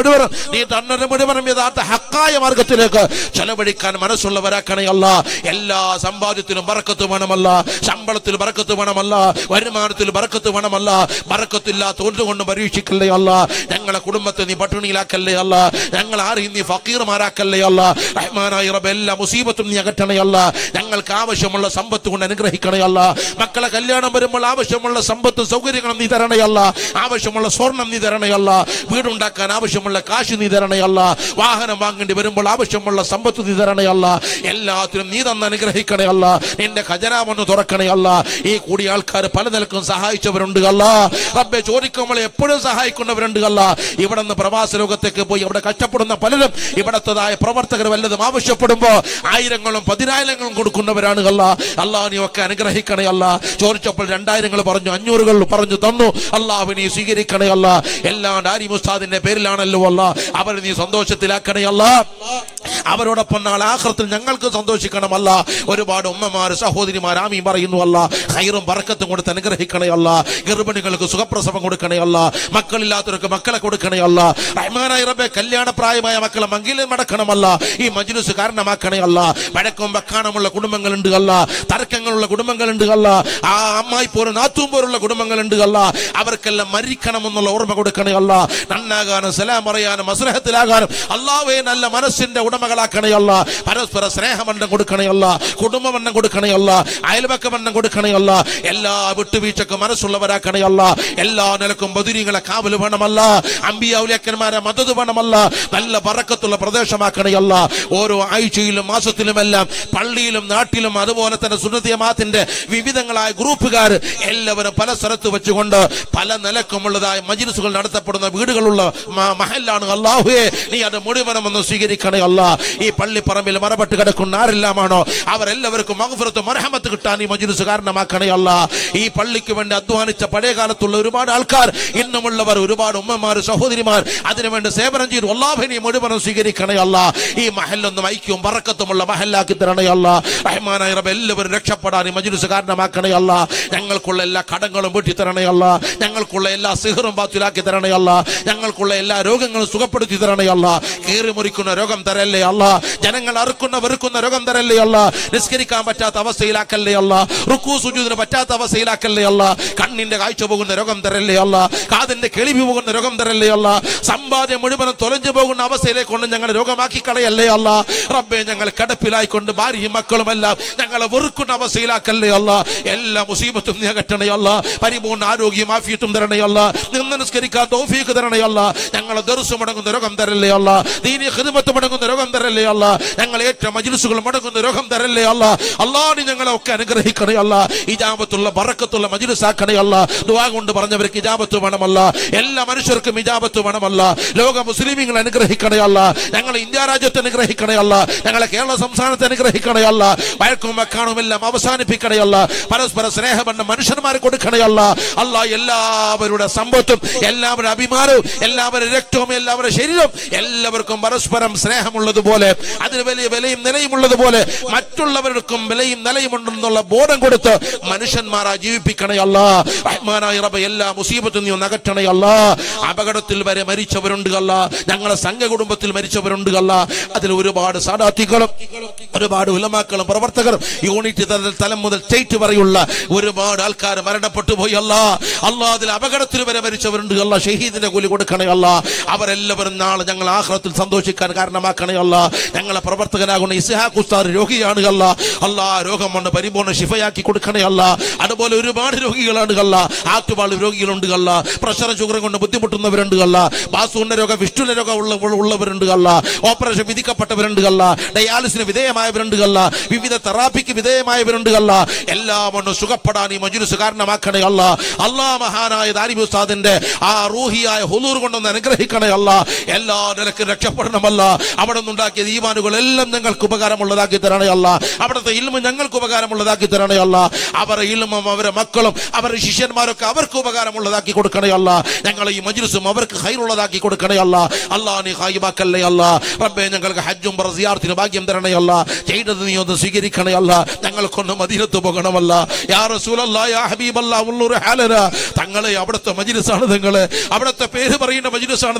മുഴുവനും നീ തന്നത് മുഴുവനും യഥാർത്ഥ ഹക്കായ മാർഗത്തിലേക്ക് ചെലവഴിക്കാൻ മനസ്സുള്ളവരാക്കണേ അല്ല എല്ലാ സമ്പാദ്യത്തിലും ബറക്കത്ത് വേണമല്ല ശമ്പളത്തിൽ ബറക്കത്ത് വേണമല്ല വരുമാനത്തിൽ ബറക്കത്ത് വേണമല്ല ബറക്കത്തില്ലാത്ത ഒന്നുകൊണ്ട് പരീക്ഷിക്കല്ലേ അല്ല ഞങ്ങളെ കുടുംബത്തെ നീ പട്ടിണിയിലാക്കല്ലേ അല്ല ഞങ്ങൾ ആരെയും നീ ഫക്കീർമാരാക്കല്ലേ അല്ല റഹ്മാനായ റബ്ബ് എല്ലാ മുസീബത്തും നീ അകറ്റണേ അല്ല ഞങ്ങൾക്ക് ആവശ്യമുള്ള സമ്പത്ത് കൊണ്ട് അനുഗ്രഹിക്കണേ അല്ല മക്കളെ കല്യാണം വരുമ്പോൾ ആവശ്യമുള്ള സമ്പത്ത് സൗകര്യങ്ങളും നീ തരണേ അല്ല ആവശ്യമുള്ള സ്വർണം നീ തരണേ അല്ല വീടുണ്ടാക്കാൻ ആവശ്യമുള്ള കാശ് നീ തരണേ അല്ല വാഹനം വാങ്ങേണ്ടി വരുമ്പോൾ ആവശ്യമുള്ള സമ്പത്ത് നീ തരണേ അല്ല എല്ലാത്തിനും നീ തന്ന് അനുഗ്രഹിക്കണേ അല്ല നിന്റെ ഖജനാവൊന്ന് തുറക്കണേ അല്ല ഈ കൂടിയ ആൾക്കാർ പല നിലക്കും സഹായിച്ചവരുണ്ട് അല്ല റബ്ബെ ചോദിക്കുമ്പോൾ എപ്പോഴും സഹായിക്കുന്നവരുണ്ട് അല്ല ഇവിടെ നിന്ന് പ്രവാസ ലോകത്തേക്ക് പോയി അവിടെ കഷ്ടപ്പെടുന്ന പലരും ഇവിടത്തതായ പ്രവർത്തകർ വല്ലതും ആവശ്യപ്പെടുമ്പോ ആയിരങ്ങളും പതിനായിരങ്ങളും കൊടുക്കുന്നവരാണ് അല്ല അല്ലാ നീ ഒക്കെ അനുഗ്രഹിക്കണേ അല്ല ചോദിച്ചപ്പോൾ രണ്ടായിരങ്ങൾ പറഞ്ഞു അഞ്ഞൂറുകൾ പറഞ്ഞു തന്നു അള്ളാഹു നീ സ്വീകരിക്കണേ അല്ല എല്ലാം ഡാരി മുസ്താദിന്റെ പേരിലാണല്ലോ അല്ല അവർ നീ സന്തോഷത്തിലാക്കണേ അല്ല അവരോടൊപ്പം നാളെ ആഹ്റത്തിൽ ഞങ്ങൾക്ക് സന്തോഷിക്കണമല്ല ഒരുപാട് ഉമ്മമാർ സഹോദരിമാർ ആമീ പറയുന്നു അല്ല ഹൈറും പറക്കത്തും കൊടുത്ത് അനുഗ്രഹിക്കണേ അല്ല ഗർഭിണികൾക്ക് സുഖപ്രസവം കൊടുക്കണേ അല്ല മക്കളില്ലാത്തവർക്ക് മക്കളെ കൊടുക്കണേ അല്ല റഹ്മാനായ റബ്ബെ കല്യാണപ്രായമായ മക്കളെ മങ്കിലും മടക്കണമല്ല ഈ മജ്ലിസ് കാരണമാക്കണേ അല്ല വഴക്കും വക്കാണമുള്ള കുടുംബങ്ങളുണ്ട് അല്ല തർക്കങ്ങളുള്ള കുടുംബങ്ങളുണ്ട് അല്ല ആ അമ്മായി പോലും നാത്തും പോലുള്ള കുടുംബങ്ങളുണ്ട് അല്ല അവർക്കെല്ലാം മരിക്കണമെന്നുള്ള ഓർമ്മ കൊടുക്കണേ അല്ല നന്നാകാനും സലാം പറയാനും അസ്നഹത്തിലാകാനും അള്ളാവേ നല്ല മനസ്സിന്റെ ഉടമകളാക്കണേ അല്ല പരസ്പര സ്നേഹമണ്ണം കൊടുക്കണേ അല്ല കുടുംബമണ്ണം കൊടുക്കണേ അല്ല അയൽവക്കമണ്ണം കൊടുക്കണേ അല്ല എല്ലാ വിട്ടുവീഴ്ചക്കും മനസ്സുള്ളവരാക്കണേ അല്ല എല്ലാ നിലക്കും ബദുരികളെ കാവൽ വേണമല്ല അമ്പിയൗലിയക്കന്മാരെ മദത് വേണമല്ല നല്ല പറക്കത്തുള്ള പ്രദേശമാക്കണേ അല്ല ഓരോ ആഴ്ചയിലും മാസത്തിലുമെല്ലാം പള്ളിയിലും നാട്ടിലും അതുപോലെ തന്നെ സുന്നതിയമാത്തിന്റെ വിവിധങ്ങളായ ഗ്രൂപ്പുകാർ എല്ലാവരും പല സ്ഥലത്ത് വെച്ചുകൊണ്ട് പല നിലക്കുമുള്ളതായ മജിലിസുകൾ നടത്തപ്പെടുന്ന വീടുകളുള്ള മ- മഹല്ലാണ് അള്ളാഹുവേ നീ അത് മുഴുവനും ഒന്ന് സ്വീകരിക്കണേ അല്ല ഈ പള്ളിപ്പറമ്പിൽ മറപ്പെട്ട് കിടക്കുന്ന ആരെല്ലാമാണോ അവരെല്ലാവർക്കും മഹഫുറത്ത് മരഹമത്ത് കിട്ടാൻ ഈ മജിലിസ് കാരണമാക്കണേ അല്ല ഈ പള്ളിക്ക് വേണ്ടി അധ്വാനിച്ച പഴയ കാലത്തുള്ള ഒരുപാട് ആൾക്കാർ ഇന്നുമുള്ളവർ ഒരുപാട് ഉമ്മമാർ സഹോദരിമാർ അതിനുവേണ്ടി സേവനം ചെയ്തു അള്ളാഹുവിനെ മുഴുവനും സ്വീകരിക്കണേ അല്ല ഈ മഹല്ലൊന്നും ഐക്യവും പറക്കത്തുമുള്ള മഹല്ലാക്കി തരണേ അല്ല റഹ്മാനായ റബ്ബ് എല്ലാവരും രക്ഷപ്പെടാൻ ഈ മജിലിസ് കാരണമാക്കണേ അല്ല ഞങ്ങൾക്കുള്ള എല്ലാ കടങ്ങളും വീട്ടി തരണേ അല്ല ഞങ്ങൾക്കുള്ള എല്ലാ സിഹറും ബാത്തിലാക്കി തരണേ അല്ല ഞങ്ങൾക്കുള്ള എല്ലാ രോഗങ്ങളും സുഖപ്പെടുത്തി തരണേ അല്ല കീറി മുറിക്കുന്ന രോഗം തരല്ലേ അല്ല ജനങ്ങൾ അറുക്കുന്ന വെറുക്കുന്ന രോഗം തരല്ലേ അല്ല നിസ്കരിക്കാൻ പറ്റാത്ത അവസ്ഥയിലാക്കല്ലേ അല്ല റുക്കു സുജൂദിന് പറ്റാത്ത അവസ്ഥയിലാക്കല്ലേ അല്ല കണ്ണിന്റെ കാഴ്ച പോകുന്ന രോഗം തരല്ലേ അല്ല കാതിന്റെ കേൾവി പോകുന്ന രോഗം തരല്ലേ അല്ല സമ്പാദ്യം മുഴുവനും തൊലഞ്ഞു പോകുന്ന അവസ്ഥയിലേക്ക് കൊണ്ട് ഞങ്ങൾ രോഗമാക്കി കളയല്ലേ അല്ല റബ്ബെ ഞങ്ങൾ കിടപ്പിലായിക്കൊണ്ട് ഭാര്യയും മക്കളും എല്ലാം ഞങ്ങളെ വെറുക്കുന്ന അവസ്ഥയിലാക്കല്ലേ അല്ല എല്ലാ മുസീബത്തും നീ അകറ്റണേ അല്ല പരിപൂർണ്ണ ആരോഗ്യം ആഫിയത്തും തരണേ അല്ല നിന്ന് നിസ്കരിക്കാൻ തൗഫീഖ് തരണേ അല്ല ഞങ്ങളെ ദർസ് മുടങ്ങുന്ന രോഗം തരല്ലേ അല്ല ദീനി ഖിദ്മത്ത് മുടങ്ങുന്ന രോഗം തരല്ലേ അല്ല ഞങ്ങൾ ഏറ്റ മജ്ലിസുകൾ മുടങ്ങുന്ന രോഗം തരല്ലേ അല്ല അള്ളാഹ് ഞങ്ങളെ ഒക്കെ അനുഗ്രഹിക്കണേ അല്ല ഇജാബത്തുള്ള ബറക്കത്തുള്ള മജ്ലിസ് ആക്കണേ അല്ല ദുആ കൊണ്ട് പറഞ്ഞവർക്ക് ഇജാബത്ത് വേണമല്ല എല്ലാ മനുഷ്യർക്കും ഇജാബത്ത് വേണമല്ല ലോക മുസ്ലിമീങ്ങൾ അനുഗ്രഹിക്കണേ അല്ല ഞങ്ങൾ ഇന്ത്യ രാജ്യത്തെ അനുഗ്രഹിക്കണേ അല്ല ഞങ്ങളെ കേരള സംസ്ഥാനത്തെ അനുഗ്രഹിക്കണേ അല്ല വഴക്കും വെക്കാണും എല്ലാം അവസാനിപ്പിക്കണേ അല്ല പരസ്പര സ്നേഹബന്ധം മനുഷ്യന്മാരെ കൊടുക്കണേ അല്ല അല്ല എല്ലാവരുടെ സമ്പത്തും എല്ലാവരുടെ അഭിമാനവും എല്ലാവരുടെ രക്തവും എല്ലാവരുടെ ശരീരവും എല്ലാവർക്കും പരസ്പരം സ്നേഹമുള്ളതുപോലെ അതിന് വലിയ വിലയും നിലയുമുള്ളതുപോലെ മറ്റുള്ളവർക്കും വിലയും നിലയുമുണ്ടെന്നുള്ള ബോധം കൊടുത്ത് മനുഷ്യന്മാരാ ജീവിപ്പിക്കണേ അല്ല റഹ്മാനായ റബ്ബ് എല്ലാ മുസീബത്തും നീ ഒന്ന് അകറ്റണേ അല്ല അപകടത്തിൽ വരെ മരിച്ചവരുണ്ട് അല്ല ഞങ്ങളെ സംഘ കുടുംബത്തിൽ മരിച്ചവരുണ്ട് അല്ല അതിൽ ഒരുപാട് സാധാർത്ഥികളും ഒരുപാട് ഉലമാക്കളും പ്രവർത്തകരും യൂണിറ്റ് തല- തലം മുതൽ സ്റ്റേറ്റ് വരെയുള്ള ഒരുപാട് ആൾക്കാർ മരണപ്പെട്ടു പോയി അല്ല അല്ലാ അതിൽ അപകടത്തിൽ വരെ മരിച്ചവരുണ്ട് അല്ല ഷഹീദിന്റെ കൂലി കൊടുക്കണേ അല്ല അവരെല്ലാവരും നാളെ ഞങ്ങൾ ആഹ്റത്തിൽ സന്തോഷിക്കാൻ കാരണമാക്കണേ അല്ല ഞങ്ങളെ പ്രവർത്തകനാകുന്ന ഇസ്ഹാഖ് ഉസ്താദ് രോഗിയാണ് അല്ല അല്ലാ രോഗം കൊണ്ട് പരിപൂർണ്ണ ശിഫയാക്കി കൊടുക്കണേ അല്ല അതുപോലെ ഒരുപാട് രോഗികളാണ് അല്ല ആറ്റുപാള് രോഗികളുണ്ട് അല്ല പ്രഷർ ഷുഗർ കൊണ്ട് ബുദ്ധിമുട്ടുന്നവരുണ്ട് അല്ല ബാസുവിന്റെ രോഗം വിഷ്ണുവിന്റെ രോഗം ഉള്ള ഉള്ളവരുണ്ട് അല്ല ഓപ്പറേഷൻ വിധിക്കപ്പെട്ടവരുണ്ട് അല്ല ഡയാലിസിന് വിധേയമായവരുണ്ട് അല്ല വിവിധ തെറാപ്പിക്ക് വിധേയമായവരുണ്ട് അല്ല എല്ലാം ഒന്ന് സുഖപ്പെടാൻ ഈ മജുരുസ് കാരണമാക്കണേ അല്ല അല്ലാ മഹാനായ ദാരിബ് ഉസ്താദിന്റെ ആ റൂഹിയായ ഹുലൂർ കൊണ്ടൊന്ന് അനുഗ്രഹിക്കണേ അല്ല എല്ലാ നിലക്കും രക്ഷപ്പെടണമല്ല അവിടെ നിന്നുണ്ടാക്കിയ ഈമാനുകൾ എല്ലാം ഞങ്ങൾക്ക് ഉപകാരമുള്ളതാക്കി തരണേ അല്ല അവിടുത്തെ ഇൽമ ഞങ്ങൾക്ക് ഉപകാരമുള്ളതാക്കി തരണേ അല്ല അവരെ ഇൽമും അവരെ മക്കളും അവരുടെ ശിഷ്യന്മാരൊക്കെ അവർക്ക് ഉപകാരമുള്ളതാക്കി കൊടുക്കണേ അല്ല ഞങ്ങൾ ഈ മജ്ലിസും അവർക്ക് ഹൈറുള്ളതാക്കി കൊടുക്കണേ അല്ല അല്ലാ നീ ഹായിബാക്കല്ലേ അല്ല റബ്ബേ ഞങ്ങൾക്ക് ഹജ്ജും സിയാർത്തിന് ഭാഗ്യം തരണേ അല്ല ചെയ്തത് നീ ഒന്ന് സ്വീകരിക്കണേ അല്ല ഞങ്ങൾക്കൊന്ന് മദീനത്ത് പോകണമല്ല യാ റസൂലല്ല യാ ഹബീബല്ല ഉള്ളൊരു ഹാലന തങ്ങളെ അവിടുത്തെ മജ്ലിസാണ് തങ്ങള് അവിടുത്തെ പേര് പറയുന്ന മജ്ലിസാണ്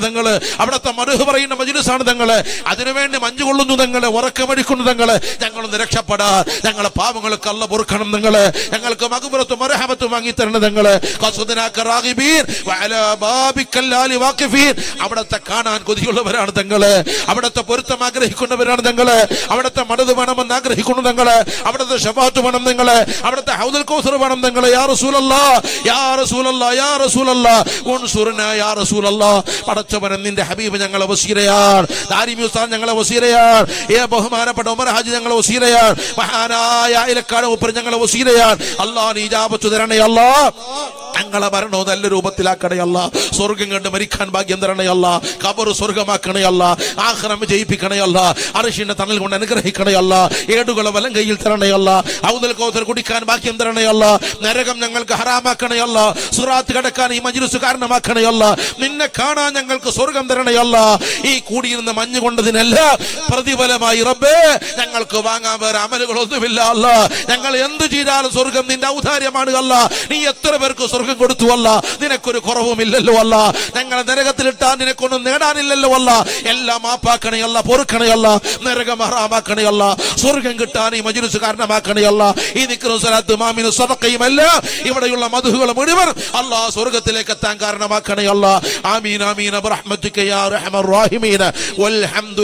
തങ്ങള് അവിടുത്തെ മരുഹ് പറയുന്ന മജുലിസാണ് തങ്ങള് അതിനുവേണ്ടി മഞ്ഞു കൊള്ളുന്നു തങ്ങള് ഉറക്കമടിക്കുന്നു തങ്ങള് ഞങ്ങളൊന്ന് രക്ഷപ്പെടാ ഞങ്ങളെ പാവങ്ങൾക്ക് അല്ല പൊറുക്കണം നിങ്ങള് ഞങ്ങൾക്ക് മകുപുറത്തും മരഹമത്തും വാങ്ങി തരണം നിങ്ങള് ഖസുദിനാക്ക റാഗിബീൻ വഅലാ ബാബിക്കൽ ലാലി വാഖിഫീൻ. അവിടുത്തെ കാണാൻ കൊതിയുള്ളവരാണ് തങ്ങള് അവിടുത്തെ പൊരുത്തം ആഗ്രഹിക്കുന്നവരാണ് തങ്ങള് അവിടുത്തെ മടത് വേണമെന്ന് ആഗ്രഹിക്കുന്നു തങ്ങള് അവിടുത്തെ ഷഫാത്ത് വേണം നിങ്ങള് അവിടുത്തെ ഹൗദൽ കൗസർ വേണം നിങ്ങള് യാ റസൂലല്ലാ യാ റസൂലല്ലാ യാ റസൂലല്ലാ ഉൻസുർനാ യാ റസൂലല്ലാ പടച്ചവൻ നിന്റെ ഹബീബ് ഞങ്ങളെ വസീരയാണ് ദാരിമി ഉസ്താദ് ഞങ്ങളെ വസീരയാണ് ഏ ബഹുമാനപ്പെട്ട ഉമർ ഹാജി ഞങ്ങളെ വസീരയാണ് മഹാനായ ഇലക്കാട് ഉപ്പർ ഞങ്ങളെ വസീരയാണ് അല്ലാ നീ ജാപത്തു തരണേ അല്ലാ ഞങ്ങളെ മരണോ നല്ല രൂപത്തിലാക്കണയല്ല സ്വർഗം കണ്ട് മരിക്കാൻ ഭാഗ്യം തരണയല്ല കബർ സ്വർഗമാക്കണയല്ല ആഹ്റം ജയിപ്പിക്കണയല്ല അറിഷിന്റെ തണൽ കൊണ്ട് അനുഗ്രഹിക്കണയല്ല ഏടുകളെ വലം കയ്യിൽ തരണയല്ല ഔദൽ കൗസർ കുടിക്കാൻ ഭാഗ്യം തരണയല്ല നരകം ഞങ്ങൾക്ക് ഹറാമാക്കണയല്ല സുറാത്ത് കടക്കാൻ ഈ മജ്ലിസ് കാരണമാക്കണയല്ല നിന്നെ കാണാൻ ഞങ്ങൾക്ക് സ്വർഗം തരണയല്ല ഈ കൂടിയിരുന്ന മഞ്ഞ് കൊണ്ടതിനല്ല പ്രതിഫലമായി റബ്ബേ ഞങ്ങൾക്ക് വാങ്ങാൻ വേറെ അമലുകളൊന്നുമില്ല അല്ല ഞങ്ങൾ എന്ത് ചെയ്താലും സ്വർഗം നിന്റെ ഔദാര്യമാണ് അല്ല നീ എത്ര പേർക്ക് സ്വർഗം കൊടുത്തു അല്ല നിനക്കൊരു കുറവുമില്ലല്ലോ അല്ല ഞങ്ങളെ നരകത്തിലിട്ടാൻ നിനക്കൊന്നും നേടാനില്ലല്ലോ അല്ല എല്ലാം മാപ്പാക്കണയല്ല പൊറുക്കണയല്ല നരകം ഹറാമാക്കണയല്ല സ്വർഗം കിട്ടാൻ ഈ മജുരുസ് കാരണമാക്കണയല്ല ഈ നിൽക്കുന്ന സ്ഥലത്ത് മാമിന് സദക്കയുമല്ല ഇവിടെയുള്ള മധുകൾ മുഴുവൻ അല്ലാ സ്വർഗത്തിലേക്ക് എത്താൻ കാരണമാക്കണയല്ല ആമീൻ ആമീൻ റഹ്മത്തുക യാ റഹ്മർ റഹീമീൻ വൽഹംദു